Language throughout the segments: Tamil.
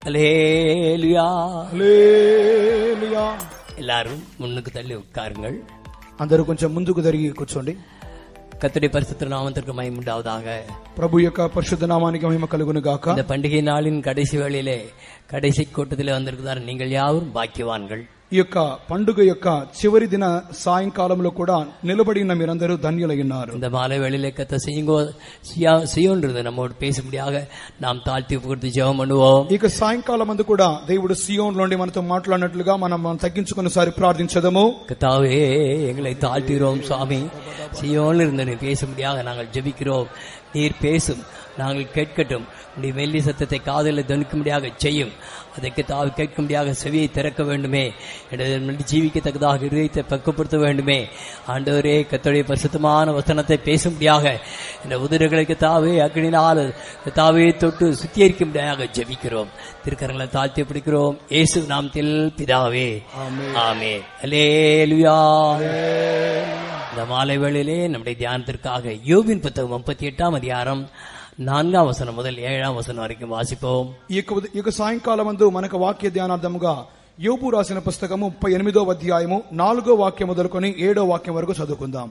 அலேலுயா హల్లెలూయా. எல்லாரும் முன்னுக்கு தள்ளி உட்காருங்கள் అందరూ కొంచెం ముందుకు జరిగి కూర్చోండి கத்துடைய பரிசுத்த நாமத்திற்கு மயமுண்டாவதாக ప్రభు యొక్క పరిశుద్ధ నామానికి మహిమ కలుగును గాక இந்த பண்டிகை நாளின் கடைசி வேளையிலே கடைசி கூட்டத்திலே வந்திருக்கிறார் நீங்கள் யாவரும் பாக்கியவான்கள் ఈ యొక్క పండుగ యొక్క చివరి దిన సాయంకాలంలో కూడా నిలబడి ఉన్న మీరందరూ ధన్యులై ఉన్నారు இந்த மாலை வேளையிலே கத்த செய்யுங்கோ சியா- சியோன்றது நம்மோடு பேசும்படியாக நாம் தாழ்த்தி கொடுத்து ஜெபம் பண்ணுவோம் ఇక సాయంకాలం అందు కూడా దేవుడు సియోన్ లోండి మనతో మాట్లాడినట్లుగా మనం మనం తగ్గించుకుని సారి ప్రార్థించదము கத்தாவே எங்களை தாழ்த்துகிறோம் சுவாமி சியோன் இருந்து நீ பேசும்படியாக நாங்கள் ஜெபிக்கிறோம் நீர் பேசும் நாங்கள் கேட்கட்டும் உடைய மெல்லி சத்தத்தை காதலில் தணிக்கும்படியாக செய்யும் அதை தாவி கேட்கும்படியாக செவியை திறக்க வேண்டுமே இடத்தில் ஜீவிக்கத்தக்கதாக இருதயத்தை பக்குப்படுத்த வேண்டுமே ஆண்டவரே கத்தோடைய பரிசுத்தமான வசனத்தை பேசும்படியாக இந்த உதிரைகளுக்கு தாவே அக்னினால் தாவே தொட்டு சுத்திகரிக்கும்படியாக ஜெபிக்கிறோம் திருக்கரங்களை தாழ்த்தி பிடிக்கிறோம் இயேசு நாமத்தில் பிதாவே ஆமே அல்லேலுயா இந்த மாலை வேளையிலே நம்முடைய தியானத்திற்காக யோபின் புத்தகம் முப்பத்தி எட்டாம் அதிகாரம் நான்காம் வசனம் முதல் ஏழாம் வசனம் வரைக்கும் வாசிப்போம் ఈ యొక్క ఉద- ఈ యొక్క సాయంకాలం అందు మనకు వాక్య ధ్యానార్థముగా యోపు రాసిన పుస్తకము ముప్పై ఎనిమిదో అధ్యాయము నాలుగో వాక్యం మొదలుకొని ఏడో వాక్యం వరకు చదువుకుందాం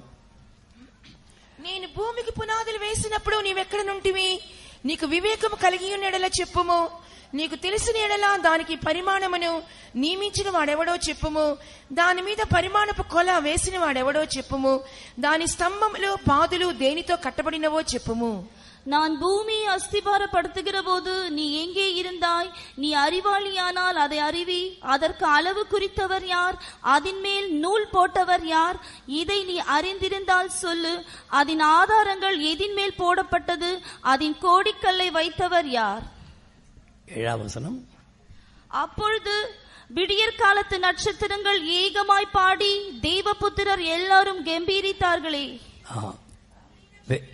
నేను భూమికి పునాదులు వేసినప్పుడు నీవెక్కడ నుంటివి నీకు వివేకము కలిగి ఉన్న ఎడల చెప్పుము నీకు తెలిసిన ఎడల దానికి పరిమాణమును నియమించిన వాడెవడో చెప్పుము దాని మీద పరిమాణపు కొల వేసిన వాడెవడో చెప్పుము దాని స్తంభములు పాదులు దేనితో కట్టబడినవో చెప్పుము நான் பூமியை அஸ்திபாரப்படுத்துகிற போது நீ எங்கே இருந்தாய் நீ அறிவாளியானால் அதை அறிவி அதற்கு அளவு குறித்தவர் யார் அதன் மேல் நூல் போட்டவர் யார் இதை நீ அறிந்திருந்தால் சொல்லு அதன் ஆதாரங்கள் எதின் மேல் போடப்பட்டது அதன் கோடிக்கல்லை வைத்தவர் யார் ஏழாம் வசனம் அப்பொழுது விடியற் காலத்து நட்சத்திரங்கள் ஏகமாய் பாடி தேவபுத்திரர் எல்லாரும் கம்பீரித்தார்களே ஆ. வே-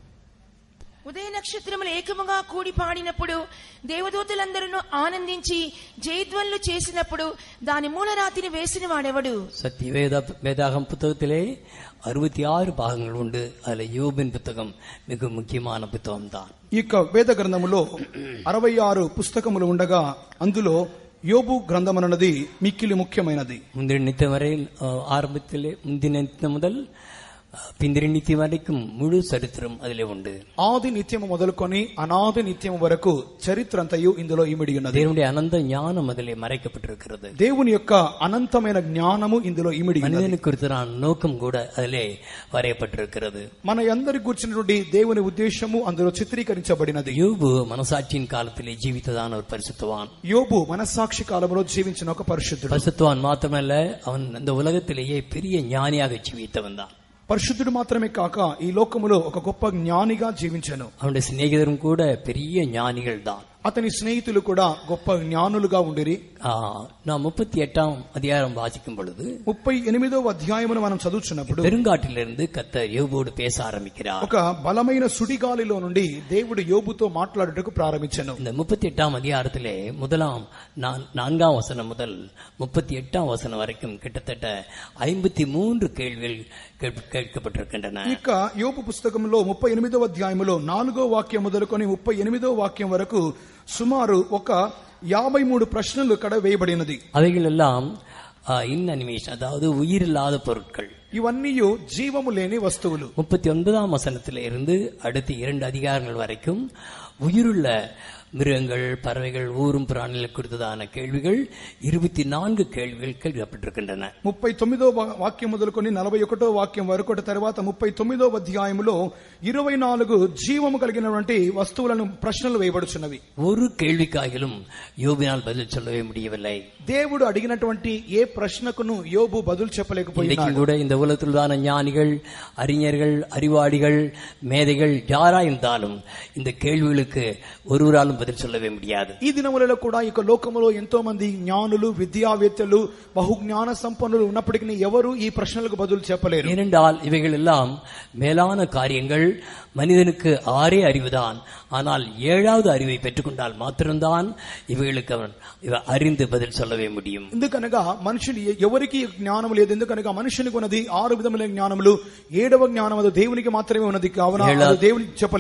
ఉదయ నక్షత్రములు ఏకముగా కూడి పాడినప్పుడు దేవదూతలందరూ ఆనందించి జయధ్వనులు చేసినప్పుడు దాని మూలరాతిని వేసిన వాడెవడు சத்திய வேத வேதாகம் புத்தகத்திலே அறுபத்தி ஆறு பாகங்கள் உண்டு அதுல யோபின் புத்தகம் மிக முக்கியமான புத்தகம் தான் ఈ యొక్క వేద గ్రంథములో అరవై ఆరు పుస్తకములు ఉండగా అందులో యోబు గ్రంథం అన్నది మిక్కిలి ముఖ్యమైనది முந்தின நித்தியம் வரை அஹ், ஆரம்பத்திலே முந்தின நித்தியம் முதல் அஹ், பிந்தின நித்தியம் வரைக்கும் முழு சரித்திரம் அதிலே உண்டு ఆది నిత్యము మొదలుకొని అనాది నిత్యము వరకు చరిత్ర అంతయు ఇందులో ఇమిడి ఉన్నది தேவனுடைய அனந்த ஞானம் அதிலே மறைக்கப்பட்டிருக்கிறது దేవుని యొక్క అనంతమైన జ్ఞానము ఇందులో ఇమిడి ఉన్నది மனிதனுக்கு குறித்தான நோக்கம் கூட அதிலே வரையப்பட்டிருக்கிறது మన అందరి కూర్చున్నటువంటి దేవుని ఉద్దేశము అందులో చిత్రీకరించబడినది யோபு மனசாட்சியின் காலத்திலே ஜீவித்ததான ஒரு பரிசுத்தவான் యోబు మనస్సాక్షి కాలంలో జీవించిన ఒక పరిశుద్ధుడు பரிசுத்தவான் மாத்திரமல்ல அவன் இந்த உலகத்திலேயே பெரிய ஞானியாக ஜீவித்தவன் தான் పరిశుద్ధుడు మాత్రమే కాక ఈ లోకములో ఒక గొప్ప జ్ఞానిగా జీవించాను அவனுடைய சிநேகிதரும் கூட பெரிய ஞானிகள் தான் అతని స్నేహితులు కూడా గొప్ప జ్ఞానులుగా ఉండిరి ஆ, நான் முப்பத்தி எட்டாம் அதிகாரம் வாசிக்கும் பொழுது ముప్పై ఎనిమిదో అధ్యాయమును మనం చదువుతున్నప్పుడు பெருங்காட்டிலிருந்து கத்தர் யோபோடு பேச ஆரம்பிக்கிறார் ఒక బలమైన సుడిగాలిలో నుండి దేవుడు యోబుతో మాట్లాడుటకు ప్రారంభించను இந்த முப்பத்தி எட்டாம் அதிகாரத்திலே முதலாம் நான்- நான்காம் வசனம் முதல் முப்பத்தி எட்டாம் வசனம் வரைக்கும் கிட்டத்தட்ட ஐம்பத்தி மூன்று கேள்விகள் கேட்க- கேட்கப்பட்டிருக்கின்றன ఇక యోబు పుస్తకంలో ముప్పై ఎనిమిదో అధ్యాయములో నాలుగో వాక్యం మొదలుకొని ముప్పై ఎనిమిదో వాక్యం వరకు సుమారు ఒక యాభై మూడు ప్రశ్నలు ఇక్కడ వేయబడినది அவைகள் எல்லாம் இன்அனிமேஷன் அதாவது உயிரில்லாத பொருட்கள் ఇవన్నీ జీవము లేని వస్తువులు முப்பத்தி ஒன்பதாம் வசனத்தில இருந்து அடுத்த இரண்டு அதிகாரங்கள் வரைக்கும் உயிருள்ள மிருகங்கள் பறவைகள் ஊரும் பிராணிகள் குறித்ததான கேள்விகள் இருபத்தி நான்கு கேள்விகள் கேட்கப்பட்டிருக்கின்றன ముప్పై తొమ్మిదో వా- వాక్యం మొదలుకొని నలభై ఒకటో వాక్యం వరకు తర్వాత ముప్పై తొమ్మిదో అధ్యాయములో ఇరవై నాలుగు జీవము కలిగినటువంటి వస్తువులను ప్రశ్నలు వేయబడుచున్నవి ஒரு கேள்விக்காகிலும் யோபினால் பதில் சொல்லவே முடியவில்லை దేవుడు అడిగినటువంటి ఏ ప్రశ్నకును యోబు బదులు చెప్పలేకపోయినాడు இன்றைக்கும் கூட இந்த உலகத்தில்தான ஞானிகள் அறிஞர்கள் அறிவாளிகள் மேதைகள் யாரா இருந்தாலும் இந்த கேள்விகளுக்கு ஒருவராலும் பதில் சொல்லவே முடியாது ఈ దినములలో కూడా ఈ యొక్క లోకములో ఎంతో మంది జ్ఞానులు విద్యావేత్తలు బహుజ్ఞాన సంపన్నులు ఉన్నప్పటికీ ఎవరు ఈ ప్రశ్నలకు బదులు చెప్పలేరు ஏனென்றால் இவைகள் எல்லாம் மேலான காரியங்கள் மனிதனுக்கு ஆறே அறிவுதான் ஆனால் ஏழாவது அறிவை பெற்றுக்கொண்டால் மாத்திரம்தான் இவைகளுக்கு அவன் இவ அறிந்து பதில் சொல்லவே முடியும் ఎందుకనగా మనుషులు ఎ- ఎవరికి జ్ఞానం లేదు ఎందుకనగా మనుషునికి ఉన్నది ఆరు విధములైన జ్ఞానములు ఏడవ జ్ఞానం అది దేవునికి మాత్రమే ఉన్నది కావున అది దేవునికి చెప్పలేరు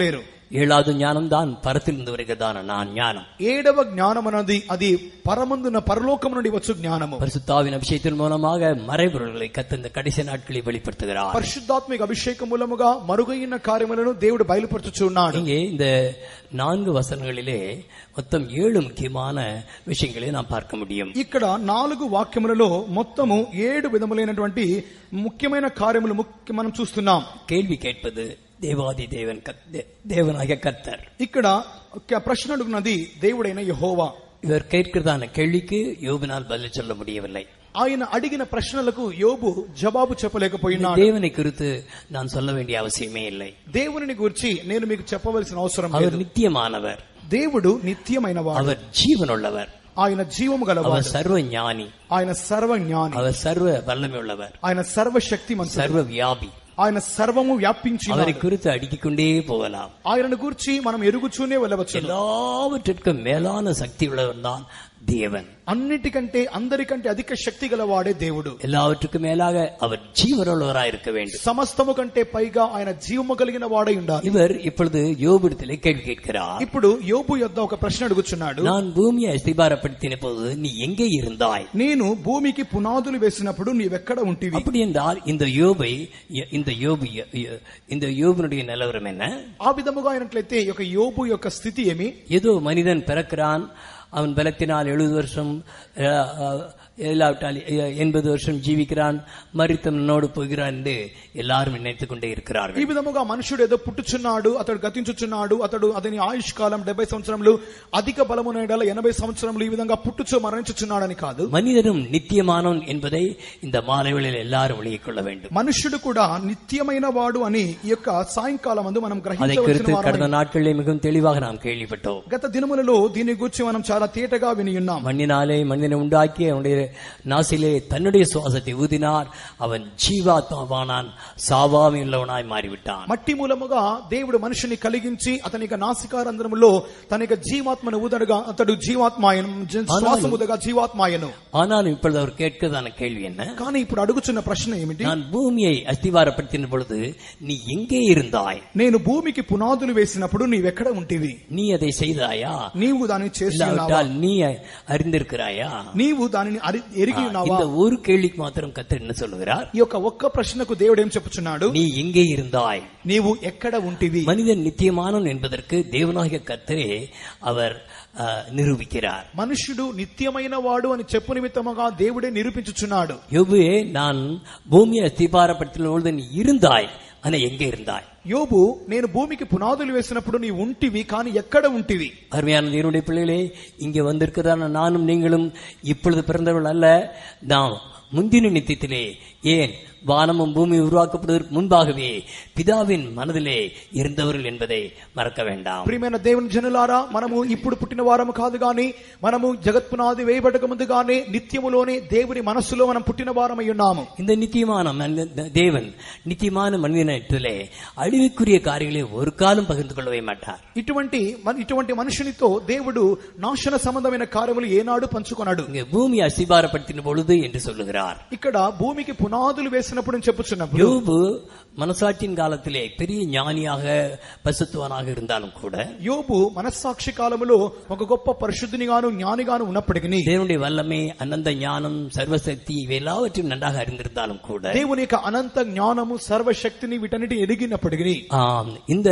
ஏழாவது ஞானம் தான் பரத்திலிருந்து வருகிறதான நான் ஞானம் ఏడవ జ్ఞానం అన్నది అది పరమందున పరలోకం నుండి వచ్చు జ్ఞానము பரிசுத்தாவின் அபிஷேகத்தின் மூலமாக மறைபொருள்களை கத்த இந்த கடைசி நாட்களில் வெளிப்படுத்துகிறார் పరిశుద్ధాత్మిక అభిషేకం మూలముగా మరుగైన కార్యములను దేవుడు బయలుపరచుచున్నాడు இங்கே இந்த நான்கு వசనங்களிலே மொத்தம் ஏழு முக்கியமான விஷயங்களை நாம் பார்க்க முடியும் ఇక్కడ నాలుగు వాక్యములలో మొత్తము ఏడు విధములైనటువంటి ముఖ్యమైన కార్యములు ముఖ్య- మనం చూస్తున్నాం கேள்வி கேட்பது தேவாதி தேவன் கத்- தே- தேவனாகிய கர்த்தர் ఇక్కడ ఒక ప్రశ్న అడుగున్నది దేవుడైన యహోవా இவர் கேட்கிறதான கேள்விக்கு யோபினால் பதில் சொல்ல முடியவில்லை ఆయన అడిగిన ప్రశ్నలకు యోబు జవాబు చెప్పలేకపోయినాడు தேவனை குறித்து நான் சொல்ல வேண்டிய அவசியமே இல்லை దేవుని గురించి నేను మీకు చెప్పవలసిన అవసరం அவர் లేదు நித்தியமானவர் దేవుడు నిత్యమైన వాడు அவர் ஜீவனுள்ளவர் ఆయన జీవము அவர் గలవాడు சர்வ ஞானி ఆయన సర్వ జ్ఞాని அவர் சர்வ வல்லமை உள்ளவர் ఆయన సర్వ శక్తిమంతుడు சர்வ வியாபி ఆయన సర్వము వ్యాపించి அவரை குறித்து அடுக்கிக் கொண்டே போகலாம் ఆయనను గురించి మనం ఎరుగుచూనే వెళ్ళవచ్చు எல்லாவற்றிற்கும் மேலான சக்தி உள்ளவர் தான் தேவன் అన్నిటికంటే అందరికంటే అధిక శక్తి గలవాడే దేవుడు எல்லாவற்றுக்கும் மேலாக அவர் ஜீவனுள்ளவராய் இருக்க வேண்டும் సమస్తము కంటే పైగా ఆయన జీవము కలిగిన వాడై ఉండాలి இவர் இப்பொழுது யோபிடத்திலே கேள்வி கேட்கிறார் ఇప్పుడు యోబు యొద్ద ఒక ప్రశ్న అడుగుచున్నాడు நான் பூமியை அஸ்திபாரப்படுத்தின போது நீ எங்கே இருந்தாய் నేను భూమికి పునాదులు వేసినప్పుడు నీవెక్కడ ఉంటివి அப்படி என்றால் இந்த யோபை இந்த யோபு இந்த யோபனுடைய நிலவரம் என்ன ఆ విధముగా అయినట్లయితే ఈ యొక్క యోబు యొక్క స్థితి ఏమి ஏதோ மனிதன் பிறக்கிறான் அவன் பலத்தினால் எழுபது வருஷம் அஹ், அஹ், இல்லாவிட்டால் எ- எண்பது வருஷம் ஜீவிக்கிறான் மறித்தனோடு போகிறான் என்று எல்லாரும் நினைத்துக் கொண்டே ఈ இருக்கிறார்கள் విధముగా మనుషుడు ఏదో పుట్టుచున్నాడు అతడు గతించుచున్నాడు అతడు అతని ఆయుష్ కాలం డెబ్బై సంవత్సరములు అధిక బలమున ఎడల ఎనభై సంవత్సరములు ఈ విధంగా పుట్టుచు మరణించుచున్నాడని కాదు மனிதனும் நித்தியமானவன் என்பதை இந்த மாலைகளில் எல்லாரும் விளங்கிக் கொள்ள வேண்டும் మనుష్యుడు కూడా నిత్యమైన వాడు అని ఈ యొక్క సాయంకాలం అందు మనం அதை గ్రహించవలసిన குறித்து వారమై கடந்த நாட்களிலே மிகவும் தெளிவாக நாம் கேள்விப்பட்டோம் గత దినములలో దీని గురించి మనం చాలా తేటగా విని ఉన్నాం மண்ணினாலே மனிதனை உண்டாக்கி அவனுடைய நாசிலே தன்னுடைய சுவாசத்தை ஊதினார் அவன் ஜீவாத்மாவானான் சாவாமி உள்ளவனாய் மாறிவிட்டான் మట్టి మూలముగా దేవుడు మనిషిని కలిగించి అతని యొక్క నాసికారంధ్రములో తన యొక్క జీవాత్మను ఊదడగా అతడు జీవాత్మాయను జ- శ్వాసముదగా జీవాత్మాయను ஆனாலும் இப்பொழுது அவர் கேட்கிறதான கேள்வி என்ன కానీ ఇప్పుడు అడుగుచున్న ప్రశ్న ఏమిటి நான் பூமியை அஸ்திவாரப்படுத்தின பொழுது நீ எங்கே இருந்தாய் నేను భూమికి పునాదులు వేసినప్పుడు నీవెక్కడ ఉంటివి நீ அதை செய்தாயா నీవు దానిని చేసి ఉన్నావా? இல்லாவிட்டால் நீ அறிந்திருக்கிறாயா నీవు దానిని అరి- ఎరిగి ஆ, ఉన్నావా இந்த ஒரு கேள்விக்கு மாத்திரம் கத்தர் என்ன சொல்லுகிறார் ఈ యొక్క ఒక్క ప్రశ్నకు దేవుడు ఏం చెప్పుచున్నాడు நீ எங்கே இருந்தாய் నీవు ఎక్కడ ఉంటివి மனிதன் நித்தியமானவன் என்பதற்கு தேவனாகிய கத்தரே அவர் ஆ, நிரூபிக்கிறார் మనుష్యుడు నిత్యమైన వాడు అని చెప్పు నిమిత్తముగా దేవుడే నిరూపించుచున్నాడు யோபுவே நான் பூமியை அஸ்திபாரப்படுத்தின பொழுது நீ இருந்தாய் ஆனா எங்கே இருந்தாய் యోబు నేను భూమికి పునాదులు వేసినప్పుడు నీ ఉంటివి కానీ ఎక్కడ ఉంటివి அருமையான தேவனுடைய பிள்ளைகளே இங்கே வந்திருக்கிறதான நானும் நீங்களும் இப்பொழுது பிறந்தவர்கள் அல்ல நாம் முந்தின நித்தியத்திலே ஏன் வானமும் பூமி உருவாக்கப்படுவதற்கு முன்பாகவே பிதாவின் மனதிலே இருந்தவர்கள் என்பதை மறக்க வேண்டாம் ప్రియమైన దేవుని జనులారా మనము ఇప్పుడు పుట్టిన వారము కాదు గాని మనము జగత్ పునాది వేయబడక ముందు గానే నిత్యములోనే దేవుని మనస్సులో మనం పుట్టిన వారమై ఉన్నాము இந்த நித்தியமான மனித- தேவன் நித்தியமான மனிதனிடத்திலே அழிவுக்குரிய காரியங்களை ஒரு காலம் பகிர்ந்து கொள்ளவே மாட்டார் ఇటువంటి మన- ఇటువంటి మనుషునితో దేవుడు నాశన సంబంధమైన కార్యములు ఏనాడు పంచుకొనడు இங்கே பூமி அசிபாரப்படுத்தின பொழுது என்று சொல்லுகிறார் ఇక్కడ భూమికి పునాదులు వేసినప్పుడు అని చెప్పుచున్నప్పుడు யோபு மனசாட்சியின் காலத்திலே பெரிய ஞானியாக பசுத்துவனாக இருந்தாலும் கூட యోబు మనస్సాక్షి కాలములో ఒక గొప్ప పరిశుద్ధినిగాను జ్ఞానిగాను ఉన్నప్పటికీ தேவனுடைய வல்லமை அனந்த ஞானம் சர்வசக்தி இவை எல்லாவற்றையும் நன்றாக அறிந்திருந்தாலும் கூட దేవుని యొక్క అనంత జ్ఞానము సర్వశక్తిని వీటన్నిటి ఎరిగినప్పటికీ ஆம், இந்த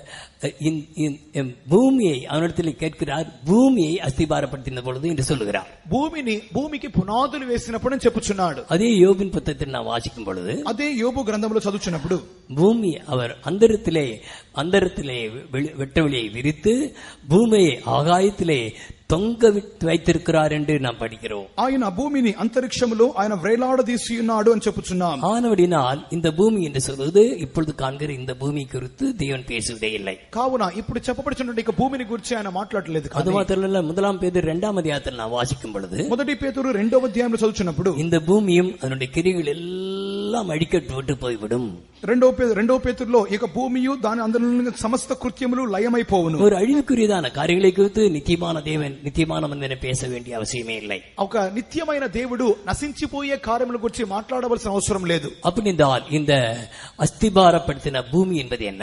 இந்த- இந்த பூமியை அவனிடத்தில் கேட்கிறார் பூமியை அஸ்திபாரப்படுத்தின பொழுது என்று சொல்லுகிறார் భూమిని భూమికి పునాదులు వేసినప్పుడు అని చెప్పుచున్నాడు அதே யோபின் புத்தகத்தில் நான் வாசிக்கும் பொழுது అదే యోబు గ్రంథంలో చదువుచున్నప్పుడు பூமி அவர் அந்தரத்திலே அந்தரத்திலே வெளி- வெட்ட வெளியை விரித்து பூமியை ஆகாயத்திலே தொங்க விட்டு வைத்திருக்கிறார் என்று நாம் படிக்கிறோம் ఆయన భూమిని అంతరిక్షములో ఆయన వ్రేలాడదీసి ఉన్నాడు అని చెప్పుచున్నాం ஆனபடினால் இந்த பூமி என்று சொல்வது இப்பொழுது காண்கிற இந்த பூமி குறித்து தேவன் பேசுவதே இல்லை కావున ఇప్పుడు చెప్పబడుచున్నటువంటి ఇక భూమిని గురించి ఆయన మాట్లాడలేదు அது కానీ மாத்திரமல்ல முதலாம் பேர் இரண்டாம் அதிகாரத்தில் நான் வாசிக்கும் பொழுது మొదటి పేతురు రెండవ అధ్యాయంలో చదువుచున్నప్పుడు இந்த பூமியும் அதனுடைய கிரிகள் எல்லாம் அழிக்கப்பட்டு போய்விடும் రెండవ పే- రెండవ పేతురులో ఇక భూమియు దాని అందులో ఉన్న సమస్త కృత్యములు లయమైపోవును ஒரு அழிவுக்குரியதான காரியங்களை குறித்து நித்தியமான தேவன் நித்தியமான மனிதனை பேச வேண்டிய அவசியமே இல்லை ఒక నిత్యమైన దేవుడు నశించిపోయే కార్యముల గురించి మాట్లాడవలసిన అవసరం లేదు அப்படி என்றால் இந்த அஸ்திபாரப்படுத்தின பூமி என்பது என்ன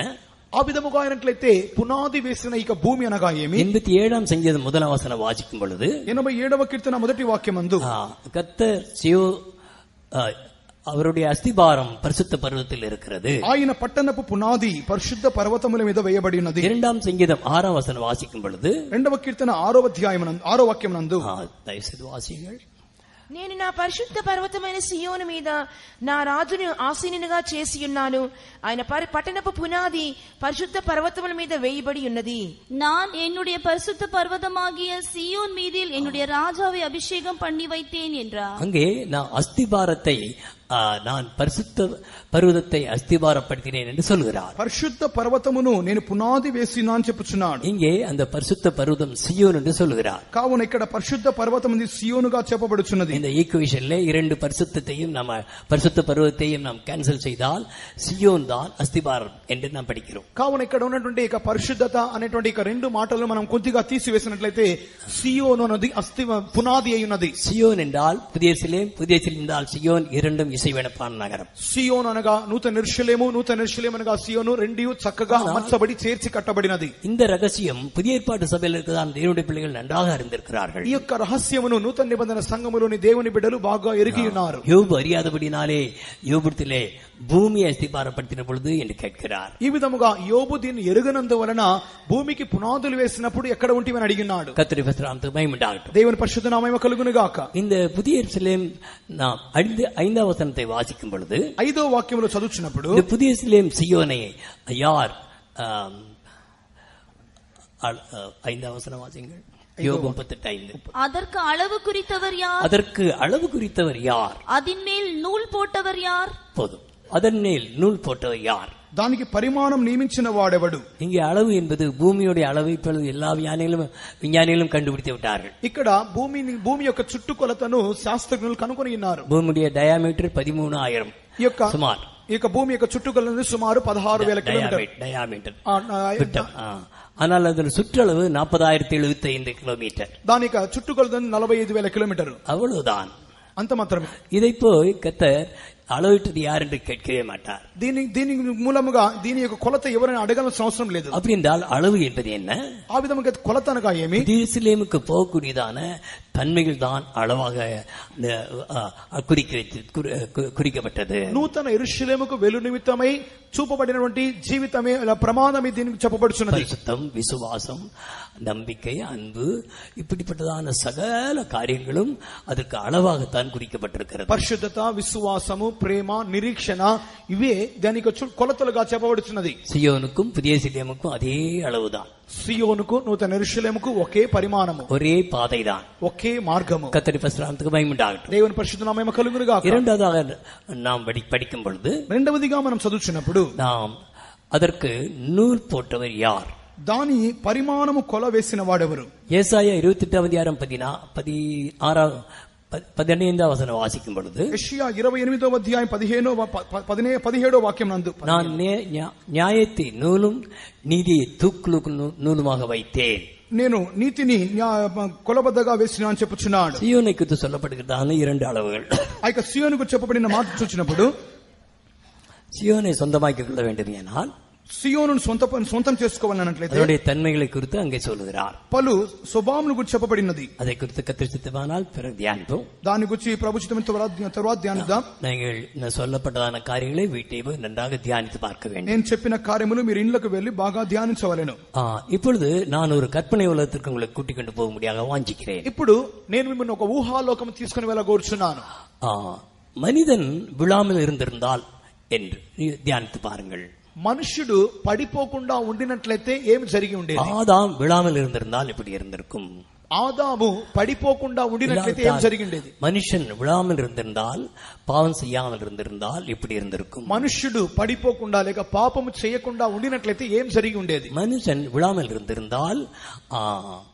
ఆ విధముగా అయినట్లయితే పునాది వేసిన ఇక భూమి అనగా ఏమి எண்பத்தி ஏழாம் சங்கீதம் முதலாம் வசனம் வாசிக்கும் பொழுது ఎనభై ఏడవ కీర్తన మొదటి వాక్యమందు ஆ, கர்த்தர் சியோ ஆ, அவருடைய அஸ்திபாரம் பரிசுத்த பருவத்தில் இருக்கிறது ఆయన పట్టణపు పునాది పరిశుద్ధ పర్వతముల మీద వేయబడి ఉన్నది இரண்டாம் சங்கீதம் ஆறாம் வசனம் வாசிக்கும் பொழுது రెండవ కీర్తన ఆరో అధ్యాయం ఆరో వాక్యం నందు ஆ, தயவுசெய்து வாசியுங்கள் నేను నా పరిశుద్ధ పర్వతమైన సియోను మీద నా రాజును ఆసీనునిగా చేసి ఉన్నాను ఆయన పరి- పట్టణపు పునాది పరిశుద్ధ పర్వతముల మీద వేయబడి ఉన్నది நான் என்னுடைய பரிசுத்த பர்வதமாகிய சியோன் மீதில் என்னுடைய ராஜாவை அபிஷேகம் பண்ணி வைத்தேன் என்றார் அங்கே நான் அஸ்திபாரத்தை ஆ, நான் பரிசுத்த பருவத்தை அஸ்திபாரப்படுத்தினேன் என்று சொல்கிறார் పరిశుద్ధ పర్వతమును నేను పునాది వేసినా అని చెప్పుచున్నాడు இங்கே அந்த பரிசுத்த பருவதம் சியோன் என்று சொல்கிறார் కావున ఇక్కడ పరిశుద్ధ పర్వతం ఉంది సియోనుగా చెప్పబడుచున్నది இந்த ஈக்குவேஷன்ல இரண்டு பரிசுத்தையும் நம்ம பரிசுத்த பருவத்தையும் நாம் கேன்சல் செய்தால் சியோன் தான் அஸ்திபாரம் என்று நாம் படிக்கிறோம் కావున ఇక్కడ ఉన్నటువంటి ఇక పరిశుద్ధత అనేటువంటి ఇక రెండు మాటలు మనం కొద్దిగా తీసివేసినట్లయితే సియోను అన్నది అస్థి పునాది అయి ఉన్నది சியோன் என்றால் புதிய சிலேம் புதிய சிலேம் என்றால் சியோன் இரண்டும் இசைவெனப்பான நகரம் సియోన్ అనగా నూతన నిర్శలేము నూతన నిర్శలేం అనగా సియోను రెండు చక్కగా అమర్చబడి చేర్చి కట్టబడినది இந்த ரகசியம் புதிய ஏற்பாட்டு சபையில் இருக்கதான் தேவனுடைய பிள்ளைகள் நன்றாக அறிந்திருக்கிறார்கள் ఈ యొక్క రహస్యమును నూతన నిబంధన సంఘములోని దేవుని బిడ్డలు బాగా ఎరిగి ఉన్నారు யோபு அறியாதபடினாலே யோபுத்திலே பூமியை அஸ்திபாரப்படுத்தின பொழுது என்று கேட்கிறார் ఈ విధముగా యోబు దీన్ని ఎరుగనందు వలన భూమికి పునాదులు వేసినప్పుడు ఎక్కడ ఉంటివని అడిగినాడు கத்திரி பத்திராமத்துக்கு மயமுண்டாகட்டும் దేవుని పరిశుద్ధ నామమ కలుగును గాక இந்த புதிய சிலேம் நாம் ஐந்து ஐந்தாம் வசனத்தை வாசிக்கும் பொழுது ఐదో వాక్యములో చదువుచున్నప్పుడు இந்த புதிய சிலேம் சியோனை யார் ஆம், அ- அ- ஐந்தாம் வசனம் வாசிங்கள் யோபு முப்பத்தெட்டு ஐந்து அதற்கு அளவு குறித்தவர் யார் அதற்கு அளவு குறித்தவர் யார் அதின் மேல் நூல் போட்டவர் யார் போதும் அதன் மேல் நூல் போட்டவர் யார் దానికి పరిమాణం నియమించిన వాడెవడు இங்கே அளவு என்பது பூமியுடைய அளவு இப்பொழுது எல்லா விஞ்ஞானிகளும் விஞ்ஞானிகளும் கண்டுபிடித்து விட்டார்கள் ఇక్కడ భూమిని భూమి యొక్క చుట్టుకొలతను శాస్త్రజ్ఞులు కనుగొని ఉన్నారు பூமியுடைய டயாமீட்டர் பதிமூணு ஆயிரம் ఈ యొక్క சுமார் ఈ యొక్క భూమి యొక్క చుట్టుకొలత సుమారు పదహారు వేల కిలోమీటర్ டயாமீட்டர் ఆ, ఆ, விட்டம் ஆ. ஆனால் அதன் சுற்றளவு நாற்பதாயிரத்தி எழுபத்தி ஐந்து கிலோமீட்டர் దాని యొక్క చుట్టుకొలత నలభై ఐదు వేల కిలోమీటర్ அவ்வளவுதான் అంత మాత్రమే இதை போய் கத்தர் அளவிட்டது யார் என்று கேட்கவே மாட்டார் దీని దీని మూలముగా దీని యొక్క కొలత ఎవరైనా అడగాల్సిన అవసరం లేదు அப்படி என்றால் அளவு என்பது என்ன ఆ విధముగా కొలత అనగా ఏమి எருசலேமுக்கு போகக்கூடியதான தன்மைகள் தான் அளவாக அ, அ, குறிக்க வைத்து- குறி- கு- குறிக்கப்பட்டது నూతన ఎరుషలేముకు వెలు నిమిత్తమై చూపబడినటువంటి జీవితమే ఇలా ప్రమాదమే దీనికి చెప్పబడుచున్నది பரிசுத்தம் விசுவாசம் நம்பிக்கை அன்பு இப்படிப்பட்டதான சகல காரியங்களும் அதற்கு அளவாகத்தான் குறிக்கப்பட்டிருக்கிறது పరిశుద్ధత విశ్వాసము ప్రేమ నిరీక్షణ ఇవే దానికి చు- కొలతలుగా చెప్పబడుచున్నది சியோனுக்கும் புதிய சிலியமுக்கும் அதே அளவுதான் సియోనుకు నూతన ఎరుషలేముకు ఒకే పరిమాణము ஒரே பாதைதான் ఒకే మార్గము கத்தரி பஸ்ராமத்துக்கு பயமுண்டாகட்டும் దేవుని పరిశుద్ధ నామేమ కలుగునుగా இரண்டாவதாக நாம் படி படிக்கும் பொழுது రెండవదిగా మనం చదువుచున్నప్పుడు நாம் அதற்கு நூல் போட்டவர் யார் దాని పరిమాణము కొల వేసిన వాడెవరు ஏசாயா இருபத்தி எட்டாம் அதிகாரம் பதினா பதி ஆறாம் பதினைந்தாம் வசனம் வாசிக்கும் பொழுது యెషయా ఇరవై ఎనిమిదో అధ్యాయం పదిహేనో వ- ప- ప- పదినే పదిహేడో వాక్యం నందు நான் நே- ஞா- நியாயத்தை நூலும் நீதியை தூக்குலுக்கு நூ- நூலுமாக வைத்தேன் నేను నీతిని న్యా- కొలబద్దగా వేసిన అని చెప్పుచున్నాడు சியோனை குறித்து சொல்லப்படுகிறதான இரண்டு அளவுகள் ఆ యొక్క సియోనుకు చెప్పబడిన మాట చూచినప్పుడు சியோனை சொந்தமாக்கிக் கொள்ள வேண்டும் ஆனால் సియోను సొంత సొంతం చేసుకోవాలన్నట్లయితే அதனுடைய தன்மைகளை குறித்து அங்கே சொல்லுகிறார் పలు స్వభావముల గురించి చెప్పబడినది அதை குறித்து கத்திரிச்சித்தமானால் பிறகு தியானிப்போம் దాని గురించి ప్రభుత్వం తర్వాత ధ్యానిద్దాం நீங்கள் இந்த சொல்லப்பட்டதான காரியங்களை வீட்டை போய் நன்றாக தியானித்து பார்க்க வேண்டும் నేను చెప్పిన కార్యములు మీరు ఇండ్లకు వెళ్లి బాగా ధ్యానించవలెను ஆ, இப்பொழுது நான் ஒரு கற்பனை உலகத்திற்கு உங்களை கூட்டிக் கொண்டு போக முடியாத வாஞ்சிக்கிறேன் ఇప్పుడు నేను మిమ్మల్ని ఒక ఊహాలోకం తీసుకుని వెళ్ళగోరుచున్నాను ஆ, மனிதன் விழாமல் இருந்திருந்தால் என்று நீ தியானித்து பாருங்கள் మనుష్యుడు పడిపోకుండా ఉండినట్లయితే ఏమి జరిగి ఉండేది ஆதாம் விழாமல் இருந்திருந்தால் இப்படி இருந்திருக்கும் ఆదాము పడిపోకుండా ఉండినట్లయితే ఏం జరిగి ఉండేది மனுஷன் விழாமல் இருந்திருந்தால் பாவம் செய்யாமல் இருந்திருந்தால் இப்படி இருந்திருக்கும் మనుష్యుడు పడిపోకుండా లేక పాపము చేయకుండా ఉండినట్లయితే ఏం జరిగి ఉండేది மனுஷன் விழாமல் இருந்திருந்தால் ஆ,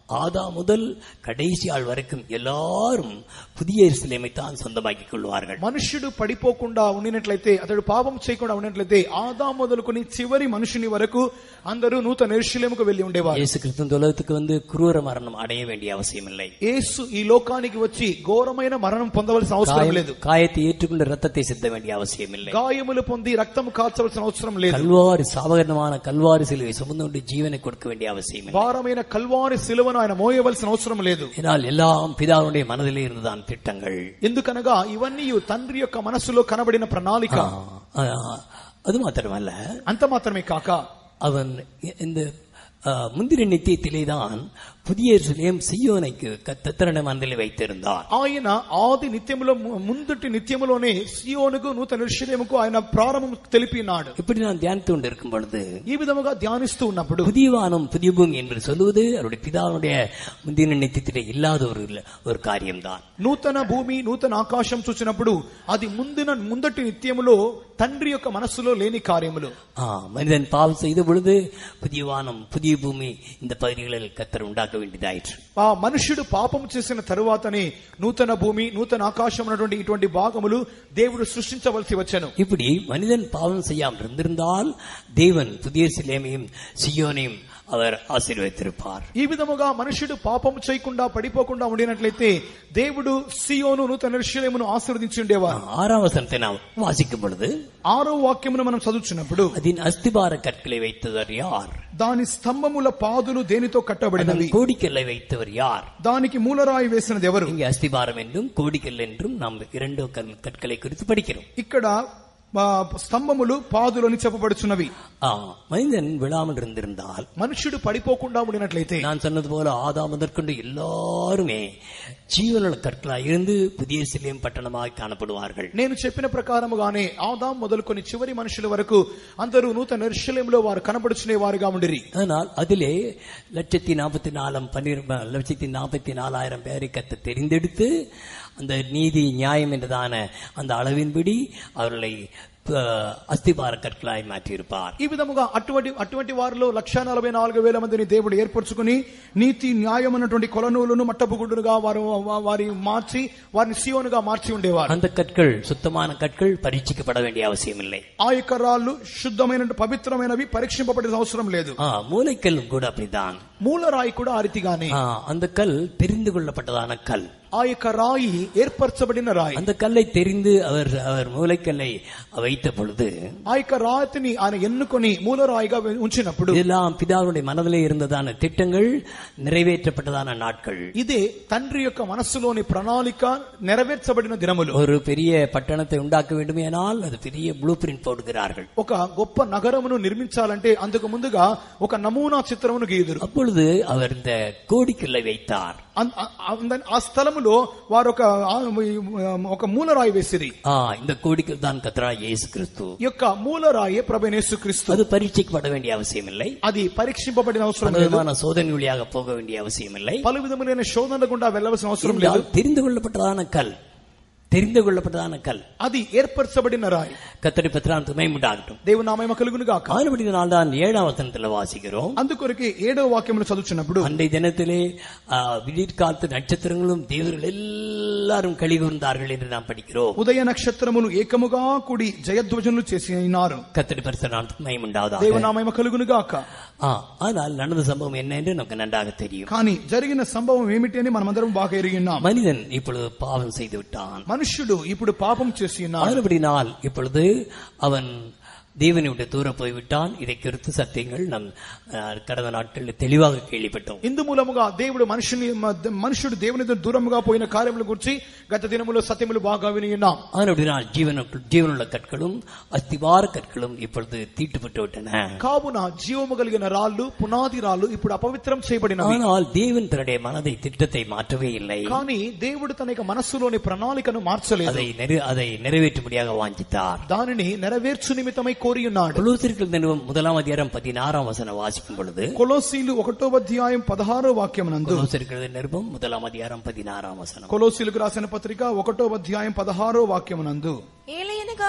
ஆதா முதல் கடைசி ஆள் வரைக்கும் எல்லாரும் புதிய எருசலேமை தான் சொந்தமாக்கிக் கொள்வார்கள் మనుష్యుడు పడిపోకుండా ఉండినట్లయితే అతడు పాపం చేయకుండా ఉన్నట్లయితే ఆదా మొదలుకొని చివరి మనుషుని వరకు అందరూ నూతన ఎరుషలేముకు వెళ్లి ఉండేవారు இயேசு கிறிஸ்து இந்த உலகத்துக்கு வந்து குரூர மரணம் அடைய வேண்டிய அவசியம் இல்லை యేసు ఈ లోకానికి వచ్చి ఘోరమైన మరణం పొందవలసిన అవసరం లేదు காயத்தை ஏற்றுக்கொண்டு ரத்தத்தை சிந்த வேண்டிய அவசியம் இல்லை గాయములు పొంది రక్తం కాల్చవలసిన అవసరం లేదు கல்வாரி சாபகரமான கல்வாரி சிலுவை சுமந்து கொண்டு ஜீவனை கொடுக்க வேண்டிய அவசியம் இல்லை భారమైన కల్వారి శిలువను ఆయన మోయవలసిన అవసరం లేదు ஏனால் எல்லாம் பிதாவுடைய மனதிலே இருந்துதான் திட்டங்கள் ఎందుకనగా ఇవన్నీ తండ్రి యొక్క మనసులో కనబడిన ప్రణాళిక ஆ, அது மாத்திரமல்ல అంత మాత్రమే కాక அவன் இந்த ஆ, முந்தின நித்தியத்திலே தான் புதிய எருசலேம் சியோனைக்கு கத்தத்திரன மனதில் வைத்திருந்தார் ఆయన ఆది నిత్యములో ము- ముందుటి నిత్యములోనే సియోనుకు నూతన నిశ్చయముకు ఆయన ప్రారంభం తెలిపినాడు இப்படி நான் தியானித்து கொண்டு இருக்கும் பொழுது ఈ విధముగా ధ్యానిస్తూ ఉన్నప్పుడు புதிய வானம் புதிய பூமி என்று சொல்லுவது அவருடைய பிதாவுடைய முந்தின நித்தியத்திலே இல்லாத ஒரு ஒரு காரியம்தான் నూతన భూమి నూతన ఆకాశం చూసినప్పుడు అది ముందున ముందటి నిత్యములో తండ్రి యొక్క మనస్సులో లేని కార్యములు ஆ, மனிதன் பாவம் செய்த பொழுது புதிய வானம் புதிய பூமி இந்த பகுதிகளில் கத்தர் உண்டாக்க வேண்டியதாயிற்று ఆ మనుష్యుడు పాపం చేసిన తరువాతనే నూతన భూమి నూతన ఆకాశం ఉన్నటువంటి ఇటువంటి భాగములు దేవుడు సృష్టించవలసి వచ్చెను இப்படி மனிதன் பாவம் செய்யாமல் இருந்திருந்தால் தேவன் புதிய சிலேமையும் சியோனையும் அவர் ஆசீர்வதித்திருப்பார் ఈ విధముగా మనుష్యుడు పాపం చేయకుండా పడిపోకుండా ఉండినట్లయితే దేవుడు సియోను నూతన నిశ్చయమును ఆశీర్వదించి ఉండేవారు ஆறாம் வசனத்தை நாம் வாசிக்கும் பொழுது ఆరో వాక్యమును మనం చదువుచున్నప్పుడు அதன் அஸ்திபார கற்களை வைத்தவர் யார் దాని స్తంభముల పాదులు దేనితో அதன் కట్టబడినవి கோடிக்கல்லை வைத்தவர் யார் దానికి మూలరాయి వేసినది ఎవరు இங்கே அஸ்திபாரம் என்றும் கோடிக்கல் என்றும் நாம் இரண்டு கல்- கற்களை குறித்து படிக்கிறோம் ఇక్కడ ఆ, స్తంభములు పాదులని చెప్పబడుచున్నవి ஆ, மனிதன் விழாமல் இருந்திருந்தால் మనుష్యుడు పడిపోకుండా ఉండినట్లయితే நான் சொன்னது போல ஆதா முதற்கொண்டு எல்லாருமே ஜீவனுள்ள கற்களாய் இருந்து புதிய சிலியம் பட்டணமாக காணப்படுவார்கள் నేను చెప్పిన ప్రకారముగానే ఆదాం మొదలుకొని చివరి మనుషుల వరకు అందరూ నూతన నిర్శల్యంలో వారు కనబడుచునే వారుగా ఉండిరి ஆனால் அதிலே லட்சத்தி நாற்பத்தி நாலாம் பன்னிரு லட்சத்தி நாற்பத்தி நாலாயிரம் பேரை கத்து தெரிந்தெடுத்து அந்த நீதி நியாயம் என்றதான அந்த அளவின்படி அவர்களை அஹ், அஸ்திபார கற்களாய் மாற்றியிருப்பார் ఈ విధముగా అటువంటి అటువంటి వారిలో లక్ష నలభై నాలుగు వేల మందిని దేవుడు ఏర్పరచుకుని నీతి న్యాయం అన్నటువంటి కొలనూలను మట్టపుగుడుగా వారు వా- వారి మార్చి వారిని సియోనుగా మార్చి ఉండేవారు அந்த கற்கள் சுத்தமான கற்கள் பரீட்சிக்கப்பட வேண்டிய அவசியம் இல்லை ఆ యొక్క రాళ్ళు శుద్ధమైన పవిత్రమైనవి పరీక్షింపబడే అవసరం లేదు ஆ, மூலைக்கல்லும் கூட அப்படிதான் మూలరాయి కూడా ఆ రీతిగానే ஆ, அந்த கல் தெரிந்து கொள்ளப்பட்டதான கல் ఆ యొక్క రాయి ఏర్పరచబడిన రాయి அந்த கல்லை தெரிந்து அவர் அவர் மூலைக்கல்லை வைத்த பொழுது ఆ యొక్క రాతిని ఆయన ఎన్నుకొని మూలరాయిగా ఉంచినప్పుడు இதெல்லாம் பிதாவுடைய மனதிலே இருந்ததான திட்டங்கள் நிறைவேற்றப்பட்டதான நாட்கள் ఇదే తండ్రి యొక్క మనస్సులోని ప్రణాళిక నెరవేర్చబడిన దినములు ஒரு பெரிய பட்டணத்தை உண்டாக்க வேண்டுமேனால் அது பெரிய ப்ளூ பிரிண்ட் போடுகிறார்கள் ఒక గొప్ప నగరమును నిర్మించాలంటే అందుకు ముందుగా ఒక నమూనా చిత్రమును గీయుదురు அப்பொழுது அவர் இந்த கோடிக்கல்லை வைத்தார் అన్- ఆ- ఆ- ఆ స్థలములో వారు ఒక ఆ- ఒక మూలరాయి వేసిరి ஆ இந்த கோடிக்கல் தான் கத்ரா இயேசு கிறிஸ்து ఈ యొక్క మూలరాయి ప్రభనేసు క్రీస్తు அது பரீட்சைக்கப்பட வேண்டிய அவசியம் இல்லை అది పరీక్షింపబడిన అవసరం లేదు பலவிதமான சோதனை வழியாக போக வேண்டிய அவசியம் இல்லை పలు విధములైన శోధన గుండా వెళ్ళవలసిన అవసరం లేదు என்றால் தெரிந்து கொள்ளப்பட்டதான கல் தெரிந்து கொள்ளப்பட்டதான கல் అది ఏర్పరచబడిన రాయి கத்தடி பத்திரான் துணை உண்டாகட்டும் దేవుని నామమ కలుగును గాక ஆனபடினால் தான் ஏழாம் வசனத்துல வாசிக்கிறோம் అందుకొరకే ఏడవ వాక్యమును చదువుచున్నప్పుడు அன்றைய தினத்திலே ஆ, விடியற்காலத்து நட்சத்திரங்களும் தேவர்கள் எல்லாரும் கழிவுந்தார்கள் என்று நாம் படிக்கிறோம் ఉదయ నక్షత్రములు ఏకముగా కూడి జయధ్వజనులు చేసి అయినారు கத்தடி பரிசுத்தரான் மயம் உண்டாவதாக దేవుని నామమ కలుగును గాక ஆ, ஆனால் நடந்த சம்பவம் என்ன என்று நமக்கு நன்றாக தெரியும் కానీ జరిగిన సంభవం ఏమిటి అని మనమందరం బాగా ఎరిగి ఉన్నాం மனிதன் இப்பொழுது பாவம் செய்து விட்டான் మనుష్యుడు ఇప్పుడు పాపం చేసి ఉన్నాడు ஆனபடினால் இப்பொழுது அவன் தேவனை விட்டு தூர போய்விட்டான் இதை குறித்து சத்தியங்கள் நம் ஆ, கடந்த நாட்களில் தெளிவாக கேள்விப்பட்டோம் ఇందు మూలముగా దేవుడు మనుషుని మ- మనుషుడు దేవుని దూరముగా పోయిన కార్యముల గురించి గత దినములో సత్యములు బాగా విని ఉన్నాం ஆனபடினால் ஜீவனுக்குள் ஜீவனுள்ள கற்களும் அஸ்திவார கற்களும் இப்பொழுது தீட்டுப்பட்டு விட்டன కావున జీవము కలిగిన రాళ్ళు పునాది రాళ్ళు ఇప్పుడు అపవిత్రం చేయబడినవి ஆனால் தேவன் தன்னுடைய மனதை திட்டத்தை மாற்றவே இல்லை కానీ దేవుడు తన యొక్క మనస్సులోని ప్రణాళికను మార్చలేదు அதை நிறை- அதை நிறைவேற்றும்படியாக வாஞ்சித்தார் దానిని నెరవేర్చు నిమిత్తమై కోరి ఉన్నాడు கொலோசியர்கள் நிறுவனம் முதலாம் அதிகாரம் பதினாறாம் வசனம் வாசிக்கும் பொழுது కొలోసీలు ఒకటో అధ్యాయం పదహారో వాక్యం నందు கொலோசியர்கள் நிருபம் முதலாம் அதிகாரம் பதினாறாம் வசனம் కొలోసీలకు రాసిన పత్రిక ఒకటో అధ్యాయం పదహారో వాక్యం నందు ఏలయనగా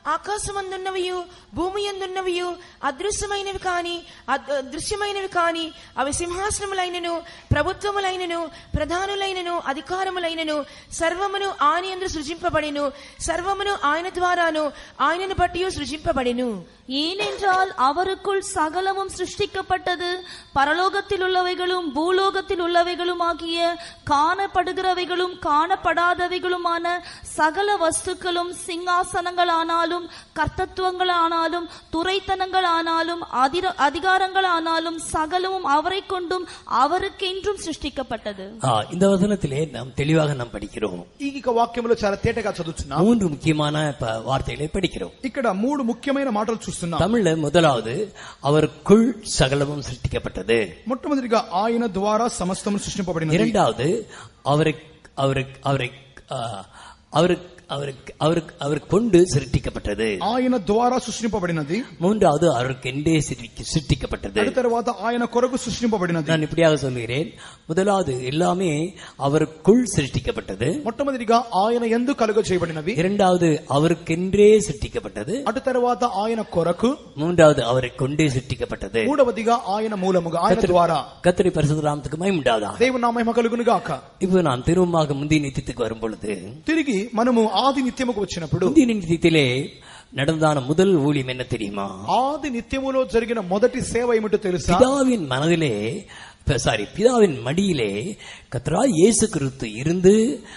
ఆకాశమందున్నవియు భూమి ఎందున్నవియు అదృశ్యమైనవి కాని అద్- దృశ్యమైనవి కాని అవి సింహాసనములైనను ప్రభుత్వములైనను ప్రధానులైనను అధికారములైనను సర్వమును ఆయన యందు సృజింపబడిను సర్వమును ఆయన ద్వారాను ఆయనను బట్టి సృజింపబడిను ஏனென்றால் அவருக்குள் சகலமும் சிருஷ்டிக்கப்பட்டது பரலோகத்தில் உள்ளவைகளும் பூலோகத்தில் உள்ளவைகளும் ஆகிய காணப்படுகிறவைகளும் காணப்படாதவைகளுமான சகல வஸ்துக்களும் சிங்காசனங்களானாலும் கர்த்தத்துவங்களானாலும் துரைத்தனங்களானாலும் அதிர- அதிகாரங்களானாலும் சகலமும் அவரை கொண்டும் அவருக்கென்றும் சிருஷ்டிக்கப்பட்டது ஆ, இந்த வசனத்திலே நாம் தெளிவாக நாம் படிக்கிறோம் ఈ ఇక వాక్యంలో చాలా తేటగా చదువుతున్నాం மூன்று முக்கியமான ப- வார்த்தைகளை படிக்கிறோம் ఇక్కడ మూడు ముఖ్యమైన మాటలు చూస్తున్నాం தமிழ்ல முதலாவது அவருக்குள் சகலமும் சிருஷ்டிக்கப்பட்டது మొట్టమొదటిగా ఆయన ద్వారా సమస్తము సృష్టింపబడినది இரண்டாவது அவருக்கு அவருக்கு அவரை ஆ, அவருக்கு அவருக்கு அவருக்கு அவர் கொண்டு சிருஷ்டிக்கப்பட்டது ఆయన ద్వారా సృష్టింపబడినది மூன்றாவது அவருக்கென்றே சிருஷ்டி- சிருஷ்டிக்கப்பட்டது అటు తర్వాత ఆయన కొరకు సృష్టింపబడినది நான் இப்படியாக சொல்கிறேன் முதலாவது எல்லாமே அவருக்குள் சிருஷ்டிக்கப்பட்டது మొట్టమొదటిగా ఆయన ఎందు కలుగ చేయబడినవి இரண்டாவது அவருக்கென்றே சிருஷ்டிக்கப்பட்டது అటు తర్వాత ఆయన కొరకు மூன்றாவது அவரை கொண்டே சிருஷ்டிக்கப்பட்டது మూడవదిగా ఆయన మూలముగా ఆయన ద్వారా கத்திரி பரிசுராமத்துக்கு மயமுண்டாதா దేవుని నా మహిమ కలుగును గాక இப்போ நாம் திரும்பமாக முந்தைய நித்தியத்துக்கு வரும் பொழுது తిరిగి మనము ఆది నిత్యముకు వచ్చినప్పుడు முந்தைய நித்தியத்திலே நடந்தான முதல் ஊழியம் என்ன தெரியுமா ఆది నిత్యములో జరిగిన మొదటి సేవ ఏమిటో తెలుసా பிதாவின் மனதிலே சாரி பிதாவின் மடியிலே கத்ரா இயேசு கிறிஸ்து இருந்து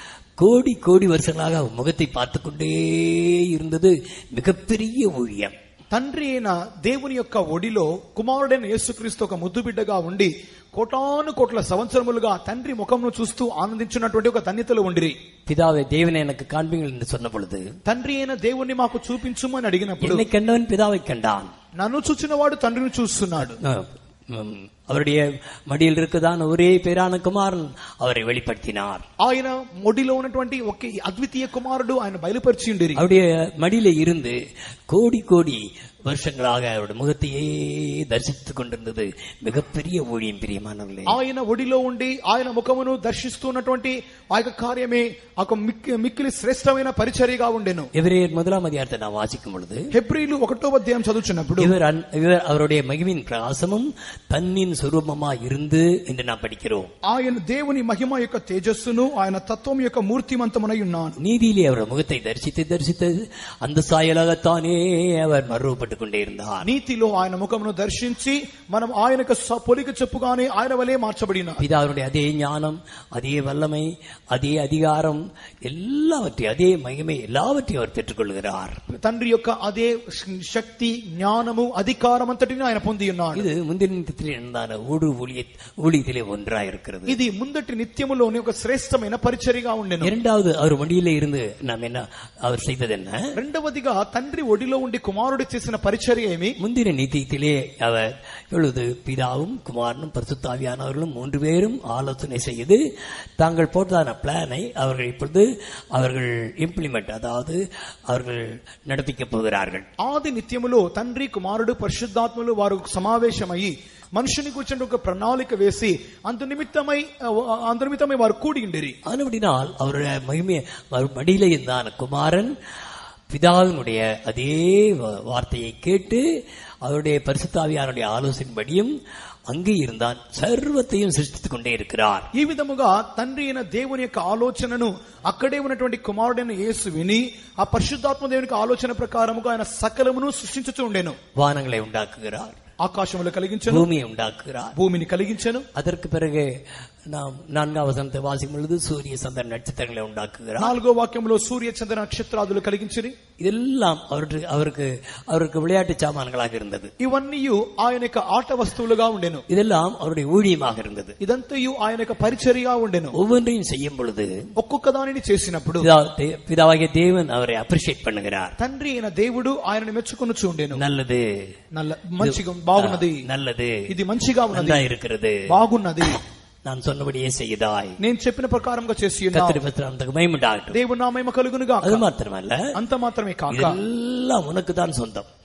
கோடி கோடி வருஷங்களாக அவர் முகத்தை பார்த்து கொண்டே இருந்தது மிகப்பெரிய ஊழியம் తండ్రి అయిన దేవుని యొక్క ఒడిలో కుమారుడైన యేసుక్రీస్తు ఒక ముద్దు బిడ్డగా ఉండి కోటాను కోట్ల సంవత్సరములుగా తండ్రి ముఖంను చూస్తూ ఆనందించినటువంటి ఒక ధన్యతలు ఉండిరి பிதாவை தேவனை எனக்கு காண்பீங்கள் என்று சொன்ன பொழுது తండ్రి అయిన దేవుణ్ణి మాకు చూపించుము అని అడిగినప్పుడు என்னை கண்டவன் பிதாவை கண்டான் నన్ను చూచినవాడు తండ్రిని చూస్తున్నాడు அஹ், உம், அவருடைய மடியில் இருக்குதான் ஒரே பேரான குமாரன் அவரை வெளிப்படுத்தினார் ఆయన ఒడిలో ఉన్నటువంటి ఒక అద్వితీయ కుమారుడు ఆయన బయలుపరిచి ఉండిరి அவருடைய மடியில இருந்து கோடி கோடி வருஷங்களாக அவருடைய முகத்தையே தரிசித்துக் கொண்டிருந்தது மிகப்பெரிய ஊழியம் பிரியமானவர்களே ఆయన ఒడిలో ఉండి ఆయన ముఖమును దర్శిస్తున్నటువంటి ఆ యొక్క కార్యమే ఒక మిక్కి- మిక్కిలి శ్రేష్టమైన పరిచర్యగా ఉండెను எவரேயர் முதலாம் அதிகாரத்தை நான் வாசிக்கும் பொழுது హెబ్రీలు ఒకటో అధ్యాయం చదువుచున్నప్పుడు இவர் அன்- இவர் அவருடைய மகிமின் பிரகாசமும் தன்னின் சுரூபமா இருந்து என்று நாம் படிக்கிறோம் ఆయన దేవుని మహిమ యొక్క తేజస్సును ఆయన తత్వం యొక్క మూర్తిమంతమునై ఉన్నాను நீதியிலே அவர் முகத்தை தரிசித்து தரிசித்து அந்த சாயலாகத்தானே அவர் மறுவப்பட்டுக் கொண்டே இருந்தார் నీతిలో ఆయన ముఖమును దర్శించి మనం ఆయనకు స- పొలిక చెప్పుగానే ఆయన వలె మార్చబడిన பிதாவுடைய அதே ஞானம் அதே வல்லமை அதே அதிகாரம் எல்லாவற்றையும் அதே மகிமை எல்லாவற்றையும் அவர் பெற்றுக்கொள்கிறார் తండ్రి యొక్క అదే శక్తి జ్ఞానము అధికారం అంతటిని ఆయన పొంది ఉన్నాడు இது முந்தின நித்தியத்தில் இருந்தான ஊடு ஊழிய ஊழியத்திலே ஒன்றாய் இருக்கிறது ఇది ముందటి నిత్యములోని ఒక శ్రేష్టమైన పరిచర్యగా ఉండెను இரண்டாவது அவர் மடியிலே இருந்து நாம் என்ன அவர் செய்தது என்ன రెండవదిగా తండ్రి ఒడిలో ఉండి కుమారుడు చేసిన పరిచర్య ఏమి முந்தின நித்தியத்திலே அவர் எழுது பிதாவும் குமாரனும் பரிசுத்தாவியானவர்களும் மூன்று பேரும் ஆலோசனை செய்து தாங்கள் போட்டதான பிளானை அவர்கள் இப்பொழுது அவர்கள் இம்ப்ளிமெண்ட் அதாவது அவர்கள் நடப்பிக்கப் போகிறார்கள் ఆది నిత్యములో తండ్రి కుమారుడు పరిశుద్ధాత్ములు వారు సమావేశమయ్యి మనుషుని కూర్చుని ఒక ప్రణాళిక వేసి అందు నిమిత్తమై అందు నిమిత్తమై వారు కూడి ఉండిరి ஆனபடினால் அவருடைய மகிமை அவர் மடியிலே இருந்தான குமாரன் பிதாவினுடைய அதே வ- வார்த்தையை கேட்டு அவருடைய பரிசுத்தாவியானுடைய ஆலோசனைப்படியும் அங்கே இருந்தான் சர்வத்தையும் சிருஷ்டித்துக் கொண்டே இருக்கிறார் ఈ విధముగా తండ్రి అయిన దేవుని యొక్క ఆలోచనను అక్కడే ఉన్నటువంటి కుమారుడైన యేసు విని ఆ పరిశుద్ధాత్మ దేవునికి ఆలోచన ప్రకారముగా ఆయన సకలమును సృష్టించుతూ ఉండెను வானங்களை உண்டாக்குகிறார் ఆకాశములు కలిగించను பூமியை உண்டாக்குகிறார் భూమిని కలిగించను அதற்கு பிறகு நாம் நான்காம் வசனத்தை வாசிக்கும் பொழுது சூரிய சந்திர நட்சத்திரங்களை உண்டாக்குகிறார் నాలుగో వాక్యంలో సూర్య చంద్ర నక్షత్రాదులు కలిగించిరి இதெல்லாம் அவருக்கு அவருக்கு அவருக்கு விளையாட்டு சாமான்களாக இருந்தது ఇవన్నీ ఆయన యొక్క ఆట వస్తువులుగా ఉండెను இதெல்லாம் அவருடைய ஊழியமாக இருந்தது ఇదంతయు ఆయన యొక్క పరిచర్యగా ఉండెను ஒவ்வொன்றையும் செய்யும் பொழுது ఒక్కొక్క దానిని చేసినప్పుడు பிதா- தே- பிதாவாகிய தேவன் அவரை அப்ரிஷியேட் பண்ணுகிறார் తండ్రి అయిన దేవుడు ఆయనను మెచ్చుకొనుచు ఉండెను நல்லது నల్ల మంచిగా బాగున్నది நல்லது ఇది మంచిగా ఉన్నది நன்றா இருக்கிறது బాగున్నది நான் சொன்னபடியே செய்தாய் నేను చెప్పిన ప్రకారంగా చేసి ఉన్నావు கத்திரி பத்திரம் மயமுண்டாகட்டும் దేవుడు నా మహిమ కలుగునుగా அது மாத்திரமல்ல అంత మాత్రమే కాక இதெல்லாம் உனக்கு தான் சொந்தம்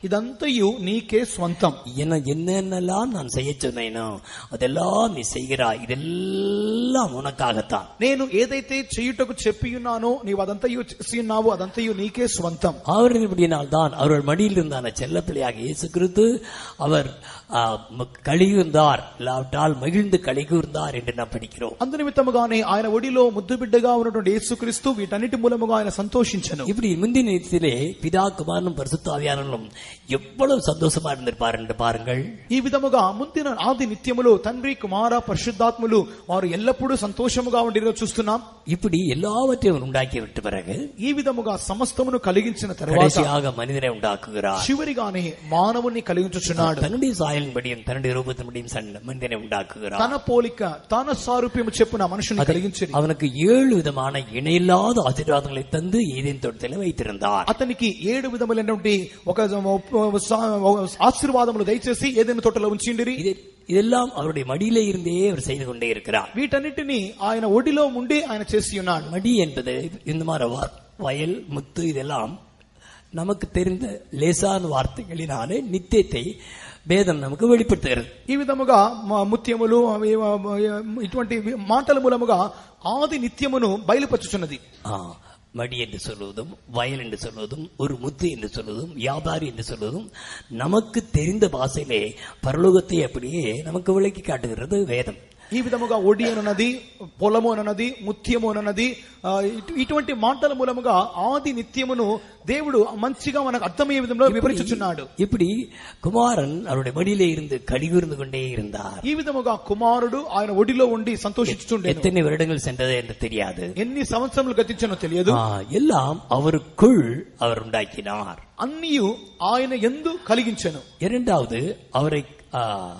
ఇదంతయు నీకే స్వంతం என்ன என்னென்னலாம் நான் செய்ய சொன்னேனோ அதெல்லாம் நீ செய்கிறாய் இதெல்லாம் உனக்காகத்தான் నేను ఏదైతే చేయుటకు చెప్పి ఉన్నానో నీవు అదంతయు చేసి ఉన్నావు అదంతయు నీకే స్వంతం அவர்களினால் தான் அவர்கள் மடியில் இருந்தான செல்லப்பிள்ளையாக இயேசு கிறிஸ்து அவர் ஆ, ம- கழிகுந்தார் இல்லாவிட்டால் மகிழ்ந்து கழிகுந்தார் என்று நாம் படிக்கிறோம் అందు నిమిత్తముగానే ఆయన ఒడిలో ముద్దు బిడ్డగా ఉన్నటువంటి యేసుక్రీస్తు వీటన్నిటి మూలముగా ఆయన సంతోషించను இப்படி முந்தின நேரத்திலே பிதா குமாரனும் பரிசுத்தாவியானலும் எவ்வளவு சந்தோஷமா இருந்திருப்பார் என்று பாருங்கள் ఈ విధముగా ముందిన ఆది నిత్యములు తండ్రి కుమార పరిశుద్ధాత్ములు వారు ఎల్లప్పుడూ సంతోషముగా ఉండిరో చూస్తున్నాం இப்படி எல்லாவற்றையும் அவர் உண்டாக்கி விட்ட பிறகு ఈ విధముగా సమస్తమును కలిగించిన తర్వాత கடைசியாக மனிதனை உண்டாக்குகிறார் చివరిగానే మానవుని కలిగించుచున్నాడు தன்னுடைய சாயலின்படியும் தன்னுடைய ரூபத்தின்படியும் சன் மனிதனை உண்டாக்குகிறார் తన పోలిక తన సారూప్యము చెప్పున మనుషుని కలిగించింది அவனுக்கு ஏழு விதமான இணையில்லாத ஆசீர்வாதங்களை தந்து ஏதேன் தோட்டத்தில் வைத்திருந்தார் అతనికి ఏడు విధములైనటువంటి ఒక ఆశీర్వాదములు దయచేసి ఏదైనా తోటలో ఉంచిండిరి இது இதெல்லாம் அவருடைய மடியிலே இருந்தே அவர் செய்து கொண்டே இருக்கிறார் వీటన్నిటిని ఆయన ఒడిలో ఉండి ఆయన చేసి ఉన్నాడు மடி என்பது இந்த மாதிரி வ- வயல் முத்து இதெல்லாம் நமக்கு தெரிந்த லேசான வார்த்தைகளினாலே நித்தியத்தை வேதம் நமக்கு வெளிப்படுத்துகிறது ఈ విధముగా మ- ముత్యములు అవి, అవి, ఇటువంటి మాటల మూలముగా ఆది నిత్యమును బయలుపరుచుచున్నది ஆ, மடி என்று சொல்வதும் வயல் என்று சொல்வதும் ஒரு முத்து என்று சொல்வதும் வியாபாரி என்று சொல்வதும் நமக்கு தெரிந்த பாஷையிலே பரலோகத்தை அப்படியே நமக்கு விளக்கி காட்டுகிறது வேதம் ఈ విధముగా ఒడి అనన్నది పొలము అనన్నది ముత్యము అనన్నది ఆ, ఇటు- ఇటువంటి మాటల మూలముగా ఆది నిత్యమును దేవుడు మంచిగా మనకు అర్థమయ్యే విధంలో వివరించుచున్నాడు இப்படி குமாரன் அவருடைய மடியிலே இருந்து கடிகூர்ந்து கொண்டே இருந்தார் ఈ విధముగా కుమారుడు ఆయన ఒడిలో ఉండి సంతోషించుచుండే எத்தனை வருடங்கள் சென்றது என்று தெரியாது ఎన్ని సంవత్సరములు గతించనో తెలియదు ஆ, எல்லாம் அவருக்குள் அவர் உண்டாக்கினார் అన్నీ ఆయన ఎందు కలిగించెను இரண்டாவது அவரை ஆ,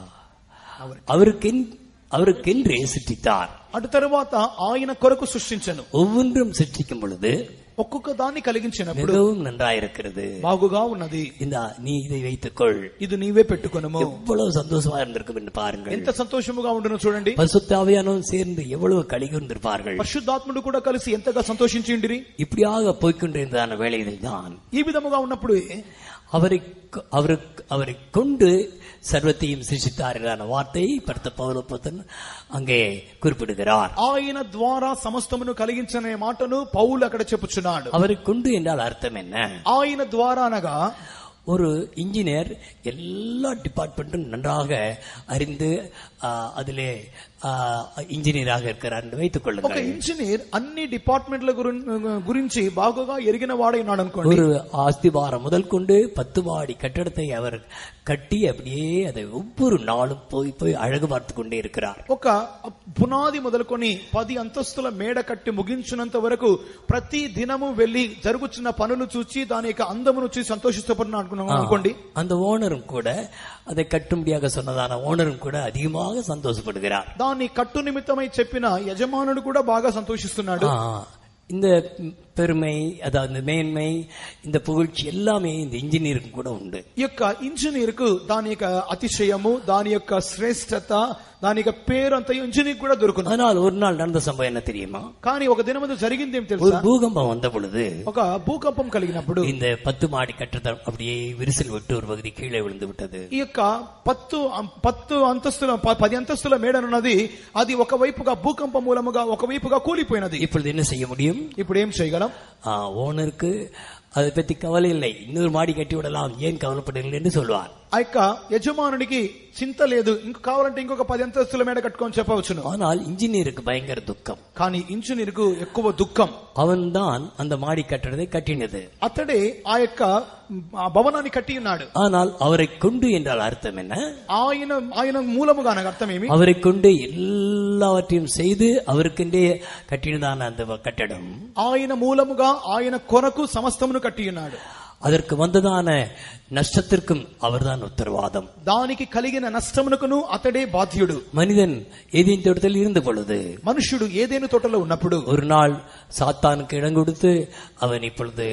அவருக்கென் அவருக்கென்றே சிருஷ்டித்தார் అటు తరువాత ఆయన కొరకు సృష్టించెను ஒவ்வொன்றும் சிருஷ்டிக்கும் பொழுது ఒక్కొక్క దాన్ని కలిగించినప్పుడు மிகவும் நன்றாயிருக்கிறது బాగుగా ఉన్నది இந்த நீ இதை வைத்துக்கொள் ఇది నీవే పెట్టుకొనము எவ்வளவு சந்தோஷமா இருந்திருக்கும் என்று பாருங்கள் ఎంత సంతోషముగా ఉండును చూడండి பரிசுத்தாவியானவரும் சேர்ந்து எவ்வளவு கழிகூர்ந்திருப்பார்கள் పరిశుద్ధాత్ముడు కూడా కలిసి ఎంతగా సంతోషించిండిరి இப்படியாக போய்க்கொண்டிருந்ததான வேளையில் தான் ఈ విధముగా ఉన్నప్పుడు அவரை அவருக்கு அவரை கொண்டு சர்வத்தையும் சிருஷ்டித்தார் என்ற வார்த்தையை படுத்த பௌலப்பத்தன் அங்கே குறிப்பிடுகிறார் ఆయన ద్వారా సమస్తమును కలిగించనే మాటను పౌలు అక్కడ చెప్పుచున్నాడు அவரை கொண்டு என்றால் அர்த்தம் என்ன ఆయన ద్వారా అనగా ஒரு இன்ஜினியர் எல்லா டிபார்ட்மெண்ட்டும் நன்றாக அறிந்து ஆ, அதிலே ஆ, இன்ஜினியராக இருக்கிறார் என்று வைத்துக் ఒక கொள்ளுங்கள் ఇంజనీర్ అన్ని డిపార్ట్మెంట్ల గురిన్- గురించి బాగుగా ఎరిగిన వాడైనాడు అనుకోండి ஒரு ஆஸ்திவாரம் முதல் கொண்டு பத்து மாடி கட்டடத்தை அவர் கட்டி அப்படியே அதை ஒவ்வொரு நாளும் போய் போய் அழகு பார்த்து கொண்டே இருக்கிறார் ఒక పునాది మొదలుకొని పది అంతస్తుల మేడ కట్టి ముగించినంత వరకు ప్రతి దినము వెళ్లి జరుగుతున్న పనులు చూచి దాని యొక్క అందమును చూసి సంతోషిస్తపడిన అనుకున్నాం అనుకోండి அந்த ஓனரும் கூட அதை கட்டும்படியாக சொன்னதான ஓனரும் கூட அதிகமாக சந்தோஷப்படுகிறார் దాన్ని కట్టు నిమిత్తమై చెప్పిన యజమానుడు కూడా బాగా సంతోషిస్తున్నాడు ஆ, இந்த பெருமை அதாவது இந்த மேன்மை இந்த புகழ்ச்சி எல்லாமே இந்த இன்ஜினியருக்கு கூட உண்டு ఈ యొక్క ఇంజనీర్ కు దాని యొక్క అతిశయము దాని యొక్క శ్రేష్టత దాని యొక్క పేరు అంత ఇంజనీర్ కూడా దొరుకుతుంది அதனால் ஒரு நாள் நடந்த சம்பவம் என்ன தெரியுமா కానీ ఒక దినమందు జరిగింది ఏం ஒரு తెలుసా பூகம்பம் வந்த பொழுது ఒక భూకంపం కలిగినప్పుడు இந்த பத்து மாடி கட்டடம் அப்படியே விரிசல் விட்டு ஒரு பகுதி கீழே விழுந்து விட்டது ఈ యొక్క పత్తు పత్తు అంతస్తుల ప- పది అంతస్తుల మేడనున్నది అది ఒక వైపుగా భూకంపం మూలముగా ఒక వైపుగా కూలిపోయినది இப்பொழுது என்ன செய்ய முடியும் ఇప్పుడు ఏం చేయగలం ஆ, ஓனருக்கு அதை பத்தி கவலை இல்லை இன்னொரு மாடி கட்டி விடலாம் ஏன் கவலைப்படுங்கள் என்று சொல்வார் ఆ యొక్క యజమానునికి చింత లేదు ఇంక కావాలంటే ఇంకొక పది అంతస్తుల మేడ కట్టుకొని చెప్పవచ్చును ஆனால் இன்ஜினியருக்கு பயங்கர துக்கம் కానీ ఇంజనీర్ కు ఎక్కువ దుఃఖం அவன்தான் அந்த மாடி கட்டடத்தை கட்டினது అతడే ఆ యొక్క ఆ భవనాన్ని కట్టి ఉన్నాడు ஆனால் அவரை கொண்டு என்றால் அர்த்தம் என்ன ఆయన ఆయన మూలముగా నాకు అర్థమేమి அவரை கொண்டு எல்லாவற்றையும் செய்து அவருக்கென்றே கட்டினதான அந்த கட்டடம் ఆయన మూలముగా ఆయన కొరకు సమస్తమును కట్టి ఉన్నాడు அதற்கு வந்ததான நஷ்டத்திற்கும் அவர்தான் உத்தரவாதம் దానికి కలిగిన నష్టమునకును అతడే బాధ్యుడు மனிதன் ஏதேன் தோட்டத்தில் இருந்த பொழுது మనుష్యుడు ఏదేను తోటలో ఉన్నప్పుడు ஒரு நாள் சாத்தானுக்கு இடம் கொடுத்து அவன் இப்பொழுது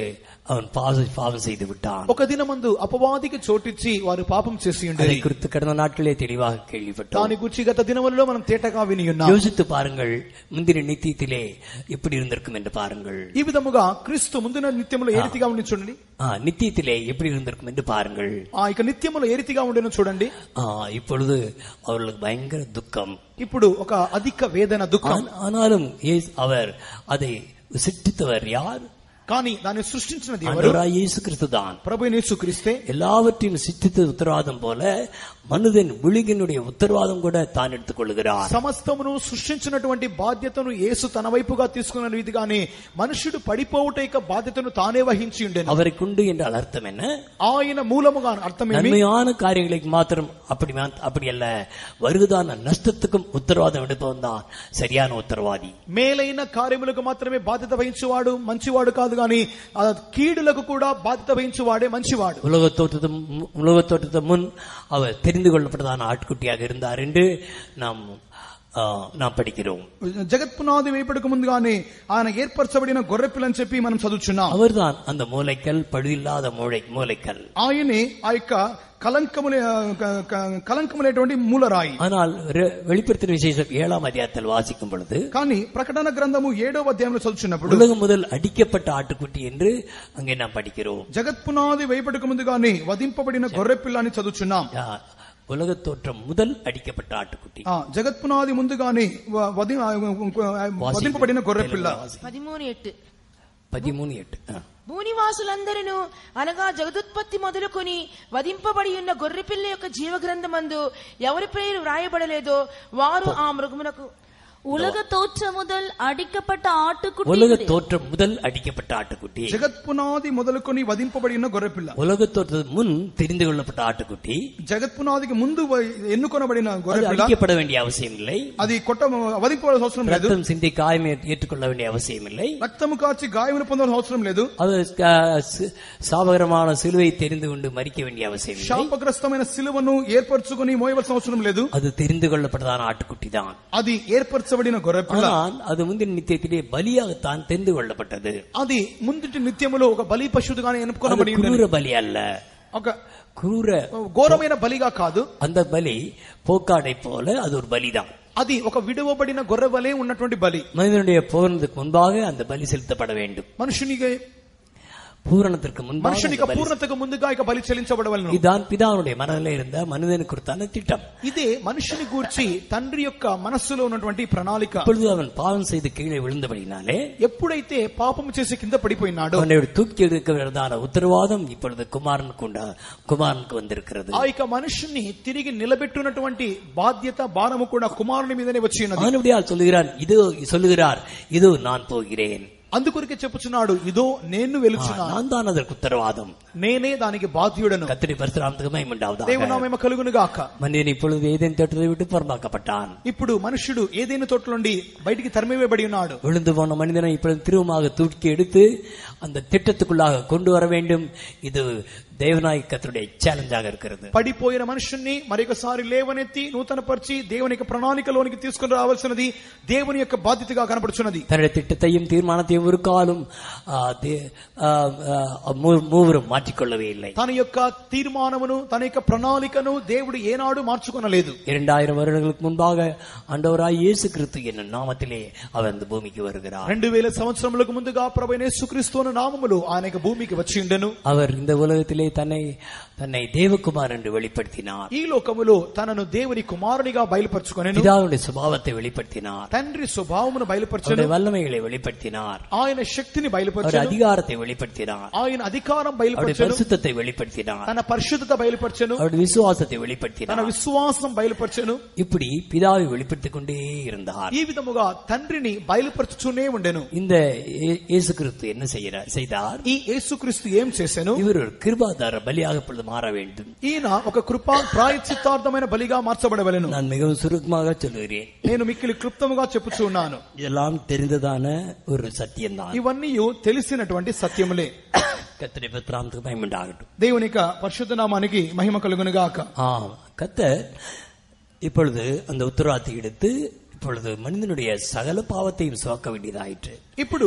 அவன் பாவ பாவம் செய்து விட்டான் ఒక దినమందు అపవాదికి చోటిచ్చి వారు పాపం చేసి அதை ఉండేది குறித்து கடந்த நாட்களே தெளிவாக கேள்விப்பட்டோம் దాని గురించి గత దినములలో మనం తేటగా విని ఉన్నాం யோசித்து பாருங்கள் முந்தின நித்தியத்திலே எப்படி இருந்திருக்கும் என்று பாருங்கள் ఈ విధముగా క్రీస్తు ముందున నిత్యములో ఏ రీతిగా ఉండి చూడండి ஆ, நித்தியத்திலே எப்படி இருந்திருக்கும் என்று பாருங்கள் ఆ ఇక నిత్యములో ఏ రీతిగా ఉండేనో చూడండి ஆ, இப்பொழுது அவர்களுக்கு பயங்கர துக்கம் ఇప్పుడు ఒక అధిక వేదన దుఃఖం ஆன- ஆனாலும் இயேசு- அவர் அதை சிட்டித்தவர் யார் కానీ దాన్ని సృష్టించినది ఎవరు ஆண்டவராய் இயேசு கிறிஸ்து தான் ప్రభు యేసుక్రీస్తే எல்லாவற்றையும் சித்தித்த உத்தரவாதம் போல மனிதன் விழுகினுடைய உத்தரவாதம் கூட தான் எடுத்துக் கொள்கிறார் సమస్తమును సృష్టించినటువంటి బాధ్యతను యేసు తన వైపుగా తీసుకున్న రీతిగానే మనుషుడు పడిపోవుట యొక్క బాధ్యతను తానే వహించి ఉండేను அவரை கொண்டு என்றால் அர்த்தம் என்ன ఆయన మూలముగా అర్థమేమి நன்மையான காரியங்களுக்கு மாத்திரம் அப்படி மா- அப்படி அல்ல வருவதான நஷ்டத்துக்கும் உத்தரவாதம் எடுப்பவன் தான் சரியான உத்தரவாதி మేలైన కార్యములకు మాత్రమే బాధ్యత వహించేవాడు మంచివాడు కాదు గాని ఆ కీడులకు కూడా బాధ్యత వహించేవాడే మంచివాడు உலக தோற்றத்து உலக தோற்றத்து முன் அவர் தெரிந்து கொள்ளப்பட்டதான ஆட்குட்டியாக இருந்தார் என்று நாம் ஆ, நாம் படிக்கிறோம் జగత్పునాది వేపడకు ముందుగానే ఆయన ఏర్పరచబడిన గొర్రెపిల్లని చెప్పి మనం చదువుచున్నాం அவர்தான் அந்த மூளைக்கல் பழுதில்லாத மூளை மூளைக்கல் ఆయనే ఆ యొక్క కలంకములే క- క- కలంకములేటువంటి మూలరాయి ஆனால் ரெ- வெளிப்படுத்தின விசேஷம் ஏழாம் அதிகாரத்தில் வாசிக்கும் பொழுது కానీ ప్రకటన గ్రంథము ఏడవ అధ్యాయంలో చదువుచున్నప్పుడు உலகம் முதல் அடிக்கப்பட்ட ஆட்டுக்குட்டி என்று அங்கே நாம் படிக்கிறோம் జగత్పునాది వేపడకు ముందుగానే వధింపబడిన గొర్రెపిల్ల అని చదువుచున్నాం ஆ, உலக தோற்றம் முதல் அடிக்கப்பட்ட ஆட்டுக்குட்டி ఆ జగత్పునాది ముందుగానే వ- వధి- ఆ, వధింపబడిన గొర్రెపిల్ల పదిమూడు ఎట్టు பதிமூணு எட்டு ஆ. భూనివాసులందరూ అనగా జగదుత్పత్తి మొదలుకొని వధింపబడి ఉన్న గొర్రెపిల్ల యొక్క జీవగ్రంథమందు ఎవరి పేరు వ్రాయబడలేదో వారు ఆ మృగమునకు உலக தோற்றம் முதல் அடிக்கப்பட்ட உலக ஆட்டுக்குட்டி தோற்றம் முதல் அடிக்கப்பட்ட ஆட்டுக்குட்டி జగత్పునాది మొదలుకొని వధింపబడిన గొర్రెపిల్ల உலக தோற்றத்துக்கு முன் தெரிந்து கொள்ளப்பட்ட ஆட்டுக்குட்டி జగత్పునాదికి ముందు వ- ఎన్నుకొనబడిన அது గొర్రెపిల్ల அடிக்கப்பட வேண்டிய அவசியம் இல்லை అది కొట్ట వధింపవలసిన అవసరం లేదు ரத்தம் சிந்தி காயம் ஏற்று- ஏற்றுக்கொள்ள வேண்டிய அவசியம் இல்லை రక్తము కాచి గాయములు పొందవలసిన అవసరం లేదు அது ஆ, சி- சாபகரமான சிலுவை தெரிந்து கொண்டு மறிக்க வேண்டிய அவசியம் இல்லை శాపగ్రస్తమైన సిలువను ఏర్పరచుకుని మోయవలసిన అవసరం లేదు அது தெரிந்து கொள்ளப்பட்டதான ஆட்டுக்குட்டி தான் అది ఏర్పరచబడిన గొర్రెపిల్ల ஆனால் அது முந்தின நித்தியத்திலே பலியாகத்தான் தெரிந்து கொள்ளப்பட்டது అది ముందుటి నిత్యములో ఒక బలి పశువుగానే அது ఎన్నుకొనబడి ఉండేది. குரூர பலி அல்ல ఒక குரூர ఘోరమైన బలిగా కాదు அந்த பலி போக்காடை போல அது ஒரு பலிதான் అది ఒక విడువబడిన గొర్రె వలె ఉన్నటువంటి బలి மனிதனுடைய பூரணத்துக்கு முன்பாக அந்த பலி செலுத்தப்பட வேண்டும் మనుషునికి பூரணத்திற்கு முன்பாக మనుషునికి அந்த பலி పూర్ణతకు ముందుగా ఇక బలి చెల్లించబడవలను இதுதான் பிதாவுடைய மனதில் இருந்த மனிதனுக்கு குறித்தான திட்டம் ఇదే మనుషుని గూర్చి తండ్రి యొక్క మనస్సులో ఉన్నటువంటి ప్రణాళిక இப்பொழுது அவன் பாவம் செய்து கீழே விழுந்தபடினாலே ఎప్పుడైతే పాపము చేసి కింద పడిపోయినాడో அவனை தூக்கி எடுக்கிறதான உத்தரவாதம் இப்பொழுது குமாரனுக்கு உண்டா குமாரனுக்கு வந்திருக்கிறது ఆ యొక్క మనుషుని తిరిగి నిలబెట్టున్నటువంటి బాధ్యత భారము కూడా కుమారుని మీదనే వచ్చి ఉన్నది அவனுடையால் சொல்லுகிறான் இது சொல்லுகிறார் இதோ நான் போகிறேன் అందుకొరికే చెప్పుచున్నాడు ఇదో నేను ஆ, వెలుచున్నాను நான் தான் அதற்கு உத்தரவாதம் నేనే దానికి బాధ్యుడను கத்திரி பரசுராமத்துக்கு மயமுண்டாவதாக దేవునామేమ కలుగును గాక மனிதன் இப்பொழுது ஏதேன் தோட்டத்தை விட்டு புறம்பாக்கப்பட்டான் ఇప్పుడు మనుషుడు ఏదైనా తోట నుండి బయటికి తరిమివేయబడి ఉన్నాడు விழுந்து போன மனிதனை இப்பொழுது திரும்பமாக தூக்கி எடுத்து அந்த திட்டத்துக்குள்ளாக கொண்டு வர வேண்டும் இது தேவநாயக்கத்துடைய சேலஞ்சாக இருக்கிறது పడిపోయిన మనుషుణ్ణి మరొకసారి లేవనెత్తి నూతనపరిచి దేవుని యొక్క ప్రణాళికలోనికి తీసుకుని రావాల్సినది దేవుని యొక్క బాధ్యతగా కనపడుచున్నది தன்னுடைய திட்டத்தையும் தீர்மானத்தையும் ஒரு காலம் ஆ, தே- ஆ, ஆ, மூ- மூவரும் மாற்றிக்கொள்ளவே இல்லை తన యొక్క తీర్మానమును తన యొక్క ప్రణాళికను దేవుడు ఏనాడు మార్చుకొనలేదు இரண்டாயிரம் வருடங்களுக்கு முன்பாக ஆண்டவராய் இயேசு கிறிஸ்து என்னும் நாமத்திலே அவர் இந்த பூமிக்கு வருகிறார் రెండు వేల సంవత్సరములకు ముందుగా ప్రభైన యేసుక్రీస్తు అను నామములు ఆయన యొక్క భూమికి వచ్చి ఉండెను அவர் இந்த உலகத்திலே தன்னை தன்னை தேவகுமார் என்று வெளிப்படுத்தினார் ఈ లోకములో తనను దేవుని కుమారునిగా బయలుపరచుకొనెను பிதாவுடைய சுபாவத்தை வெளிப்படுத்தினார் తండ్రి స్వభావమును బయలుపరచను அவருடைய வல்லமைகளை வெளிப்படுத்தினார் ఆయన శక్తిని அவருடைய బయలుపరచను அதிகாரத்தை வெளிப்படுத்தினார் ఆయన అధికారం அவருடைய బయలుపరచను பரிசுத்தத்தை வெளிப்படுத்தினார் తన పరిశుద్ధత బయలుపరచను அவருடைய விசுவாசத்தை తన வெளிப்படுத்தினார் విశ్వాసం బయలుపరచను இப்படி பிதாவை வெளிப்படுத்திக் கொண்டே இருந்தார் ఈ విధముగా తండ్రిని బయలుపరచుతూనే ఉండెను இந்த இயே- இயேசு கிறிஸ்து என்ன செய்யறார் செய்தார் ఈ యేసుక్రీస్తు ఏం చేశాను இவர் ஒரு கிருபாதார பலியாக இப்பொழுது மாற வேண்டும் ఈయన ఒక కృపా ప్రాయచిత్తార్థమైన బలిగా మార్చబడవలెను நான் மிகவும் சுருக்கமாக சொல்லுகிறேன் నేను మిక్కిలి క్లుప్తముగా చెప్పుచూ ఉన్నాను இதெல்லாம் தெரிந்ததான ஒரு சத்தியம்தான் ఇవన్నీ తెలిసినటువంటి సత్యములే கத்திரை பத்திராமத்துக்கு பயமுண்டாகட்டும் దేవుని యొక్క పరిశుద్ధ నామానికి మహిమ కలుగునుగాక ஆ கத்தர் இப்பொழுது அந்த உத்தரவாதத்தை எடுத்து இப்பொழுது மனிதனுடைய சகல பாவத்தையும் சுமக்க வேண்டியதாயிற்று ఇప్పుడు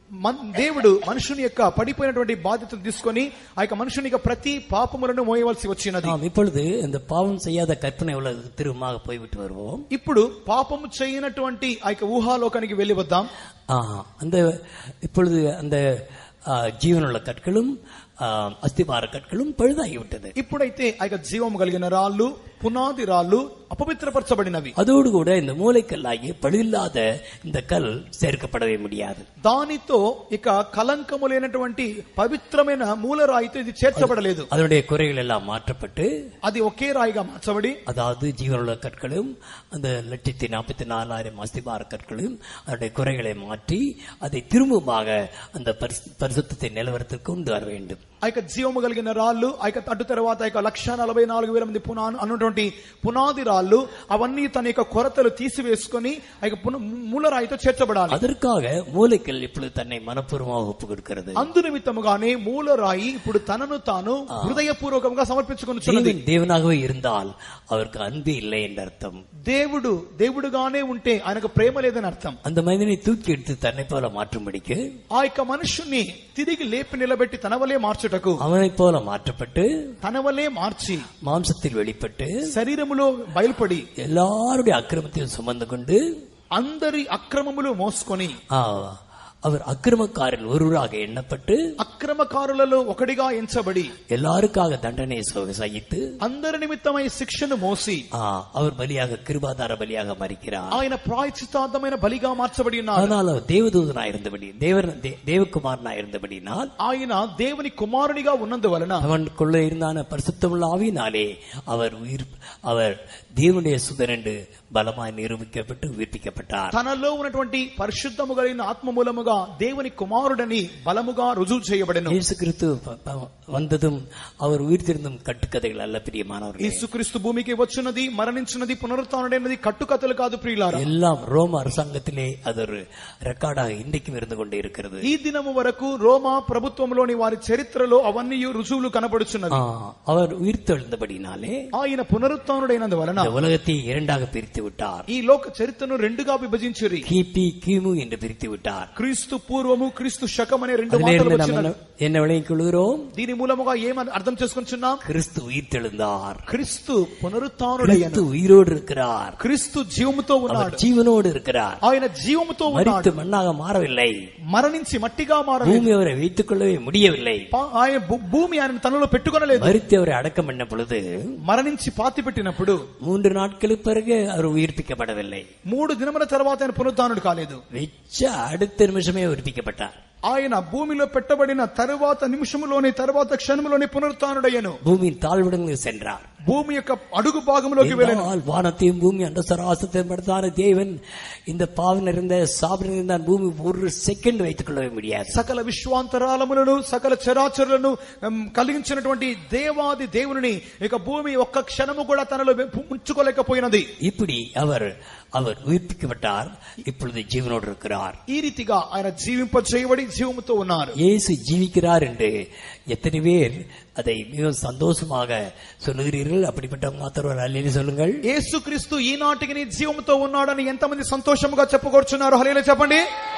మన్- దేవుడు మనుషుని యొక్క పడిపోయినటువంటి బాధ్యతను తీసుకొని ఆ యొక్క మనుషుని యొక్క ప్రతి పాపములను మోయవలసి వచ్చినది நாம் இப்பொழுது இந்த பாவம் செய்யாத கற்பனை உலக திரும்பமாக போய்விட்டு வருவோம் ఇప్పుడు పాపము చేయనటువంటి ఆ యొక్క ఊహాలోకానికి వెళ్లి వద్దాం ஆ, அந்த இப்பொழுது அந்த ஆ, ஜீவனுள்ள கற்களும் ஆ, அஸ்திபார கற்களும் பழுதாகிவிட்டது ఇప్పుడైతే ఆ యొక్క జీవము కలిగిన రాళ్ళు పునాది రాళ్ళు అపవిత్రపరచబడినవి அதோடு கூட இந்த மூளைக்கல்லாகி பழுதில்லாத இந்த கல் சேர்க்கப்படவே முடியாது దానితో ఇక కలంకము లేనటువంటి పవిత్రమైన మూలరాయితో ఇది చేర్చబడలేదు அதனுடைய குறைகள் எல்லாம் மாற்றப்பட்டு అది ఒకే రాయిగా మార్చబడి அதாவது ஜீவனுள்ள கற்களும் அந்த லட்சத்தி நாற்பத்தி நாலாயிரம் அஸ்திபார கற்களும் அதனுடைய குறைகளை மாற்றி அதை திரும்பமாக அந்த பரிசு- பரிசுத்தத்தை நிலவரத்துக்கு கொண்டு வர வேண்டும் ఆ యొక్క జీవము కలిగిన రాళ్ళు ఆ యొక్క అటు తర్వాత ఆ యొక్క లక్ష నలభై నాలుగు వేల మంది పునా అన్నటువంటి పునాది రాళ్ళు అవన్నీ తన యొక్క కొరతలు తీసివేసుకొని ఆ యొక్క పున- మూలరాయితో చేర్చబడాలి அதற்காக மூளைக்கல் இப்பொழுது தன்னை மனப்பூர்வமாக ஒப்பு கொடுக்கிறது అందు నిమిత్తముగానే మూలరాయి ఇప్పుడు తనను తాను హృదయపూర్వకంగా సమర్పించుకుని தேவன் தேவனாகவே இருந்தால் அவருக்கு அன்பு இல்லை என்ற அர்த்தம் దేవుడు దేవుడుగానే ఉంటే ఆయనకు ప్రేమ లేదని అర్థం அந்த மனிதனை தூக்கி எடுத்து தன்னை போல மாற்றும்படிக்கு ఆ యొక్క మనుషుణ్ణి తిరిగి లేపి నిలబెట్టి తన వలే మార్చుటకు அவனைப் போல மாற்றப்பட்டு తన వలే మార్చి மாம்சத்தில் வெளிப்பட்டு శరీరములో బయలుపడి எல்லாருடைய அக்கிரமத்தையும் சுமந்து கொண்டு అందరి అక్రమములు మోసుకొని ஆ, அவர் அக்கிரமக்காரில் ஒருவராக எண்ணப்பட்டு అక్రమకారులలో ఒకడిగా ఎంచబడి எல்லாருக்காக தண்டனை சு- சகித்து అందరి నిమిత్తమై శిక్షను మోసి ஆ, அவர் பலியாக கிருபாதார பலியாக மறிக்கிறார் ఆయన ప్రాయచితార్థమైన బలిగా మార్చబడి ఉన్నారు ஆனால் அவர் தேவதூதனாய் இருந்தபடி தேவர் தே- தேவகுமாரனாய் இருந்தபடினால் ఆయన దేవుని కుమారునిగా ఉన్నందువలన அவனுக்குள்ள இருந்தான பரிசுத்தமுள்ள ஆவியினாலே அவர் உயிர் அவர் தேவனுடைய சுதன் என்று பலமாய் நிரூபிக்கப்பட்டு உயிர்ப்பிக்கப்பட்டார் తనలో ఉన్నటువంటి పరిశుద్ధము కలిగిన ఆత్మ మూలముగా దేవుని కుమారుడని బలముగా రుజువు చేయబడెను இயேசு கிறிஸ்து ப- ப- வந்ததும் அவர் உயிர்த்தெழுந்தும் கட்டுக்கதைகள் அல்ல பிரியமானவர்களே యేసుక్రీస్తు భూమికి వచ్చినది మరణించినది పునరుత్డైనది కట్టుకథలు కాదు ప్రియులారా எல்லாம் ரோம அரசாங்கத்திலே அது ஒரு ரெக்கார்டாக இன்றைக்கும் இருந்து கொண்டே இருக்கிறது ఈ దినము వరకు రోమా ప్రభుత్వంలోని వారి చరిత్రలో అవన్నీ రుజువులు కనబడుచున్నవి ஆ, அவர் உயிர்த்தெழுந்தபடினாலே ఆయన పునరుత్డైనందువలన இந்த உலகத்தை இரண்டாக பிரித்து விட்டார் ఈ లోక చరిత్రను రెండుగా విభజించిరి கிபி கிமு என்று பிரித்து விட்டார் క్రీస్తు పూర్వము క్రీస్తు శకం అనే రెండు அதிலே మాటలు இருந்து நாம் వచ్చినవి என்ன- என்ன விளங்கிக் கொள்கிறோம் దీని మూలముగా ఏమని అర్థం చేసుకుంటున్నాం கிறிஸ்து உயிர்த்தெழுந்தார் క్రీస్తు పునరుత్డయ్యను கிறிஸ்து உயிரோடு இருக்கிறார் క్రీస్తు జీవముతో அவர் ఉన్నాడు ஜீவனோடு இருக்கிறார் ఆయన జీవముతో ఉన్నాడు மரித்து மண்ணாக மாறவில்லை మరణించి మట్టిగా మారలేదు பூமி அவரை வைத்துக் கொள்ளவே முடியவில்லை పా- ఆయన భూ- భూమి ఆయన తనలో పెట్టుకొనలేదు மரித்து அவரை அடக்கம் பண்ண பொழுது మరణించి పాతి పెట్టినప్పుడు மூன்று நாட்களுக்கு பிறகு அவர் உயிர்ப்பிக்கப்படவில்லை మూడు దినముల తర్వాత ఆయన పునరుత్నుడు కాలేదు வெச்ச அடுத்த நிமிஷமே உயிர்ப்பிக்கப்பட்டார் ఆయన భూమిలో పెట్టబడిన తరువాత నిమిషములోని తరువాత క్షణములోని పునరుత్నుడయ్యను பூமியின் தாழ்விடங்களுக்கு சென்றார் భూమి యొక్క అడుగు భాగంలోకి వెళ్ళను என்றால் வானத்தையும் பூமி அந்த சராசத்தையும் படுத்தான தேவன் இந்த பாவன் இருந்த சாபன் இருந்த பூமி ஒரு செகண்ட் வைத்துக் கொள்ளவே முடியாது సకల విశ్వాంతరాలములను సకల చరాచరులను ఉమ్, కలిగించినటువంటి దేవాది దేవుని ఇక భూమి ఒక్క క్షణము కూడా తనలో వె- ఉంచుకోలేకపోయినది இப்படி அவர் அவர் உயிர்ப்பிக்கப்பட்டார் இப்பொழுது ஜீவனோடு இருக்கிறார் ఈ రీతిగా ఆయన జీవింప చేయబడి జీవముతో ఉన్నారు இயேசு ஜீவிக்கிறார் என்று எத்தனை பேர் அதை மிகவும் சந்தோஷமாக சொல்லுகிறீர்கள் அப்படிப்பட்டவங்க மாத்திரம் அல்லேன்னு சொல்லுங்கள் యేసుక్రీస్తు ఈనాటికి నీ జీవముతో ఉన్నాడని ఎంతమంది సంతోషముగా చెప్పుకొచ్చున్నారు హలేలో చెప్పండి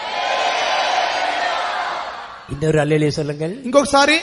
இன்னொரு அல்லேலே சொல்லுங்கள் ఇంకొకసారి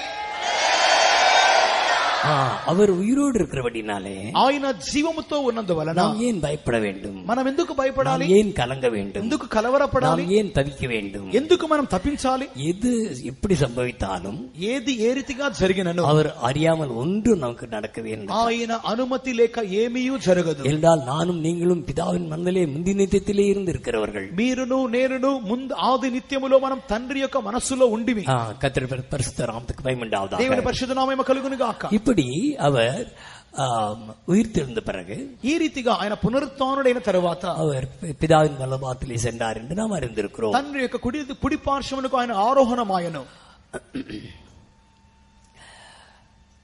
ஆ, அவர் உயிரோடு இருக்கிறபடினாலே ఆయన జీవముతో ఉన్నందువలన நாம் ஏன் பயப்பட வேண்டும் మనం ఎందుకు நாம் భయపడాలి ஏன் கலங்க வேண்டும் ఎందుకు కలవరపడాలి நாம் ஏன் தவிக்க வேண்டும் ఎందుకు మనం తప్పించాలి எது எப்படி சம்பவித்தாலும் ఏది ఏ రీతిగా జరిగినను அவர் அறியாமல் ஒன்றும் நமக்கு நடக்க வேண்டும் ఆయన అనుమతి లేక ఏమీయూ జరగదు என்றால் நானும் நீங்களும் பிதாவின் மனதிலே முந்தி நித்தியத்திலே இருந்து இருக்கிறவர்கள் మీరును నేనును ముందు ఆది నిత్యములో మనం తండ్రి యొక్క మనస్సులో ఉండివి கத்திர பரிசுத்த ராமத்துக்கு பயமுண்டாவதாக దేవుని పరిశుద్ధ నామమ కలుగును గాక இப்படி அவர் ஆம், உயிர்த்தெழுந்த பிறகு ఈ రీతిగా ఆయన పునరుత్డైన తరువాత அவர் பிதாவின் வல்லபாத்திலே சென்றார் என்று நாம் அறிந்திருக்கிறோம் తండ్రి యొక్క కుడి కుడి పార్శ్వమునకు ఆయన ఆరోహణమాయను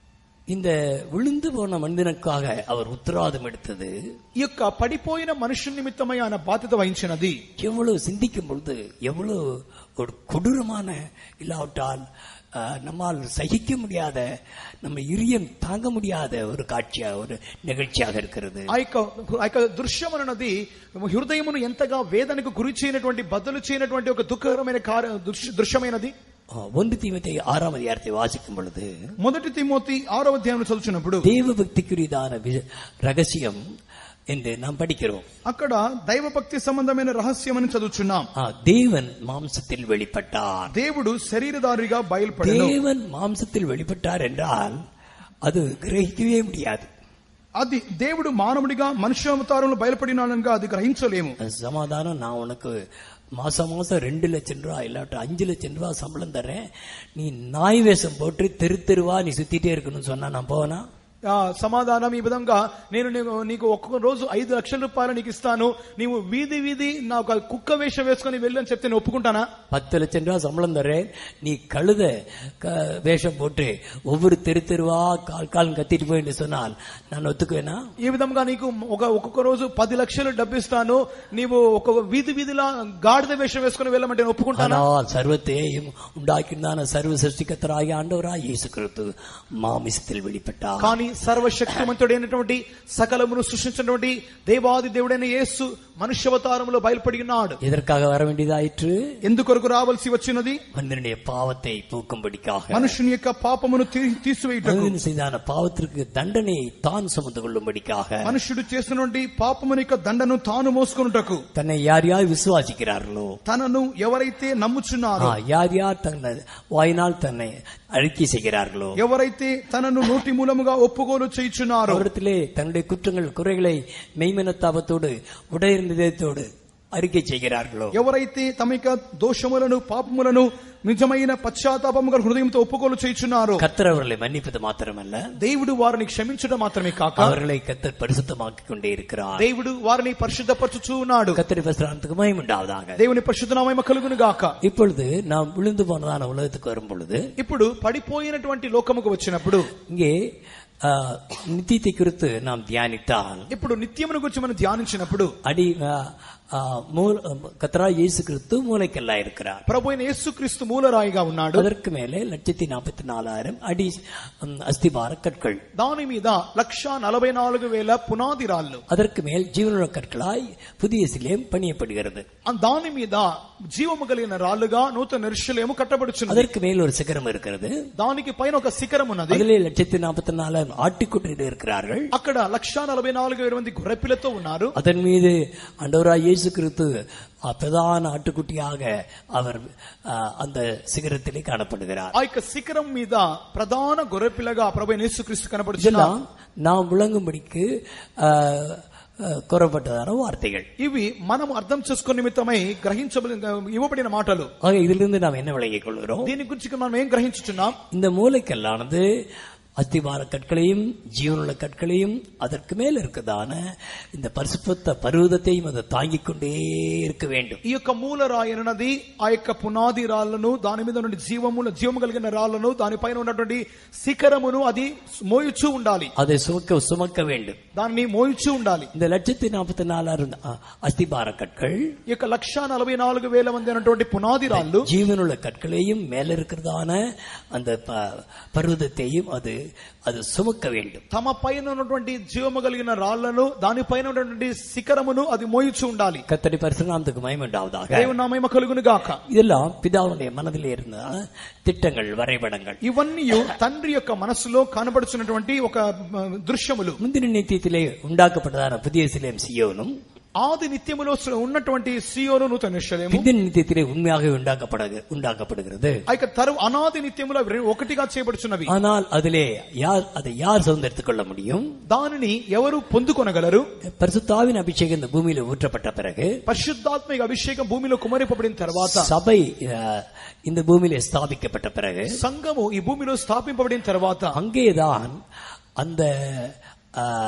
இந்த விழுந்து போன மனிதனுக்காக அவர் உத்தரவாதம் எடுத்தது ఈ యొక్క పడిపోయిన మనుషుని నిమిత్తమై ఆయన బాధ్యత వహించినది எவ்வளவு சிந்திக்கும் பொழுது எவ்வளவு ஒரு கொடூரமான இல்லாவிட்டால் அஹ், நம்மால் சகிக்க முடியாத நம்ம இரியம் தாங்க முடியாத ஒரு காட்சியாக ஒரு நிகழ்ச்சியாக இருக்கிறது ఆ యొక్క ఆ యొక్క దృశ్యం అన్నది హృదయమును ఎంతగా వేదనకు గురి చేయనటువంటి బదులు చేయనటువంటి ఒక దుఃఖకరమైన కార్య దృశ్య- దృశ్యమైనది அஹ், ஒன்று தீமத்தை ஆறாம் அதிகாரத்தை வாசிக்கும் பொழுது మొదటి తిమోతి ఆరవ అధ్యాయం చదువుచున్నప్పుడు தேவ பக்திக்குரியதான வி- ரகசியம் என்று நாம் படிக்கிறோம் అక్కడ దైవభక్తి సంబంధమైన రహస్యం అని చదువుచున్నాం ஆ, தேவன் மாம்சத்தில் வெளிப்பட்டார் దేవుడు శరీరధారిగా బయలుపడను தேவன் மாம்சத்தில் வெளிப்பட்டார் என்றால் அது கிரகிக்கவே முடியாது అది దేవుడు మానవుడిగా మనుష్య అవతారంలో బయలుపడినాడనగా అది గ్రహించలేము அது சமாதானம் நான் உனக்கு மாசம் மாசம் ரெண்டு லட்சம் ரூபா இல்லாட்ட அஞ்சு லட்சம் ரூபா சம்பளம் தரேன் நீ நாய் வேஷம் போட்டு தெரு தெருவா நீ சுத்திட்டே இருக்கணும்னு சொன்னா நான் போவேனா ఆ సమాధానం ఈ విధంగా నేను నీకు నీకు ఒక్కొక్క రోజు ఐదు లక్షల రూపాయలు నీకు ఇస్తాను నీవు వీధి వీధి నాకు ఆ కుక్క వేషం వేసుకొని వెళ్ళు అని చెప్తే నేను ఒప్పుకుంటానా பத்து லட்சம் ரூபா சம்பளம் தரேன் நீ கழுத க- வேஷம் போட்டு ஒவ்வொரு தெரு தெருவா கால் கால் கத்திட்டு போயின்னு சொன்னால் நான் ஒத்துக்குவேனா ఈ విధంగా నీకు ఒక ఒక్కొక్క రోజు పది లక్షలు డబ్బు ఇస్తాను నీవు ఒక్కొక్క వీధి వీధిలా గాడిద వేషం వేసుకొని వెళ్ళమంటే నేను ఒప్పుకుంటానా ஆனால் சர்வத்தையும் உண்டாக்கினான சர்வ சிருஷ்டிகத்தராகிய ஆண்டவராய் இயேசு கிறிஸ்து மாமிசத்தில் வெளிப்பட்டார் కానీ సర్వశక్తిమంతుడైనటువంటి సకలమును సృష్టించినటువంటి దేవాది దేవుడైన యేసు మనుష్యవతారములో బయలుపడి ఉన్నాడు எதற்காக வர வேண்டியதாயிற்று ఎందుకొరకు రావాల్సి వచ్చినది மனிதனுடைய பாவத்தை போக்கும்படிக்காக మనుషుని యొక్క పాపమును తీ- తీసివేయుటకు மனிதன் செய்தான பாவத்திற்கு தண்டனையை தான் சுமந்து கொள்ளும்படிக்காக మనుషుడు చేసినటువంటి పాపముని యొక్క దండను తాను మోసుకొనుటకు தன்னை யார் யார் விசுவாசிக்கிறார்களோ తనను ఎవరైతే నమ్ముచున్నారో ஆ, யார் யார் தன்னை வாயினால் தன்னை அறிக்கை செய்கிறார்களோ ఎవరైతే తనను నోటి మూలముగా ఒప్పుకోలు చేయుచున్నారో அவரிடத்திலே தன்னுடைய குற்றங்கள் குறைகளை மெய்மனத்தாபத்தோடு உடையிருந்ததோடு அறிக்கை செய்கிறார்களோ ఎవరైతే తమ యొక్క దోషములను పాపములను నిజమైన పశ్చాత్తాపముగా హృదయంతో ఒప్పుకోలు చేయుచున్నారో கர்த்தர் அவர்களை மன்னிப்பது மாத்திரமல்ல దేవుడు వారిని క్షమించడం మాత్రమే కాక அவர்களை கர்த்தர் பரிசுத்தமாக்கிக் கொண்டே இருக்கிறார் దేవుడు వారిని పరిశుద్ధపరచుచూ ఉన్నాడు கர்த்தரி பஸ்திரானத்துக்கு மயம் உண்டாவதாக దేవుని పరిశుద్ధనామయ కలుగును గాక இப்பொழுது நாம் விழுந்து போனதான உலகத்துக்கு வரும் பொழுது ఇప్పుడు పడిపోయినటువంటి లోకముకు వచ్చినప్పుడు இங்கே ஆ, நித்தியத்தை குறித்து நாம் தியானித்தால் ఇప్పుడు నిత్యమును గురించి మనం ధ్యానించినప్పుడు அடி ஆ, ஆ, மூல கத்ரா இயேசு கிறிஸ்து மூளைக்கல்லா இருக்கிறார் ప్రభు అయిన యేసుక్రీస్తు మూలరాయిగా ఉన్నాడు அதற்கு மேலே லட்சத்தி நாற்பத்தி நாலாயிரம் அடி ம், அஸ்திபார கற்கள் దాని మీద లక్ష నలభై నాలుగు వేల పునాది రాళ్ళు அதற்கு மேல் ஜீவனுள்ள கற்களாய் புதிய சிலேம் பணியப்படுகிறது ఆ దాని మీద జీవము కలిగిన రాళ్లుగా నూతన నిరుషులేము కట్టబడుచున్నది அதற்கு மேல் ஒரு சிகரம் இருக்கிறது దానికి పైన ఒక శిఖరం ఉన్నది அதிலே லட்சத்தி நாற்பத்தி நாலாயிரம் ஆட்டுக்குட்டிகள் இருக்கிறார்கள் అక్కడ లక్ష నలభై నాలుగు వేల మంది గొర్రెపిల్లతో ఉన్నారు அதன் மீது ஆண்டவராய் இயேசு கிறிஸ்து அஹ், பிரதான ஆட்டுக்குட்டியாக அவர் அஹ், அந்த சிகரத்திலே காணப்படுகிறார் ఆ యొక్క శిఖరం మీద ప్రధాన గొర్రెపిల్లగా ప్రభు అయిన యేసుక్రీస్తు కనబడుచున్నారు இதெல்லாம் நாம் விளங்கும்படிக்கு அஹ், அஹ், கூறப்பட்டதான வார்த்தைகள் ఇవి మనం అర్థం చేసుకునే నిమిత్తమై గ్రహించబడి ఇవ్వబడిన మాటలు ஆக இதிலிருந்து நாம் என்ன விளங்கிக் கொள்கிறோம் దీని గురించి మనం ఏం గ్రహించుచున్నాం இந்த மூளைக்கல்லானது அஸ்திவார கற்களையும் ஜீவனுள்ள கற்களையும் அதற்கு மேல் இருக்குதான இந்த பரிசுத்த பருவதத்தையும் அதை தாங்கிக் கொண்டே இருக்க வேண்டும் ఈ యొక్క మూల రాయి అన్నది ఆ యొక్క పునాది రాళ్లను దాని మీద నుండి జీవముల జీవము కలిగిన రాళ్లను దానిపైన ఉన్నటువంటి శిఖరమును అది మోయుచూ ఉండాలి அதை சுமக்க சுமக்க வேண்டும் దాన్ని మోయుచూ ఉండాలి இந்த லட்சத்தி நாற்பத்தி நாலாயிரம் அ- அஸ்திபார கற்கள் ఈ యొక్క లక్ష నలభై నాలుగు వేల మంది అయినటువంటి పునాది రాళ్లు ஜீவனுள்ள கற்களையும் மேல இருக்கிறதான அந்த ப- பர்வதத்தையும் அது அது சுமக்க வேண்டும் తమ పైన ఉన్నటువంటి జీవము కలిగిన రాళ్లను దానిపైన ఉన్నటువంటి శిఖరమును అది మోయుచూ ఉండాలి கத்தடி பரிசுநாமத்துக்கு மயமுண்டாவதாக దేవుని నామహిమ కలుగును గాక இதெல்லாம் பிதாவுடைய மனதிலே இருந்த திட்டங்கள் வரைபடங்கள் ఇవన్నీ తండ్రి యొక్క మనస్సులో కనబడుచున్నటువంటి ఒక మ, దృశ్యములు முந்தின நித்தியத்திலே உண்டாக்கப்பட்டதான புதிய சிலேம் சியோனும் ఆది నిత్యములో ఉన్నటువంటి సియోను నూతన నిశ్చయము பிந்தின நித்தியத்திலே உண்மையாக உண்டாக்கப்பட உண்டாக்கப்படுகிறது ఆ యొక్క తరు అనాది నిత్యములో అవి రెండు ఒకటిగా చేయబడుచున్నవి ஆனால் அதிலே யார் அதை யார் சுதந்திரத்துக் கொள்ள முடியும் దానిని ఎవరు పొందుకొనగలరు பரிசுத்தாவின் அபிஷேகம் இந்த பூமியில ஊற்றப்பட்ட பிறகு పరిశుద్ధాత్మిక అభిషేకం భూమిలో కుమరింపబడిన తర్వాత சபை அஹ், இந்த பூமியிலே ஸ்தாபிக்கப்பட்ட பிறகு సంఘము ఈ భూమిలో స్థాపింపబడిన తర్వాత அங்கேதான் அந்த அஹ்,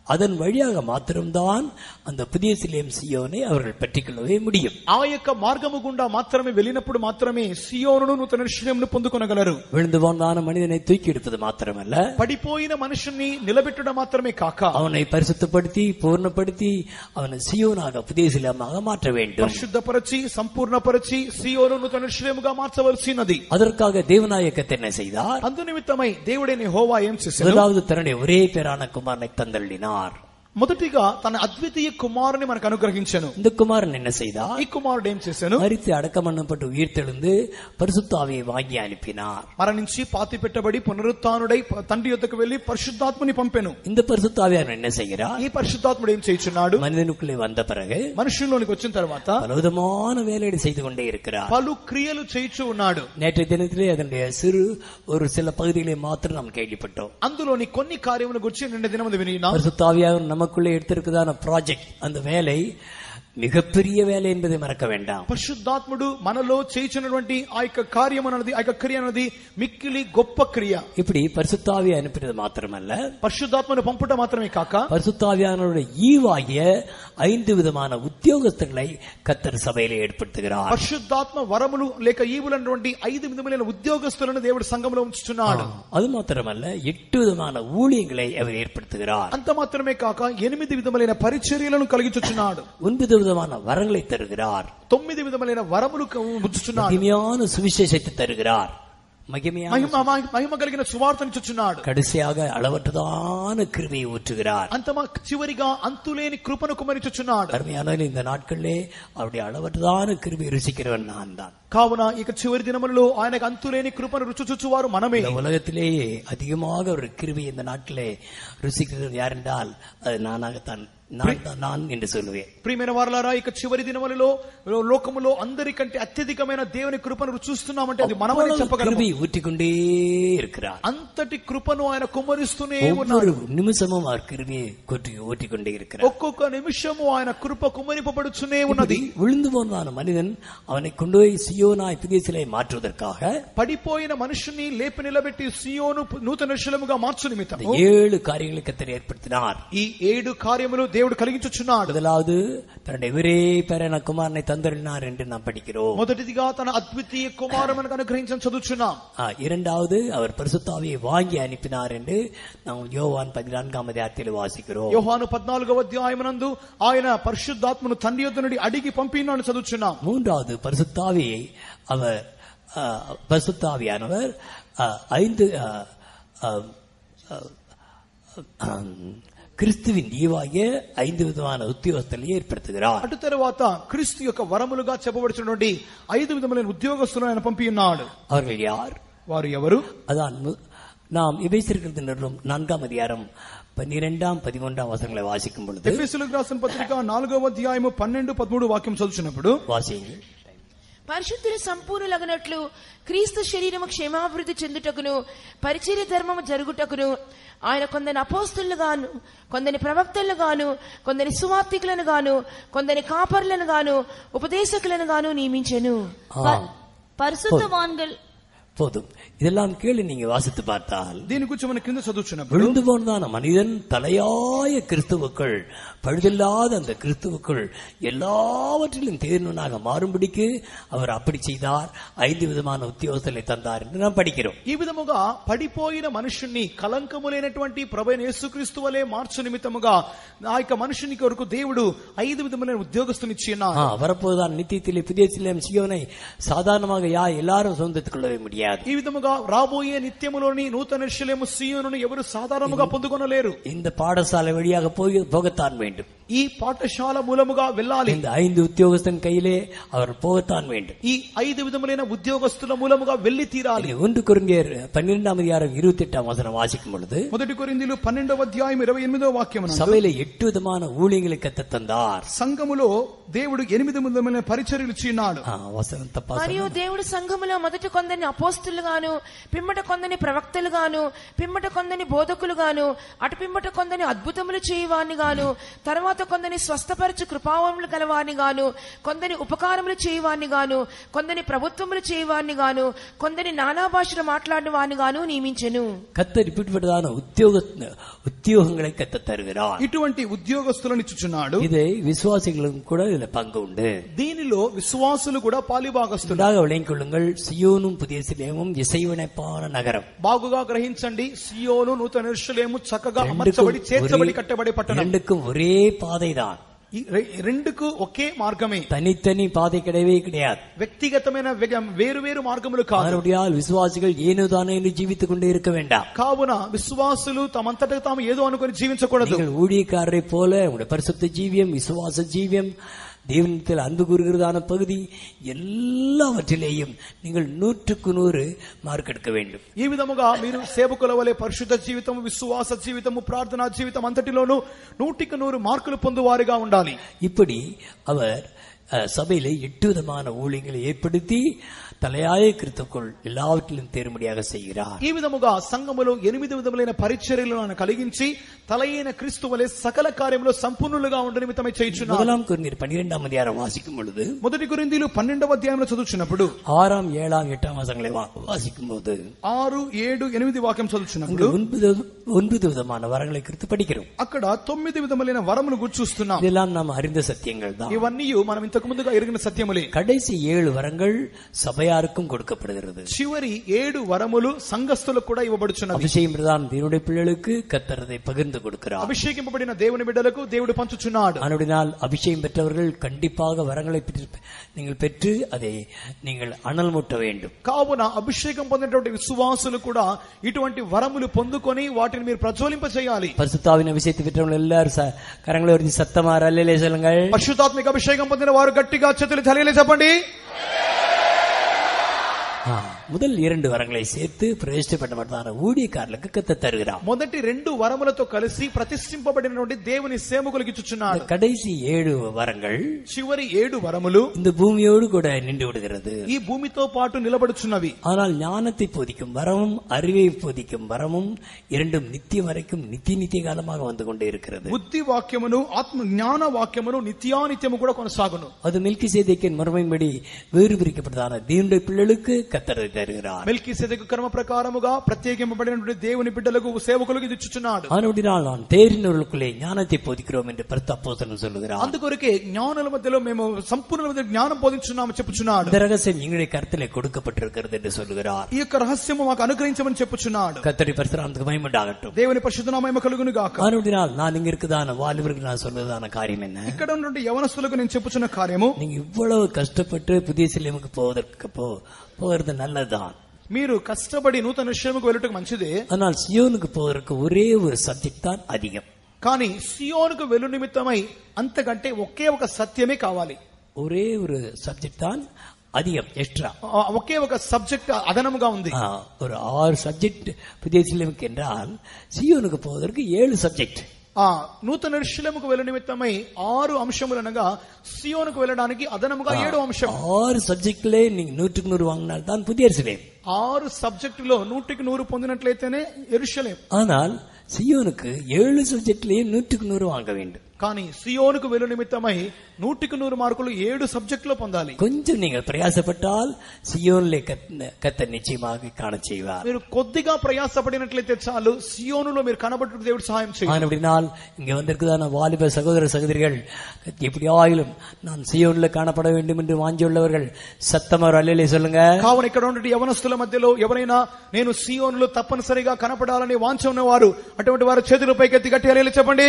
அதன் వழியாக మాత్రம்தான் அந்த புதிய சிலேம் சியோனை அவர்கள் பெற்றுக்கொள்ளவே முடியும் ఆ యొక్క మార్గము గుండా మాత్రమే వెళ్ళినప్పుడు మాత్రమే సియోనును నూతన నిశ్చయమును పొందుకొనగలరు விழுந்து போனான மனிதனை தூக்கி எடுப்பது மாத்திரமல்ல పడిపోయిన మనుషుని నిలబెట్టడం మాత్రమే కాక அவனை பரிசுத்தப்படுத்தி பூர்ணப்படுத்தி அவனை சியோனாக புதிய சிலமாக மாற்ற வேண்டும் పరిశుద్ధపరచి సంపూర్ణపరచి సియోను నూతన నిశ్చయముగా మార్చవలసినది அதற்காக தேவநாயகத்தை என்ன செய்தார் అందు నిమిత్తమై దేవుడైన హోవా ఏం చేశాడు முதலாவது தன்னுடைய ஒரே பேரான குமாரனை தந்தள்ளினார் మొదటిగా తన అద్వితీయ కుమారుని మనకు అనుగ్రహించను இந்த குமாரன் என்ன செய்தார் ఈ కుమారుడు ఏం చేశాను மரித்து அடக்கம் பண்ணப்பட்டு உயிர்த்தெழுந்து பரிசுத்தாவியை வாங்கி அனுப்பினார் మరణించి పాతి పెట్టబడి పునరుత్డై తండ్రి యొద్దకు వెళ్లి పరిశుద్ధాత్మని పంపెను இந்த பரிசுத்தாவியார் என்ன செய்கிறார் ఈ పరిశుద్ధాత్ముడు ఏం చేయుచున్నాడు மனிதனுக்குள்ளே வந்த பிறகு మనుషుల్లోనికి వచ్చిన తర్వాత பலவிதமான வேலையை செய்து கொண்டே இருக்கிறார் పలు క్రియలు చేయుచు ఉన్నాడు நேற்றைய தினத்திலே அதனுடைய சிறு ஒரு சில பகுதிகளை மாத்திரம் நாம் கேள்விப்பட்டோம் అందులోని కొన్ని కార్యముల గురించి నిన్న దినమందు వినినాం பரிசுத்தாவியார் நமக்குள்ளே எடுத்திருக்கிறதான ப்ராஜெக்ட் அந்த வேலை மிகப்பெரிய வேலை என்பதை மறக்க வேண்டாம் పరిశుద్ధాత్ముడు మనలో చేయించినటువంటి ఆ యొక్క కార్యం అన్నది ఆ యొక్క క్రియ అన్నది మిక్కిలి గొప్ప క్రియ இப்படி பரிசுத்தாவியை அனுப்பினது மாத்திரமல்ல పరిశుద్ధాత్మను పంపుట మాత్రమే కాక பரிசுத்தாவியானவருடைய ஈவாகிய ஐந்து விதமான உத்தியோகஸ்தர்களை கத்தர் சபையிலே ஏற்படுத்துகிறார் పరిశుద్ధాత్మ వరములు లేక ఈవులైనటువంటి ఐదు విధములైన ఉద్యోగస్తులను దేవుడు సంఘంలో ఉంచుతున్నాడు அது மாத்திரமல்ல எட்டு விதமான ஊழியங்களை அவர் ஏற்படுத்துகிறார் అంత మాత్రమే కాక ఎనిమిది విధములైన పరిచర్యలను కలిగించుచున్నాడు ஒன்பது விதமான வரங்களை தருகிறார் తొమ్మిది విధములైన వరములు క- ఉంచుచున్నాడు மகிமையான சுவிசேஷத்தை தருகிறார் மகிமையான మహిమ మహిమ కలిగిన సువార్తనిచ్చుచున్నాడు கடைசியாக அளவற்றதான கிருபையை ஊற்றுகிறார் అంతమా చివరిగా అంతులేని కృపను కుమరించుచున్నాడు அருமையான இந்த நாட்களிலே அவருடைய அளவற்றதான கிருபை ருசிக்கிறவன் நான் தான் కావున ఇక చివరి దినములలో ఆయనకు అంతులేని కృపను రుచుచుచువారు మనమే இந்த உலகத்திலேயே அதிகமாக ஒரு கிருபை இந்த நாட்டிலே ருசிக்கிறது யார் என்றால் அது நானாகத்தான் நான் தான் நான் என்று சொல்லுவேன் ప్రియమైన వారలారా ఇక చివరి దినములలో లోకములో అందరికంటే అత్యధికమైన దేవుని కృపను రుచిస్తున్నామంటే అది మనమని அவ்வளவு చెప్పగలము கிருபை ஊற்றிக்கொண்டே இருக்கிறார் అంతటి కృపను ఆయన కుమ్మరిస్తూనే ஒவ்வொரு ఉన్నాడు நிமிஷமும் அவர் கிருபையை கொட்டி ஊற்றிக்கொண்டே இருக்கிறார் ఒక్కొక్క నిమిషము ఆయన కృప కుమ్మరింపబడుచునే இப்படி ఉన్నది விழுந்து போனதான மனிதன் அவனை கொண்டு போய் சியோனாய் புதிய சிலை மாற்றுவதற்காக పడిపోయిన మనుషుని లేపి నిలబెట్టి సియోను నూతన శిలముగా మార్చు నిమిత్తం இந்த ஏழு காரியங்களை கத்தர் ஏற்படுத்தினார் ఈ ఏడు కార్యములు దేవుడు కలిగించుచున్నాడు முதலாவது தன்னுடைய ஒரே பேரான குமாரனை தந்தருளினார் என்று நாம் படிக்கிறோம் మొదటిదిగా తన అద్వితీయ కుమారు మనకు అనుగ్రహించని చదువుచున్నాం ஆ, இரண்டாவது அவர் பரிசுத்தாவியை வாங்கி அனுப்பினார் என்று நாம் யோவான் பதினான்காம் அதிகாரத்தில் வாசிக்கிறோம் యోహాను పద్నాలుగవ అధ్యాయమునందు ఆయన పరిశుద్ధాత్మను తండ్రి యొద్ద నుండి అడిగి పంపినాను చదువుచున్నాం மூன்றாவது பரிசுத்தாவியை அவர் ஆ, பரிசுத்தாவியானவர் ஆ, ஐந்து ஆ, ஆ, ஆ, ஆ, கிறிஸ்துவின் ஈவாகிய ஐந்து விதமான உத்தியோகத்தலை ஏற்படுத்துகிறார் అటు తరువాత క్రీస్తు యొక్క వరములుగా చెప్పబడుచున్నటువంటి ఐదు విధములైన ఉద్యోగస్తులను ఆయన పంపి ఉన్నాడు அவர்கள் யார் వారు ఎవరు அதான் மு- நாம் இபேசிருக்கிறது நிறுவனம் நான்காம் அதிகாரம் பன்னிரெண்டாம் பதிமூன்றாம் வசனங்களை வாசிக்கும் பொழுது ఎఫెసులకు రాసిన పత్రిక నాలుగవ అధ్యాయము పన్నెండు పదమూడు వాక్యం చదువుచున్నప్పుడు வாசியுங்கள் పరిశుద్ధులు సంపూర్ణులగనట్లు క్రీస్తు శరీరము క్షేమాభివృద్ధి చెందుటకును పరిచర్య ధర్మము జరుగుటకును ఆయన కొందరి అపోస్తులను గాను కొందరి ప్రవక్తలను గాను కొందరి సువార్థికులను గాను కొందరి కాపర్లను గాను ఉపదేశకులను గాను నియమించెను ஆ, பரிசுத்தவான்கள் போதும் இதெல்லாம் கேள்வி நீங்க வாசித்து பார்த்தால் దీని గురించి మన కింద చదువుచున్నప్పుడు விழுந்து போனதான மனிதன் தலையாய கிறிஸ்துவுக்குள் பழுதில்லாத அந்த கிறிஸ்துவுக்குள் எல்லாவற்றிலும் தேர்னனாக மாறும்படிக்கு அவர் அப்படி செய்தார் ஐந்து விதமான உத்தியோகத்தலை தந்தார் என்று நாம் படிக்கிறோம் ఈ విధముగా పడిపోయిన మనుషుణ్ణి కలంకము లేనటువంటి ప్రభైన యేసుక్రీస్తు వలె మార్చు నిమిత్తముగా ఆ యొక్క మనుషుని కొరకు దేవుడు ఐదు విధములైన ఉద్యోగస్తునిచ్చి ஆ, ఉన్నారు வரப்போதுதான் நித்தியத்திலே புதிய சிலம் சியோனை சாதாரணமாக யா எல்லாரும் சொந்தத்துக் கொள்ளவே முடியாது ఈ విధముగా రాబోయే నిత్యములోని నూతన శిలము సీయోను ఎవరు సాధారణముగా పొందుకొనలేరు இந்த பாடசாலை வழியாக போய் போகத்தான் வேண்டும் ఈ పాఠశాల మూలముగా వెళ్ళాలి இந்த ஐந்து உத்தியோகஸ்தன் கையிலே அவர் போகத்தான் வேண்டும் ఈ ఐదు విధములైన ఉద్యోగస్తుల మూలముగా వెళ్లి తీరాలి இங்கே ஒன்று குறுங்கியர் பன்னிரெண்டாம் அதிகாரம் இருபத்தி எட்டாம் வசனம் வாசிக்கும் பொழுது మొదటి కొరిందీలు పన్నెండవ అధ్యాయం ఇరవై ఎనిమిదవ వాక్యం சபையில எட்டு விதமான ஊழியங்களை கத்த தந்தார் సంఘములో దేవుడు ఎనిమిది విధమైన పరిచర్యలు ఇచ్చి ఉన్నాడు ஆ, வசனம் தப்பா మరియు దేవుడు సంఘములో మొదట కొందరిని అపోస్తులుగా అపోస్తులు గాను పిమ్మట కొందని ప్రవక్తలు గాను పిమ్మట కొందని బోధకులు గాను అటు పిమ్మట కొందని అద్భుతములు చేయవాని గాను తర్వాత కొందని స్వస్థపరచు కృపావములు కలవాని గాను కొందని ఉపకారములు చేయవాని గాను కొందని ప్రభుత్వములు చేయవాని గాను కొందని నానా భాషలు మాట్లాడిన వాని గాను నియమించెను கத்தர் இப்படிப்பட்டதான உத்தியோக உத்தியோகங்களை கத்த தருகிறார் ఇటువంటి ఉద్యోగస్తులను ఇచ్చుచున్నాడు இதை விசுவாசிகளுக்கும் கூட இதுல பங்கு உண்டு దీనిలో విశ్వాసులు కూడా పాలిభాగస్తులు உண்டாக விளங்கிக் கொள்ளுங்கள் சியோனும் புதிய சிலேமும் இசைவினைப்பான நகரம் బాగుగా గ్రహించండి సియోను నూతన ఎరుషలేము చక్కగా ரெண்டுக்கும் అమర్చబడి చేర్చబడి ஒரே- కట్టబడే పట్టణం ரெண்டுக்கும் ஒரே பாதைதான் ఈ రె- రెండుకు ఒకే మార్గమే தனித்தனி பாதை கிடையவே கிடையாது వ్యక్తిగతమైన వెగ- వేరు వేరు మార్గములు కాదు அதனுடையால் விசுவாசிகள் ஏனோதானோ என்று ஜீவித்துக் கொண்டே இருக்க வேண்டாம் కావున విశ్వాసులు తమంతట తాము ఏదో అనుకుని జీవించకూడదు நீங்கள் ஊழியக்காரரை போல உங்களுடைய பரிசுத்த ஜீவியம் விசுவாச ஜீவியம் தேவனத்தில் அன்பு கூறுகிறதான பகுதி எல்லாவற்றிலேயும் நீங்கள் நூற்றுக்கு நூறு மார்க் எடுக்க வேண்டும் ఈ విధముగా మీరు సేవకుల వలె పరిశుద్ధ జీవితము విశ్వాస జీవితము ప్రార్థనా జీవితం అంతటిలోనూ నూటికి నూరు మార్కులు పొందువారిగా ఉండాలి இப்படி அவர் அஹ், சபையிலே எட்டு விதமான ஊழியங்களை ஏற்படுத்தி தலையாய கிறிஸ்துக்குள் எல்லாவற்றிலும் தேர்மடியாக செய்கிறார் ఈ విధముగా సంఘములో ఎనిమిది విధములైన పరిచర్యలను ఆయన కలిగించి తలైన క్రీస్తు వలె సకల కార్యంలో సంపూర్ణులుగా ఉండ నిమిత్తమై చేయుచున్నారు முதலாம் குருநீர் பன்னிரெண்டாம் அதிகாரம் வாசிக்கும் பொழுது మొదటి గురిందీలు పన్నెండవ అధ్యాయంలో చదువుచున్నప్పుడు ஆறாம் ஏழாம் எட்டாம் வசங்களை வா- வாசிக்கும் போது ఆరు ఏడు ఎనిమిది వాక్యం அங்கு చదువుచున్నప్పుడు ஒன்பது ஒன்பது விதமான வரங்களை குறித்து படிக்கிறோம் అక్కడ తొమ్మిది విధములైన వరములు గుర్చూస్తున్నాం இதெல்லாம் நாம் அறிந்த சத்தியங்கள் தான் ఇవన్నీ మనం ఇంతకు ముందుగా ఎరిగిన సత్యములే கடைசி ஏழு வரங்கள் சபையாருக்கும் கொடுக்கப்படுகிறது చివరి ఏడు వరములు సంఘస్థులకు కూడా ఇవ్వబడుచున్నవి அபிஷேகம் பிரதான தேவனுடைய பிள்ளைகளுக்கு கத்தரதை பகிர்ந்து கொடுக்கிறார் అభిషేకింపబడిన దేవుని బిడ్డలకు దేవుడు పంచుచున్నాడు அதனுடைனால் அபிஷேகம் பெற்றவர்கள் கண்டிப்பாக வரங்களை பெற்று- நீங்கள் பெற்று அதை நீங்கள் அனல் மூட்ட வேண்டும் కావున అభిషేకం పొందినటువంటి విశ్వాసులు కూడా ఇటువంటి వరములు పొందుకొని వాటిని మీరు ప్రజ్వలింప చేయాలి பரிசுத்தாவின் அபிஷேகத்தை பெற்றவங்க எல்லாரும் ச- கரங்களை உயர்த்தி சத்தமா ரல்லிலே சொல்லுங்கள் పరిశుద్ధాత్మిక అభిషేకం పొందిన వారు గట్టిగా చేతులు చలియలే చెప్పండి ஆ, முதல் இரண்டு வரங்களை சேர்த்து பிரதிஷ்டப்பட்டமான ஊழியக்காரர்களுக்கு கத்த தருகிறார் మొదటి రెండు వరములతో కలిసి ప్రతిష్ఠింపబడినటువంటి దేవుని సేవకులకు ఇచ్చుచున్నాడు இந்த கடைசி ஏழு வரங்கள் చివరి ఏడు వరములు இந்த பூமியோடு கூட நின்று விடுகிறது ఈ భూమితో పాటు నిలబడుచున్నవి ஆனால் ஞானத்தை போதிக்கும் வரமும் அறிவை போதிக்கும் வரமும் இரண்டும் நித்தியம் வரைக்கும் நித்திய நித்திய காலமாக வந்து கொண்டே இருக்கிறது బుద్ధి వాక్యమును ఆత్మ జ్ఞాన వాక్యమును నిత్యానిత్యము కూడా కొనసాగును அது மில்கி சேதைக்கின் மறுமையின்படி வேறு பிரிக்கப்பட்டதான தீனுடைய பிள்ளைகளுக்கு கத்தரை தருகிறார் మెల్కి సెదకు కర్మ ప్రకారముగా ప్రత్యేకింపబడినటువంటి దేవుని బిడ్డలకు సేవకులకు ఇది ఇచ్చుచున్నాడు ஆனபடினால் நான் தேறினவர்களுக்குள்ளே ஞானத்தை போதிக்கிறோம் என்று பரிசுத்த அப்போஸ்தலன் சொல்லுகிறார் అందుకొరకే జ్ఞానుల మధ్యలో మేము సంపూర్ణ మధ్య జ్ఞానం బోధించున్నాము చెప్పుచున్నాడు இந்த ரகசியம் எங்களுடைய கருத்திலே கொடுக்கப்பட்டிருக்கிறது என்று சொல்லுகிறார் ఈ యొక్క రహస్యము మాకు అనుగ్రహించమని చెప్పుచున్నాడు கத்தரி பரிசுராமத்துக்கு மயமண்டாகட்டும் దేవుని పరిశుద్ధనామయ కలుగును గాక ஆனபடினால் நான் இங்க இருக்குதான வாலிபருக்கு நான் சொல்றதான காரியம் என்ன ఇక్కడ ఉన్నటువంటి యవనస్తులకు నేను చెప్పుచున్న కార్యము நீங்க இவ்வளவு கஷ்டப்பட்டு புதிய சிலைமுக்கு போவதற்கு போ போகிறது நல்லதுதான் మీరు కష్టపడి నూతన విషయముకు వెళ్ళటం మంచిదే ஆனால் சியோனுக்கு போவதற்கு ஒரே ஒரு சப்ஜெக்ட் தான் அதிகம் కానీ సియోనుకు వెళ్ళు నిమిత్తమై అంతకంటే ఒకే ఒక సత్యమే కావాలి ஒரே ஒரு சப்ஜெக்ட் தான் அதிகம் எக்ஸ்ட்ரா ఆ ఒకే ఒక సబ్జెక్ట్ అదనముగా ఉంది ஒரு ஆறு சப்ஜெக்ட் புதிய சிலைமுக்கு என்றால் சியோனுக்கு போவதற்கு ஏழு சப்ஜெக்ட் ఆ నూతన విషయముకు వెళ్ళు నిమిత్తమై ఆరు అంశములు అనగా సియోనుకు వెళ్ళడానికి అదనముగా ఏడు అంశం ஆறு சப்ஜெக்ட்ல நீங்க நூற்றுக்கு நூறு வாங்கினால் தான் புதிய சிலை ఆరు సబ్జెక్టులో నూటికి నూరు పొందినట్లయితేనే ఎరుషలేం ஆனால் சியோனுக்கு ஏழு சப்ஜெக்ட்லயே நூற்றுக்கு நூறு வாங்க வேண்டும் కానీ సియోనుకు వెళ్ళు నిమిత్తమై నూటికి నూరు మార్కులు ఏడు సబ్జెక్టులో పొందాలి கொஞ்சம் நீங்கள் பிரயாசப்பட்டால் சியோனிலே கத்த கத்த நிச்சயமாக காண செய்வார் మీరు కొద్దిగా ప్రయాసపడినట్లయితే చాలు సియోనులో మీరు కనబట్టు దేవుడు సహాయం చేయాలి அப்படினால் இங்க வந்திருக்குதான வாலிப சகோதர சகோதரிகள் எப்படியாயிலும் நான் சியோன்ல காணப்பட வேண்டும் என்று வாஞ்சியுள்ளவர்கள் சத்தமர் அல்லையிலே சொல்லுங்க కావున ఇక్కడ ఉన్నటువంటి యవనస్తుల మధ్యలో ఎవరైనా నేను సియోనులో తప్పనిసరిగా కనపడాలని వాంఛ ఉన్నవారు అటువంటి వారు చేతులు పైకెత్తి గట్టి అరేలు చెప్పండి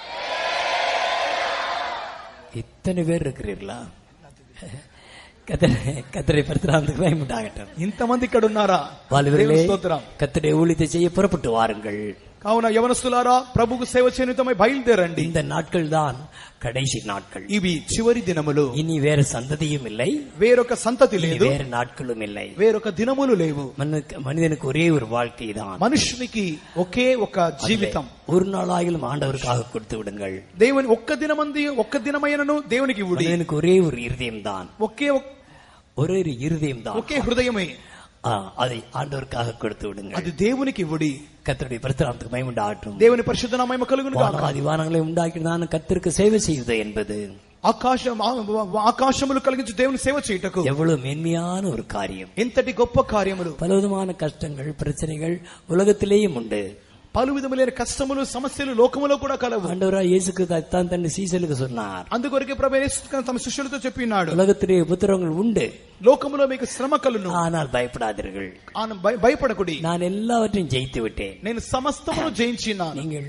இத்தனை பேர் இருக்கிறீர்களா கத்தரை கத்தரை பரிசுராமத்துக்கு பயமுண்டாகட்டும் ఇంతమంది ఇక్కడ ఉన్నారా வாலிபர்களே దేవుని స్తోత్రం கத்தரை ஊழியத்தை செய்ய புறப்பட்டு வாருங்கள் కావున యవనస్తులారా ప్రభుకు సేవ చేయనితమై బయలుదేరండి இந்த நாட்கள் தான் கடைசி நாட்கள் ఇవి చివరి దినములు இனி வேற சந்ததியும் இல்லை వేరొక సంతతి இனி లేదు வேற நாட்களும் இல்லை వేరొక దినములు లేవు மனுக்கு- மனிதனுக்கு ஒரே ஒரு வாழ்க்கை தான் మనుషునికి ఒకే ఒక జీవితం ஒரு நாளாகிலும் ஆண்டவருக்காக கொடுத்து விடுங்கள் దేవుని ఒక్క దినమంది ఒక్క దినమైనను దేవునికి ఇవ్వుడి மனிதனுக்கு ஒரே ஒரு இருதயம் தான் ఒకే ఒక్- ஒரே ஒரு இருதயம் தான் ఒకే హృదయమే ஆ, அதை ஆண்டவருக்காக கொடுத்து விடுங்க అది దేవునికి ఇవ్వడి கத்தருடைய பிரஸ்தானத்துக்கு மயமுண்டாகட்டும் దేవుని పరిశుద్ధ నామము కలుగును గాక வானவாதி வானங்களை உண்டாக்கினான் கத்தருக்கு சேவை செய்வது என்பது ఆకాశం ఆ- ఆకాశములు కలిగించి దేవుని సేవ చేయుటకు எவ்வளவு மேன்மையான ஒரு காரியம் ఎంతటి గొప్ప కార్యములు பலவிதமான கஷ்டங்கள் பிரச்சனைகள் உலகத்திலேயும் உண்டு పలు విధములైన కష్టములు సమస్యలు లోకములో కూడా కలవు ஆண்டவரா இயேசுக்கு தான் தன் சீசலுக்கு சொன்னார் అందుకొరకే ప్రభు యేసు తమ శిష్యులతో చెప్పినాడు உலகத்திலே உபத்திரவங்கள் உண்டு లోకములో మీకు శ్రమ కలును ஆனால் பயப்படாதீர்கள் ఆన భయ- భయపడకుడి நான் எல்லாவற்றையும் ஜெயித்து விட்டேன் నేను సమస్తమును జయించినాను நீங்கள்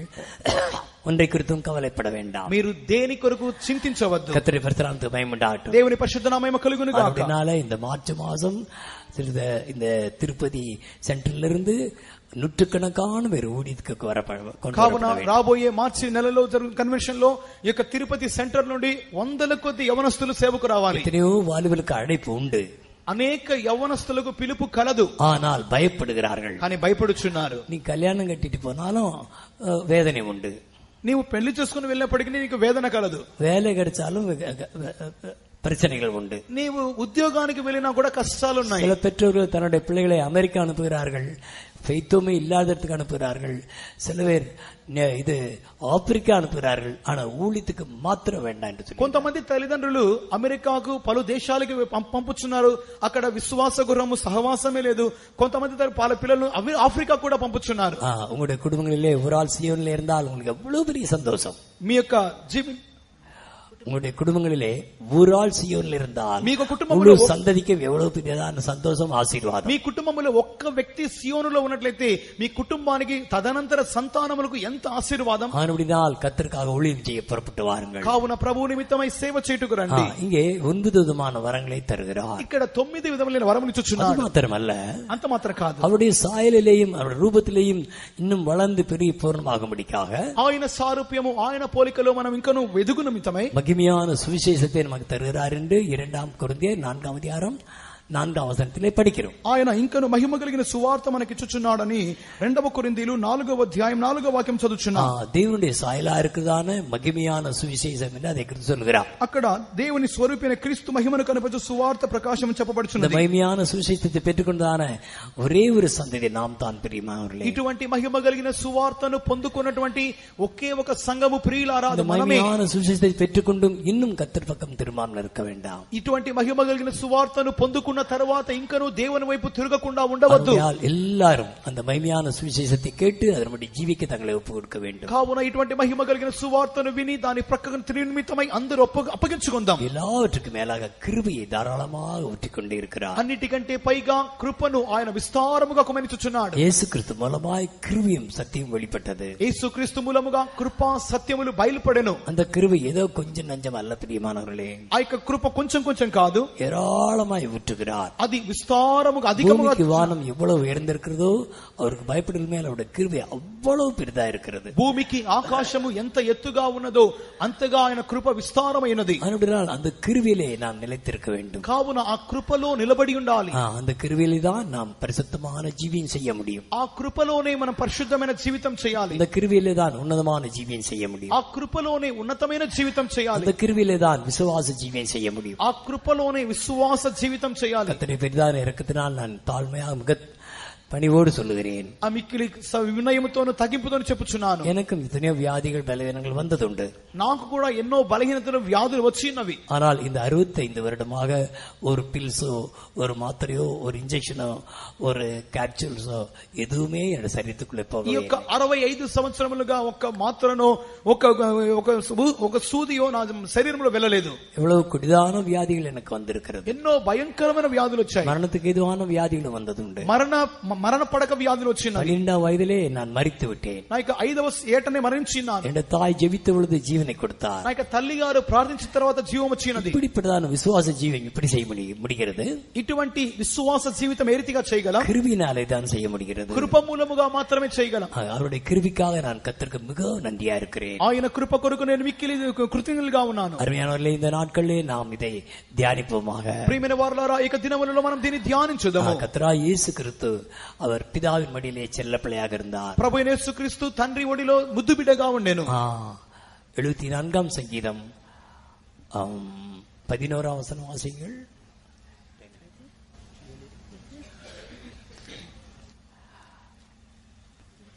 ஒன்றை குறித்தும் கவலைப்பட வேண்டாம் మీరు దేని కొరకు చింతించవద్దు கத்தரை பிரஸ்தானத்துக்கு மயமுண்டாகட்டும் దేవుని పరిశుద్ధ నామము కలుగును గాక அப்படினால இந்த மார்ச் மாதம் இந்த இந்த திருப்பதி சென்டர்ல இருந்து நூற்றுக்கணக்கான பேர் ஊழியத்துக்கு வர கொண்டு కావున வரப்பட வேண்டும். రాబోయే మార్చి నెలలో జరుగుతున్న కన్వెన్షన్ లో ఈ యొక్క తిరుపతి సెంటర్ నుండి వందల కొద్ది యవనస్తులు సేవకు రావాలి எத்தனையோ வாலிபலுக்கு அழைப்பு உண்டு అనేక యవనస్తులకు పిలుపు కలదు ஆனால் பயப்படுகிறார்கள் కానీ భయపడుచున్నారు நீ கல்யாணம் கட்டிட்டு போனாலும் அஹ், வேதனை உண்டு నీవు పెళ్లి చేసుకుని వెళ్ళినప్పటికీ నీకు వేదన కలదు வேலை கிடைச்சாலும் வெ- வெ- வெ- பிரச்சனைகள் உண்டு నీవు ఉద్యోగానికి వెళ్ళినా కూడా కష్టాలున్నాయి சில பெற்றோர்கள் தன்னுடைய பிள்ளைகளை அமெரிக்கா அனுப்புகிறார்கள் பெய்த்தோமே இல்லாததுக்கு அனுப்புகிறார்கள் சில பேர் நெ- இது ஆப்பிரிக்கா அனுப்புகிறார்கள் ஆனா ஊழியத்துக்கு மாத்திரம் வேண்டாம் என்று சொல்லி కొంతమంది తల్లిదండ్రులు అమెరికాకు పలు దేశాలకి పం- పంపుచున్నారు అక్కడ విశ్వాస గుర్రము సహవాసమే లేదు కొంతమంది తన పాల పిల్లలు అవి ఆఫ్రికా కూడా పంపుచున్నారు ஆ, உங்களுடைய குடும்பங்களிலே ஒரு ஆள் சியோன்ல இருந்தால் உங்களுக்கு எவ்வளவு பெரிய சந்தோஷம் మీ యొక్క జీవి உங்களுடைய குடும்பங்களிலே ஒரு ஆள் சியோன்ல இருந்தால் మీకు కుటుంబంలో முழு சந்ததிக்கு எவ்வளவு பெரியதான சந்தோஷம் ஆசீர்வாதம் మీ కుటుంబంలో ఒక్క వ్యక్తి సియోనులో ఉన్నట్లయితే మీ కుటుంబానికి తదనంతర సంతానములకు ఎంత ఆశీర్వాదం ஆனபடினால் கத்தருக்காக ஊழியம் செய்ய புறப்பட்டு வாருங்கள் కావున ప్రభు నిమిత్తమై సేవ చేయుటకు ஆ, రండి இங்கே ஒன்பது விதமான வரங்களை தருகிறார் ఇక్కడ తొమ్మిది విధములైన వరములు அது ఇచ్చుచున్నాడు மாத்திரமல்ல అంత మాత్రం కాదు அவருடைய சாயலிலேயும் அவருடைய ரூபத்திலேயும் இன்னும் வளர்ந்து பெரிய பூர்ணமாகும்படிக்காக ఆయన సారూప్యము ఆయన పోలికలో మనం ఇంకను వెదుగు నిమిత్తమై மகிமையான சுவிசேஷத்தை நமக்கு தருகிறார் என்று இரண்டாம் குருந்தியர் நான்காம் அதிகாரம் நான்காம் வசனத்திலே படிக்கிறோம் ఆయన ఇంకను మహిమ కలిగిన సువార్త మనకి ఇచ్చుచున్నాడని రెండవ కొరిందీలు నాలుగవ అధ్యాయం నాలుగవ వాక్యం ஆ, చదువుచున్నాం தேவனுடைய சாயலா இருக்குதான மகிமையான சுவிசேஷம் என்று அதை குறித்து சொல்லுகிறார் అక్కడ దేవుని స్వరూపైన క్రీస్తు మహిమను కనిపించు సువార్త ప్రకాశం இந்த చెప్పబడుచున్నది மகிமையான சுவிசேஷத்தை பெற்றுக்கொண்டதான ஒரே ஒரு சந்ததி நாம் தான் பிரியமானவர்களே ఇటువంటి మహిమ కలిగిన సువార్తను పొందుకున్నటువంటి ఒకే ఒక సంఘము ప్రియులారా இந்த అది మనమే மகிமையான சுவிசேஷத்தை பெற்றுக்கொண்டும் இன்னும் கத்தர் பக்கம் திரும்பாமல் இருக்க வேண்டாம் ఇటువంటి మహిమ కలిగిన సువార్తను పొందుకున్న తర్వాత ఇంకను దేవుని వైపు తిరగకుండా ఉండవద్దు ஆகையால் எல்லாரும் அந்த மகிமையான சுவிசேஷத்தை கேட்டு அதனுடைய ஜீவிக்க தங்களை ஒப்பு கொடுக்க வேண்டும் కావున ఇటువంటి మహిమ కలిగిన సువార్తను విని దాని ప్రక్కన తిరిగి నిమిత్తమై అందరూ ఒప్ప- అప్పగించుకుందాం எல்லாவற்றுக்கும் மேலாக கிருபையை தாராளமாக ஊற்றிக்கொண்டே இருக்கிறார் అన్నిటికంటే పైగా కృపను ఆయన విస్తారముగా కుమరించుచున్నాడు இயேசு கிறிஸ்து மூலமாய் கிருபியும் சத்தியம் வெளிப்பட்டது యేసుక్రీస్తు మూలముగా కృపా సత్యములు బయలుపడెను அந்த கிருபை ஏதோ கொஞ்சம் நஞ்சம் அல்ல பிரியமானவர்களே ఆ యొక్క కృప కొంచెం కొంచెం కాదు ஏராளமாய் ஊற்றுகிறார் అది విస్తారముగా అధికముగా பூமிக்கு வானம் எவ்வளவு உயர்ந்திருக்கிறதோ அவருக்கு பயப்படுகிற மேல் அவருடைய கிருபை அவ்வளவு பெரிதா இருக்கிறது భూమికి ఆకాశము ఎంత ఎత్తుగా ఉన్నదో అంతగా ఆయన కృప విస్తారమైనది அதனால் அந்த கிருவிலே நாம் நிலைத்திருக்க வேண்டும் కావున ఆ కృపలో నిలబడి ఉండాలి ஆ, அந்த கிருவிலே தான் நாம் பரிசுத்தமான ஜீவியம் செய்ய முடியும் ఆ కృపలోనే మనం పరిశుద్ధమైన జీవితం చేయాలి அந்த கிருவிலே தான் உன்னதமான ஜீவியம் செய்ய முடியும் ఆ కృపలోనే ఉన్నతమైన జీవితం చేయాలి அந்த கிருவிலே தான் விசுவாச ஜீவியம் செய்ய முடியும் ఆ కృపలోనే విశ్వాస జీవితం చేయాలి கத்தனை பெரிதான இறக்கத்தினால் நான் தாழ்மையாக மிக பணிவோடு சொல்லுகிறேன் ఆ మిక్కిలి స- వినయముతోను తగ్గింపుతోను చెప్పుచున్నాను எனக்கும் எத்தனையோ வியாதிகள் பலவீனங்கள் வந்ததுண்டு నాకు కూడా ఎన్నో బలహీనతలు వ్యాధులు వచ్చినవి ஆனால் இந்த அறுபத்தைந்து வருடமாக ஒரு பில்ஸோ ஒரு மாத்திரையோ ஒரு இன்ஜெக்ஷனோ ஒரு கேப்சூல்ஸோ எதுவுமே என்னோட சரீரத்துக்குள்ளே ఈ போகவே యొక్క అరవై ఐదు సంవత్సరములుగా ఒక మాత్రనో ఒక ఒక సు- ఒక సూదియో నా శరీరంలో వెళ్ళలేదు எவ்வளவு கொடிதான வியாதிகள் எனக்கு வந்திருக்கிறது ఎన్నో భయంకరమైన వ్యాధులు వచ్చాయి மரணத்துக்கு எதுவான வியாதிகளும் வந்ததுண்டு మరణ మ- మరణ పడక వ్యాధులు వచ్చినవి பன்னிரெண்டாம் வயதிலே நான் மறித்து விட்டேன் నా యొక్క ఐదవ ఏటనే మరణించినాను என் தாய் ஜெபித்த பொழுது ஜீவனை கொடுத்தார் నా యొక్క తల్లి గారు ప్రార్థించిన తర్వాత జీవం వచ్చినది இப்படிப்பட்டதான விசுவாச ஜீவன் இப்படி செய்ய முடியும் முடிகிறது ఇటువంటి విశ్వాస జీవితం ఏ రీతిగా చేయగలం கிருபினாலே தான் செய்ய முடிகிறது కృప మూలముగా మాత్రమే చేయగలం அவருடைய கிருபிக்காக நான் கத்திற்கு மிகவும் நன்றியா இருக்கிறேன் ఆయన కృప కొరకు నేను మిక్కిలి కృతజ్ఞులుగా ఉన్నాను அருமையானவர்களே இந்த நாட்களிலே நாம் இதை தியானிப்போமாக ప్రియమైన వారులారా ఇక దినములలో మనం దీన్ని ధ్యానించుదాము கத்ரா இயேசு கிறிஸ்து அவர் பிதாவின் மடியிலே செல்ல பிள்ளையாக இருந்தார் ప్రభు యేసుక్రీస్తు తండ్రి ఒడిలో ముద్దు బిడ్డగా ఉండెను எழுபத்தி நான்காம் சங்கீதம் ஆம், பதினோராம் வசனம் வாசிங்கள்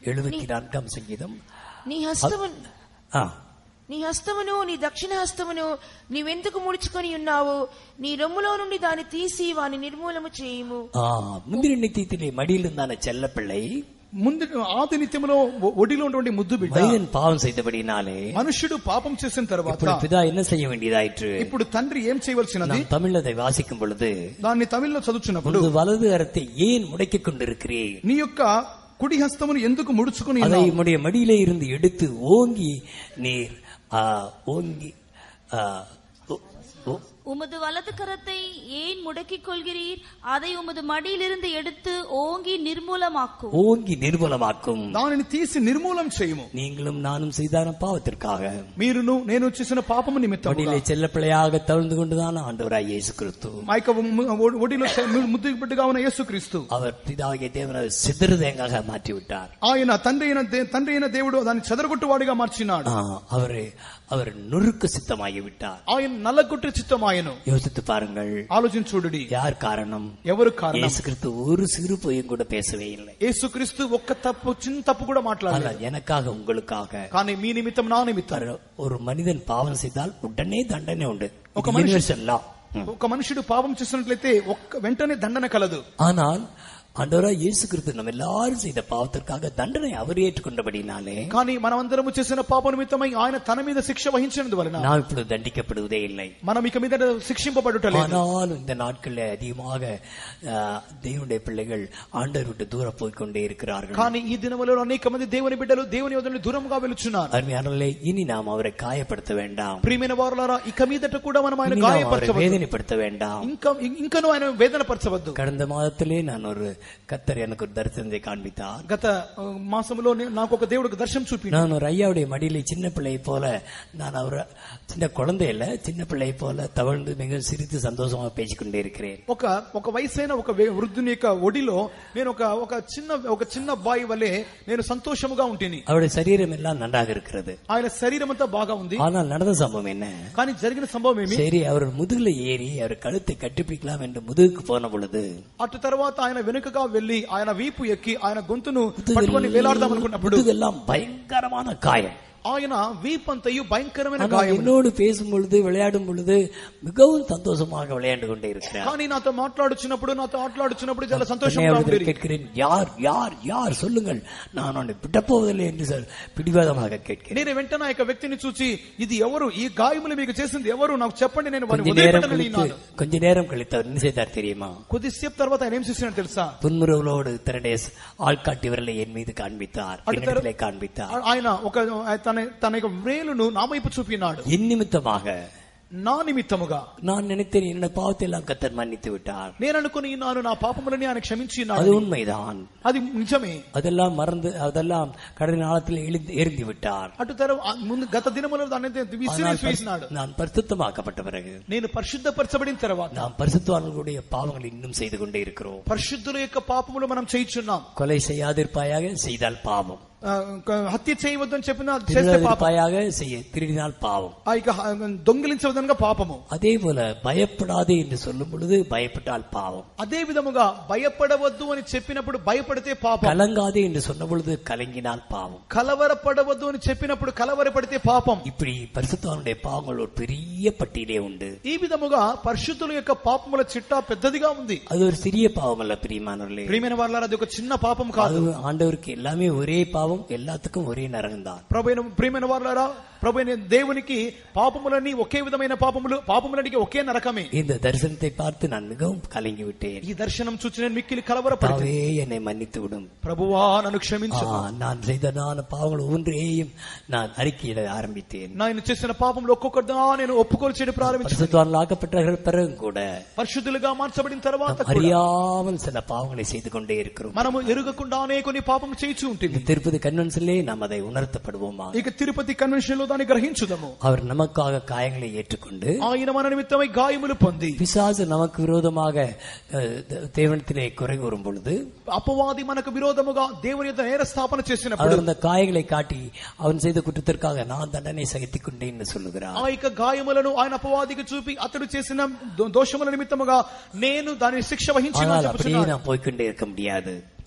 எழுபத்தி நான்காம் சங்கீதம் నీ హస్తము ஆ నీ హస్తమును నీ దక్షిణ హస్తమును నీవెందుకు ముడుచుకొని ఉన్నావు నీ రొమ్ములో నుండి దాన్ని తీసి వాని నిర్మూలము చేయుము ஆ முந்திரி நித்தியத்திலே மடியில் இருந்தான செல்லப்பிள்ளை ముందు ఆది నిత్యములో ఒ- ఒడిలో ఉన్నటువంటి ముద్దు బిడ్డ மனிதன் பாவம் செய்தபடினாலே మనుష్యుడు పాపం చేసిన తర్వాత இப்பொழுது பிதா என்ன செய்ய வேண்டியதாயிற்று ఇప్పుడు తండ్రి ఏం చేయవలసినది நாம் தமிழ் அதை வாசிக்கும் பொழுது దాన్ని తమిళ్లో చదువుచున్నప్పుడు உனது வலது அறத்தை ஏன் முடக்கிக் கொண்டிருக்கிறேன் నీ యొక్క కుడి హస్తమును ఎందుకు ముడుచుకుని அதை ఉన్నావు? உம்முடைய மடியிலே இருந்து எடுத்து ஓங்கி நீர் ஆ, ஓங்கி ஆ, ஓ- ஓ- உமது வலது கரத்தை ஏன் முடக்கிக் கொள்கிறீர் அதை உமது மடியிலிருந்து எடுத்து ஓங்கி நிர்மூலமாக்கும் ஓங்கி நிர்மூலமாக்கும் దానిని తీసి నిర్మూలం చేయము நீங்களும் நானும் செய்தான பாவத்திற்காக మీరును నేను చేసిన పాపము నిమిత్తం மடியிலே செல்ல பிள்ளையாக தவிழ்ந்து கொண்டுதான் ஆண்டவராய் இயேசு கிறிஸ்து మా యొక్క ము- ఒ- ఒడిలో చ- ముద్దు బిడ్డగా ఉన్న యేసుక్రీస్తు அவர் பிதாகிய தேவனை சிதறுதேங்காக மாற்றி விட்டார் ఆయన తండ్రి అయిన దే- తండ్రి అయిన దేవుడు దాన్ని చెదరగొట్టు వాడిగా మార్చినాడు ஆ, அவரு அவர் நொறுக்கு சித்தமாகி விட்டார் ఆయన నల్లగొట్టు చిత్తమాయను யோசித்து பாருங்கள் ఆలోచించుడి யார் காரணம் ఎవరు కారణం இயேசு கிறிஸ்து ஒரு சிறு பொய்யும் கூட பேசவே இல்லை యేసుక్రీస్తు ఒక్క తప్పు చిన్న తప్పు కూడా మాట్లాడలేదు ஆனால் எனக்காக உங்களுக்காக కానీ మీ నిమిత్తం నా నిమిత్తం ஒரு- ஒரு மனிதன் பாவம் செய்தால் உடனே தண்டனை உண்டு ఒక మనిషి- యూనివర్సల్ లా ఒక మనుషుడు పాపం చేసినట్లయితే ఒక్క వెంటనే దండన కలదు ஆனால் ஆண்டவரா இயேசு கிறிஸ்து நம்ம எல்லாரும் செய்த பாவத்திற்காக தண்டனை அவர் ஏற்றுக்கொண்டபடினாலே కానీ మనమందరము చేసిన పాప నిమిత్తమై ఆయన తన మీద శిక్ష వహించినందు వలన நாம் இப்பொழுது தண்டிக்கப்படுவதே இல்லை మనం ఇక మీద శిక్షింపబడుటలేదు ஆனாலும் இந்த நாட்களில் அதிகமாக ஆ, தேவனுடைய பிள்ளைகள் ஆண்டவர் விட்டு தூரம் போய்க்கொண்டே இருக்கிறார்கள் కానీ ఈ దినములలో అనేక మంది దేవుని బిడ్డలు దేవుని వదిలి దూరంగా వెలుచున్నారు அருமையானவர்களே இனி நாம் அவரை காயப்படுத்த வேண்டாம் ప్రియమైన వారులారా ఇక మీదట కూడా మనం ఆయన இனி நாம் அவரை గాయపరచవద్దు வேதனைப்படுத்த வேண்டாம் ఇంకా ఇంకను ఆయన వేదన పరచవద్దు கடந்த மாதத்திலே நான் ஒரு கத்தர் எனக்கு ஒரு தரிசனத்தை காண்பித்தார் గత ఆ, మాసంలో నే- నాకు ఒక దేవుడికి దర్శనం చూపి நான் ஒரு ஐயாவுடைய மடியில சின்ன பிள்ளை போல நான் அவரை சின்ன குழந்தை இல்ல சின்ன பிள்ளை போல தவழ்ந்து மிகவும் சிரித்து சந்தோஷமா பேசிக்கொண்டே இருக்கிறேன் ఒక ఒక వయసైన ఒక వే- వృద్ధుని యొక్క ఒడిలో నేను ఒక ఒక చిన్న ఒక చిన్న బాయి వలె నేను సంతోషముగా ఉంటిని அவருடைய சரீரம் எல்லாம் நன்றாக இருக்கிறது ఆయన శరీరం అంతా బాగా ఉంది ஆனால் நடந்த சம்பவம் என்ன కానీ జరిగిన సంభవం ఏమి சரி அவர் முதுகுல ஏறி அவர் கழுத்தை கட்டிப்பிடிக்கலாம் என்று முதுகுக்கு போன பொழுது అటు తర్వాత ఆయన వెనుకగా వెళ్లి ఆయన వీపు ఎక్కి ఆయన గొంతును పట్టుకొని వేలాడదాం అనుకున్నప్పుడు முதுகெல்லாம் பயங்கரமான காயம் ఆయన వీపంతయు భయంకరమైన ஆனால் గాయం என்னோடு பேசும் பொழுது விளையாடும் பொழுது மிகவும் சந்தோஷமாக விளையாண்டு கொண்டே இருக்கிறார் కానీ నాతో మాట్లాడుచున్నప్పుడు నాతో ఆటలాడుచున్నప్పుడు చాలా உடனே సంతోషంగా அவரிடத்தில் ఉండేది கேட்கிறேன் யார் யார் யார் சொல்லுங்கள் நான் அவனை விடப்போவதில்லை என்று சார் பிடிவாதமாக கேட்கிறேன் నేను వెంటనే ఆ యొక్క వ్యక్తిని చూసి ఇది ఎవరు ఈ గాయములు మీకు చేసింది ఎవరు నాకు చెప్పండి నేను వారిని கொஞ்ச நேரம் వదిలిపెట్టనని கழித்து అన్నాను. கொஞ்ச நேரம் கழித்து அவர் என்ன செய்தார் தெரியுமா కొద్దిసేపు తర్వాత ఆయన ఏం చేసినాడు తెలుసా புன்முறுவலோடு தன்னுடைய ஆள்காட்டி விரலை என் மீது காண்பித்தார் என்னிடத்திலே காண்பித்தார் ఆ- ఆయన ఒక తన తన యొక్క వ్రేలును నా వైపు చూపినాడు என் நிமித்தமாக నా నిమిత్తముగా நான் நினைத்தேன் என்னோட பாவத்தை எல்லாம் கத்தர் மன்னித்து விட்டார் నేను అనుకుని ఉన్నాను నా పాపములని ఆయన క్షమించి அது ఉన్నాడు உண்மைதான் అది నిజమే அதெல்லாம் மறந்து அதெல்லாம் கடந்த காலத்தில் எழுந்து எரிந்து விட்டார் అటు తర ఆ ముందు గత దినములలో దాన్ని ஆனால் విసిరేసి వేసినాడు பரிசு- நான் பரிசுத்தமாக்கப்பட்ட பிறகு నేను పరిశుద్ధపరచబడిన తర్వాత நாம் பரிசுத்தவான்களுடைய பாவங்களை இன்னும் செய்து கொண்டே இருக்கிறோம் పరిశుద్ధుల యొక్క పాపములు మనం చేయించున్నాం கொலை செய்யாதிருப்பாயாக செய்தால் பாவம் ఆ, క- హత్య చేయవద్దని చెప్పిన చేస్తే పాపం திருடாதிருப்பாயாக செய்ய திருடினால் பாவம் ఆ ఇక దొంగిలించవదనగా పాపము அதே போல பயப்படாதே என்று சொல்லும் பொழுது பயப்பட்டால் பாவம் అదే విధముగా భయపడవద్దు అని చెప్పినప్పుడు భయపడితే పాపం கலங்காதே என்று சொன்ன பொழுது கலங்கினால் பாவம் కలవరపడవద్దు అని చెప్పినప్పుడు కలవరపడితే పాపం இப்படி பரிசுத்தவானுடைய பாவங்கள் ஒரு பெரிய பட்டியலே உண்டு ఈ విధముగా పరిశుద్ధుల యొక్క పాపముల చిట్టా పెద్దదిగా ఉంది அது ஒரு சிறிய பாவம் அல்ல பிரியமானவர்களே ప్రియమైన వాళ్ళ అది ఒక చిన్న పాపం కాదు அது ஆண்டவருக்கு எல்லாமே ஒரே பாவம் எல்லாத்துக்கும் ஒரே நரகம்தான் ప్రభు ప్రియమైన వాళ్ళారా ప్రభు అయిన దేవునికి పాపములన్నీ ఒకే విధమైన పాపములు పాపములనికి ఒకే నరకమే இந்த தரிசனத்தை பார்த்து நான் மிகவும் கலங்கி விட்டேன் ఈ దర్శనం చూసి నేను మిక్కిలి కలవరపడి தாவே என்னை மன்னித்து விடும் ప్రభువా నన్ను క్షమించు ஆ, நான் செய்த நான் பாவங்கள் ஒவ்வொன்றையும் நான் அறிக்கையிட ஆரம்பித்தேன் నేను చేసిన పాపంలో ఒక్కొక్కదా నేను ఒప్పుకోలు చేయడం ప్రారంభించి பரிசுத்தவான்கள் ஆக்கப்பட்ட பிறகும் கூட పరిశుద్ధులుగా మార్చబడిన తర్వాత కూడా அறியாமல் சில பாவங்களை செய்து கொண்டே இருக்கிறோம் మనము ఎరుగకుండానే కొన్ని పాపం చేయించు ఉంటుంది இந்த திருப்பதி கன்வென்ஷன்லே நாம் அதை உணர்த்தப்படுவோமா ఇక తిరుపతి కన్వెన్షన్ లో దాన్ని గ్రహించుదాము அவர் நமக்காக காயங்களை ஏற்றுக்கொண்டு ఆయన మన నిమిత్తమై గాయములు పొంది பிசாசு நமக்கு விரோதமாக அஹ், த- தேவனிடத்திலே குறை கூறும் பொழுது అపవాది మనకు విరోధముగా దేవుని యొక్క నేర స్థాపన చేసినప్పుడు அவர் அந்த காயங்களை காட்டி அவன் செய்த குற்றத்திற்காக நான் தண்டனை சகித்துக் கொண்டேன் சொல்லுகிறார் ఆ యొక్క గాయములను ఆయన అపవాదికి చూపి అతడు చేసిన దో- దోషముల నిమిత్తముగా నేను దాని శిక్ష వహించిన ஆனால் அப்படியே நாம் போய்க்கொண்டே இருக்க முடியாது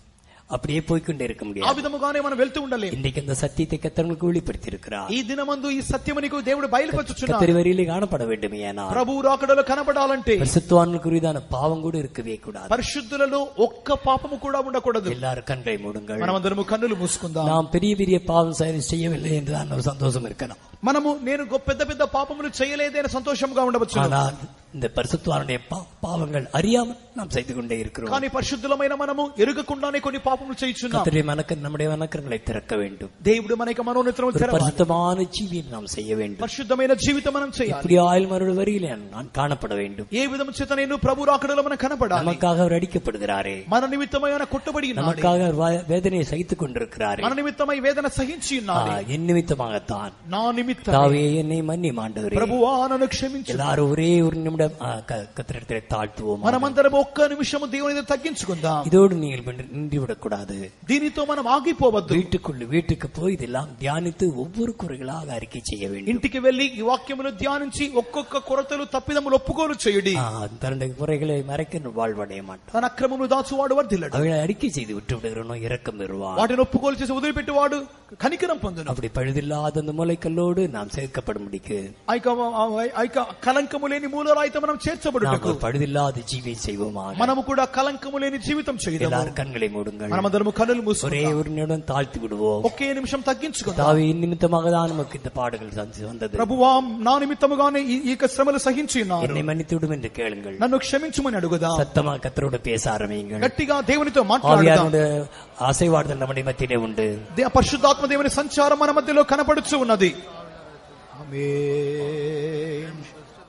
அப்படியே போய்க்கொண்டே இருக்க ఆ முடியாது విధముగానే మనం వెళ్తూ ఉండలేం இன்றைக்கு அந்த சத்தியத்தை கத்தர்களுக்கு வெளிப்படுத்தி இருக்கிறார் ఈ దినమందు ఈ సత్యము నీకు దేవుడు బయలుపరుచుచున్నాడు கத்தரி வரியிலே காணப்பட வேண்டும் ஏன்னா ప్రభు రాకడలో కనబడాలంటే பரிசுத்தவான்களுக்குரியதான பாவம் கூட இருக்கவே கூடாது పరిశుద్ధులలో ఒక్క పాపము కూడా ఉండకూడదు எல்லாரும் கண்களை மூடுங்கள் మనమందరము కన్నులు మూసుకుందాం நாம் பெரிய பெரிய பாவம் செயல் செய்யவில்லை என்றுதான் ஒரு சந்தோஷம் இருக்கலாம் మనము నేను గొప్ప పెద్ద పెద్ద పాపములు చేయలేదని సంతోషంగా ఉండవచ్చు ஆனால் இந்த பரிசுத்தவானுடைய பா- பாவங்கள் அறியாமல் நாம் செய்து கொண்டே இருக்கிறோம் కానీ పరిశుద్ధులమైన మనము ఎరుగకుండానే కొన్ని పాపములు చేయించున్నాం கத்தரை மனக்க நம்முடைய மனக்கரங்களை திறக்க வேண்டும் దేవుడు మనకి మనోన్నతము ஒரு తెరవాలి பரிசுத்தமான ஜீவியம் நாம் செய்ய வேண்டும் పరిశుద్ధమైన జీవితం మనం చేయాలి இப்படி ஆயுள் மறுபடி வரியிலே நான் காணப்பட வேண்டும் ఏ విధము చేత నేను ప్రభు రాకడలో మనం కనపడాలి நமக்காக அவர் அடிக்கப்படுகிறாரே మన నిమిత్తమైన కొట్టబడి ఉన్నాడు நமக்காக அவர் வா- வேதனையை சகித்துக் கொண்டிருக்கிறாரே మన నిమిత్తమై వేదన సహించి ஆ, ఉన్నాడు என் நிமித்தமாகத்தான் నా నిమిత్తం தாவே என்னை மன்னி மாண்டவரே ప్రభువా నన్ను క్షమించు எல்லாரும் ஒரே ஒரு நிமிடம் ஆ, க- கத்திரத்திலே தாழ்த்துவோம் మనమందరం ఒక్క నిమిషము దేవుని దగ్గర తగ్గించుకుందాం இதோடு நீங்கள் நின்று விடக்கூடாது దీనితో మనం ఆగిపోవద్దు வீட்டுக்குள்ள வீட்டுக்கு போய் இதெல்லாம் தியானித்து ஒவ்வொரு குறைகளாக அறிக்கை செய்ய வேண்டும் ఇంటికి వెళ్లి ఈ వాక్యములు ధ్యానించి ఒక్కొక్క కొరతలు తప్పిదములు ఒప్పుకోలు చేయుడి ஆ, தன்னுடைய குறைகளை மறைக்க வாழ்வடைய மாட்டான் తన అక్రమములు దాచువాడు వర్ధిల్లడు அவளை அறிக்கை செய்து விட்டு விடுகிறோம் இறக்கம் பெறுவான் వాటిని ఒప్పుకోలు చేసి వదిలిపెట్టేవాడు కనికరం పొందును அப்படி పழுதில்லாத அந்த முளைக்கல்லோடு நாம் சேர்க்கப்படும் முடிக்கு ఆ యొక్క ఆ యొక్క కలంకము లేని మూలరాయితో మనం நாம் చేర్చబడుటకు ஒரு పழுதில்லாத ஜீவியை செய்வோமாக మనము కూడా కలంకము లేని జీవితం చేయదాము எல்லாரும் கண்களை மூடுங்கள் మనమందరము కనులు ஒரே మూసుకుందాం ஒரு நிமிடம் தாழ்த்தி விடுவோம் ఒకే నిమిషం తగ్గించుకుందాం தாவி நிமித்தமாக தான் நமக்கு இந்த பாடுகள் சந்தி- வந்தது ప్రభువా నా నిమిత్తముగానే ఈ ఈ యొక్క శ్రమలు సహించి ఉన్నారు என்னை மன்னித்து விடும் என்று கேளுங்கள் నన్ను క్షమించమని అడుగుదాం சத்தமா கத்தரோட பேச ஆரம்பியுங்கள் గట్టిగా దేవునితో మాట్లాడుదాం ஆவியானுடைய அசைவாடுதல் நம்முடைய மத்தியிலே உண்டு దే- పరిశుద్ధాత్మ దేవుని సంచారం మన మధ్యలో కనపడుచు ఉన్నది ఆమేన్.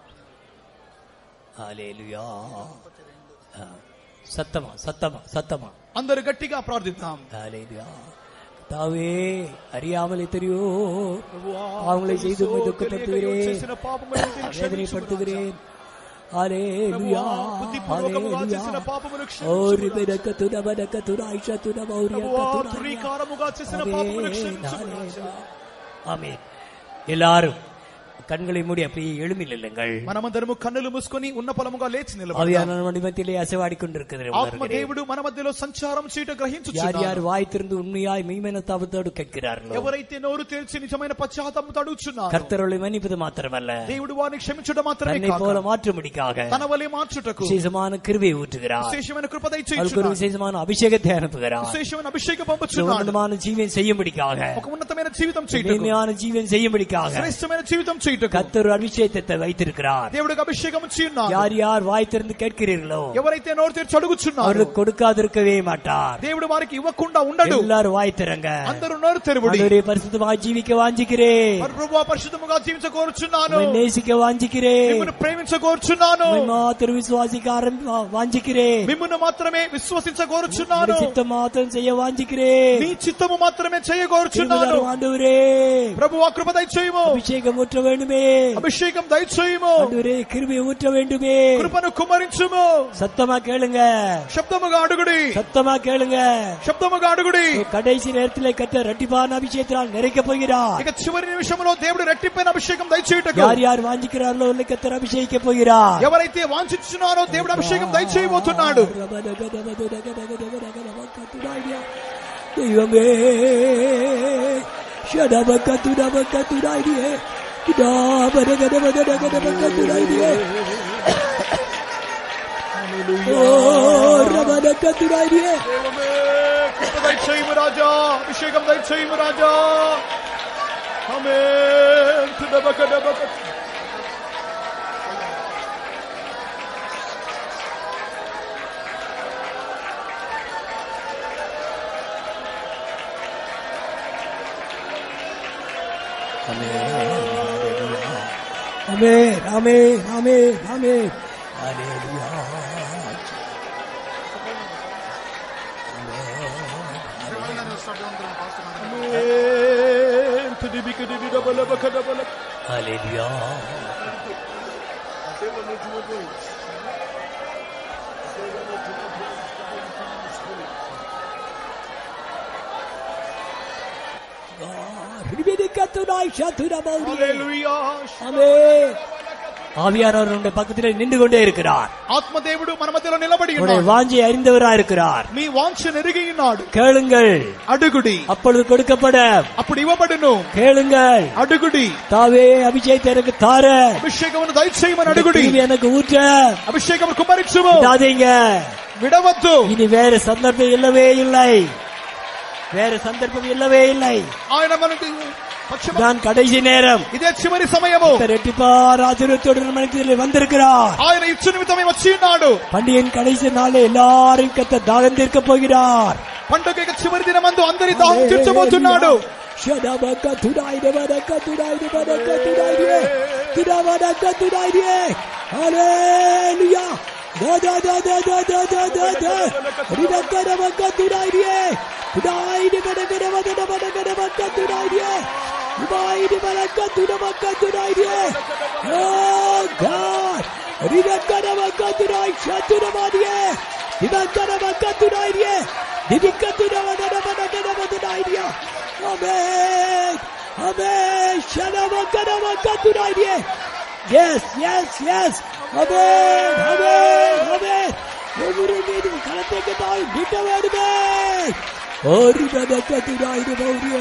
ஹalleluya. ஆ. சத்தமா சத்தமா சத்தமா అందరు గట్టిగా ప్రార్థిద్దాం ஹalleluya. தாவே அறியாமல் எத்தனையோ ప్రభువా, அவங்களை செய்து உம்மை తెలుసో துக்கப்படுத்துகிறேன் తెలియకయో చేసిన పాపములను నేను క్షమించుము வேதனைப்படுத்துகிறேன் ప్రభువా, ஹalleluya. బుద్ధిపూర్వకముగా ஹalleluya. చేసిన పాపమును ఓరి క్షమించుము బెరకతున బరకతున ఐషతున మౌర్య ప్రభువా, కతున దురీకారముగా చేసిన పాపమును క్షమించుము రాజా. ஆமென் எல்லாரும் கண்களை மூடி அப்படியே எழுமில் இல்லங்கள் మనమందరము కన్నులు మూసుకొని ఉన్న పొలముగా లేచి నిలబడి ஆவியான மத்தியிலே அசைவாடி கொண்டிருக்கிறது ఆత్మ దేవుడు మన మధ్యలో సంచారం చేయట யார் గ్రహించుచున్నాడు யார் வாய் திறந்து உண்மையாய் மெய்மன தாபத்தோடு கேட்கிறார்களோ ఎవరైతే నోరు తెరిచి నిజమైన పశ్చాత్తాపంతో అడుగుచున్నారు கர்த்தர்களை மன்னிப்பது மாத்திரமல்ல దేవుడు వారిని క్షమించడం మాత్రమే தன்னை కాక போல மாற்றும்படிக்காக తన వలె మార్చుటకు விசேஷமான கிருபை ஊற்றுகிறார் విశేషమైన కృప அவருக்கு ஒரு దయచేయుచున్నాడు விசேஷமான அபிஷேகத்தை அனுப்புகிறார் విశేషమైన అభిషేకం ஒரு పంపుచున్నాడు உன்னதமான ஜீவன் செய்யும்படிக்காக ఒక ఉన్నతమైన జీవితం చేయుటకు மேன்மையான ஜீவன் செய்யும்படிக்காக శ్రేష్టమైన జీవితం చేయుటకు கர்த்தர் ஒரு அபிஷேகத்தை வைத்திருக்கிறார் దేవుడికి అభిషేకం చేయున్నారు யார் யார் வாய் திறந்து கேட்கிறீர்களோ ఎవరైతే నోరు తెరిచి అడుగుచున్నారు அவருக்கு கொடுக்காதிருக்கவே மாட்டார் దేవుడు వారికి ఇవ్వకుండా ఉండడు எல்லாரும் வாய் திறங்க అందరూ నోరు తెరువుడి ஆண்டவரே பரிசுத்தமாய் ஜீவிக்க வாஞ்சிக்கிறேன் మరి ప్రభువా పరిశుద్ధముగా జీవించకోరుచున్నాను உம்மை நேசிக்க வாஞ்சிக்கிறேன் మిమ్మల్ని ప్రేమించకోరుచున్నాను உம்மை மாத்திரம் விசுவாசிக்க ஆரம்பி வாஞ்சிக்கிறேன் మిమ్మల్ని మాత్రమే విశ్వసించకోరుచున్నాను உம்முடைய சித்தம் மாத்திரம் செய்ய வாஞ்சிக்கிறேன் నీ చిత్తము మాత్రమే చేయకోరుచున్నాను கிருபைதரும் ஆண்டவரே ప్రభువా కృప దయచేయము அபிஷேகம் ஊற்ற வேண்டுமே అభిషేకం దయచేయము ஆண்டவரே கிருபை ஊற்ற வேண்டுமே కృపను కుమరించుము சத்தமா கேளுங்க శబ్దముగా అడుగుడి சத்தமா கேளுங்க శబ్దముగా అడుగుడి கடைசி நேரத்தில் கத்த ரட்டிப்பான அபிஷேகத்தினால் நிறைக்க போகிறார் ఇక చివరి నిమిషంలో దేవుడు రెట్టిపోయిన అభిషేకం దయచేయుటకు யார் யார் வாஞ்சிக்கிறார்களோ இல்லை கத்தர் அபிஷேகிக்க போகிறார் ఎవరైతే వాంఛించున్నారో దేవుడు అభిషేకం దయచేయబోతున్నాడు ദൈവമേ ശടബക്കത്തുടബക്കത്തുടായിടിയേ കിടാബരഗടബഗടഗടബക്കത്തുടായിടിയേ ഓ റബനക്കത്തുടായിടിയേ దైవమే, కృప దయచేయము రాజా అభిషేకం దయచేయము రాజా ఆమేన్. తుడబక డబక. Amen, amen, amen, amen. Hallelujah. ఆమేన్. తుడిబిక డిబి డబలబక డబల. Hallelujah. Ribidikatunai shatunabaurie. హల్లెలూయా. Amen. ஆவியானவர் நம்முடைய பக்கத்திலே நின்று கொண்டே இருக்கிறார் ఆత్మదేవుడు మన మధ్యలో నిలబడి உங்களுடைய ఉన్నాడు வாஞ்சியை அறிந்தவரா இருக்கிறார் మీ వాంఛ నెరిగి ఉన్నాడు கேளுங்கள் అడుగుడి அப்பொழுது கொடுக்கப்பட అప్పుడు ఇవ్వబడును கேளுங்கள் అడుగుడి தாவே அபிஷேகத்தை எனக்கு தார అభిషేకమును దయచేయమని అడుగుడి திரும்பி எனக்கு ஊற்ற అభిషేకమును కుమరించుము விடாதீங்க విడవద్దు இனி வேற சந்தர்ப்பம் இல்லவே இல்லை வேற சந்தர்ப்பம் இல்லவே இல்லை ఆయన మనకి పశ్చిమ நான் கடைசி நேரம் ఇదే చివరి సమయము ரெட்டிப்பார் ஆச்சரியத்தோடு மனிதர்கள் வந்திருக்கிறார் ఆయన ఇచ్చు నిమిత్తమే వచ్చి ఉన్నాడు பண்டிகையின் கடைசி நாள் எல்லாரும் கத்த தாகம் தீர்க்க போகிறார் పండుగ ఇక చివరి దినమందు అందరి దాహం తీర్చబోతున్నాడు ஷடபக்க துடாயிடு வடக்க துடாயிடு வடக்க துடாயிடு துடா வடக்க துடாயிடு ஹalleluya da da da da da da da da da ரிடக்க ரபக்க துடாயிடு துடாயிடு வடக்க ரபக்க வடக்க ரபக்க துடாயிடு துடாயிடு வடக்க துடபக்க துடாயிடு ஓ காட் ரிடக்க ரபக்க துடாய் சத்துரமாடியே ரிடக்க ரபக்க துடாயிடு திதிக்க துடவட ரபக்க ரபக்க துடாயிடு Amen. Amen. Shalabakadabakaduraiye. Yes, yes, yes. Amen. Amen. Amen. ஒவ்வொரு மீதும் களத்தை கட்டால் மீட்ட வேண்டுமே ஒரு கதக்கத்துடாயிரு பௌரிய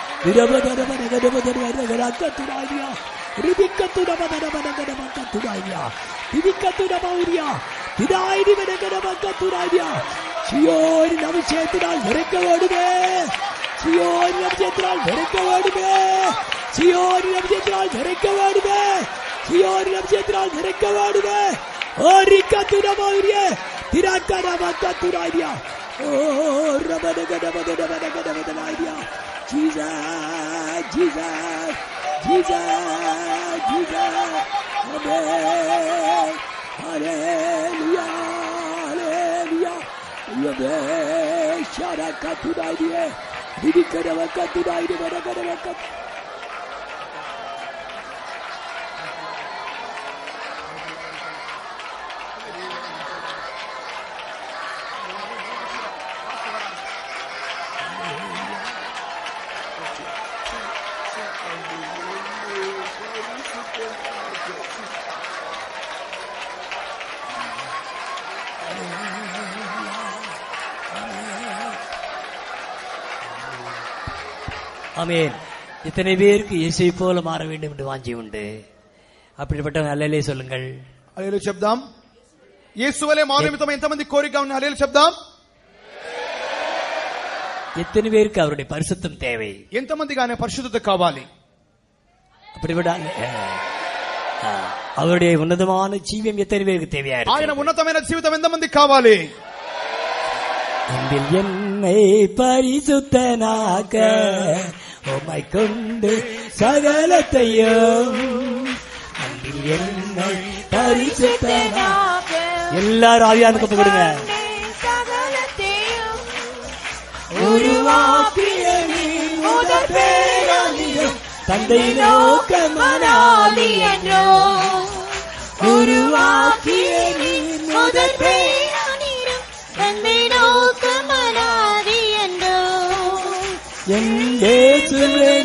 விரபதரபதகதபதரகதக்கத்துடாயியா ரிபிக்கத்துடபதரபதகதபக்கத்துடாயியா திதிக்கத்துடபௌரியா திடாயிரி விடகதபக்கத்துடாயியா சியோரின் அபிஷேகத்தினால் நிறைக்க வேண்டுமே சியோரின் அபிஷேகத்தினால் நிறைக்க வேண்டுமே சியோரின் அபிஷேகத்தினால் நிறைக்க வேண்டுமே சியோரின் அபிஷேகத்தினால் நிறைக்க வேண்டுமே ஓரிக்கத்துடபௌரியே திராக்கடபக்கத்துடாயியா ஓ ரபதகதபதரபதகதபதனாயியா Jesus, Jesus, Jesus, Jesus. Amen. Hallelujah. Hallelujah. Amen. Sharakatudaiye. Didikadavakatudaiye. Varakadavakat. ஆமென் இத்தனை பேருக்கு இயேசுவை போல மாற வேண்டும் என்று வாஞ்சி உண்டு அப்படிப்பட்ட அல்லலே சொல்லுங்கள் అలేలు చెప్దాం యేసు వలె మారు నిమిత్తం ఎంతమంది కోరిక ఉన్న అలేలు చెప్దాం எத்தனை பேருக்கு அவருடைய பரிசுத்தம் தேவை ఎంతమందికి ఆయన పరిశుద్ధత కావాలి அப்படிப்பட்ட ஆ, அவருடைய உன்னதமான ஜீவியம் எத்தனை பேருக்கு தேவையா ఆయన இருக்கு ఉన్నతమైన జీవితం ఎంతమందికి కావాలి அன்பில் என்னை பரிசுத்தனாக்க உம்மை கொண்டு சகலத்தையும் அன்பில் என்னை பரிசுத்தனாக்க எல்லாரும் ஆவியானுக்கு கொடுங்க உருவாக்கிய நீ முதற் பேராணியும் தந்தை நோக்க மனாதி என்றோ உருவாக்கிய நீ முதற் என் இயேசுவே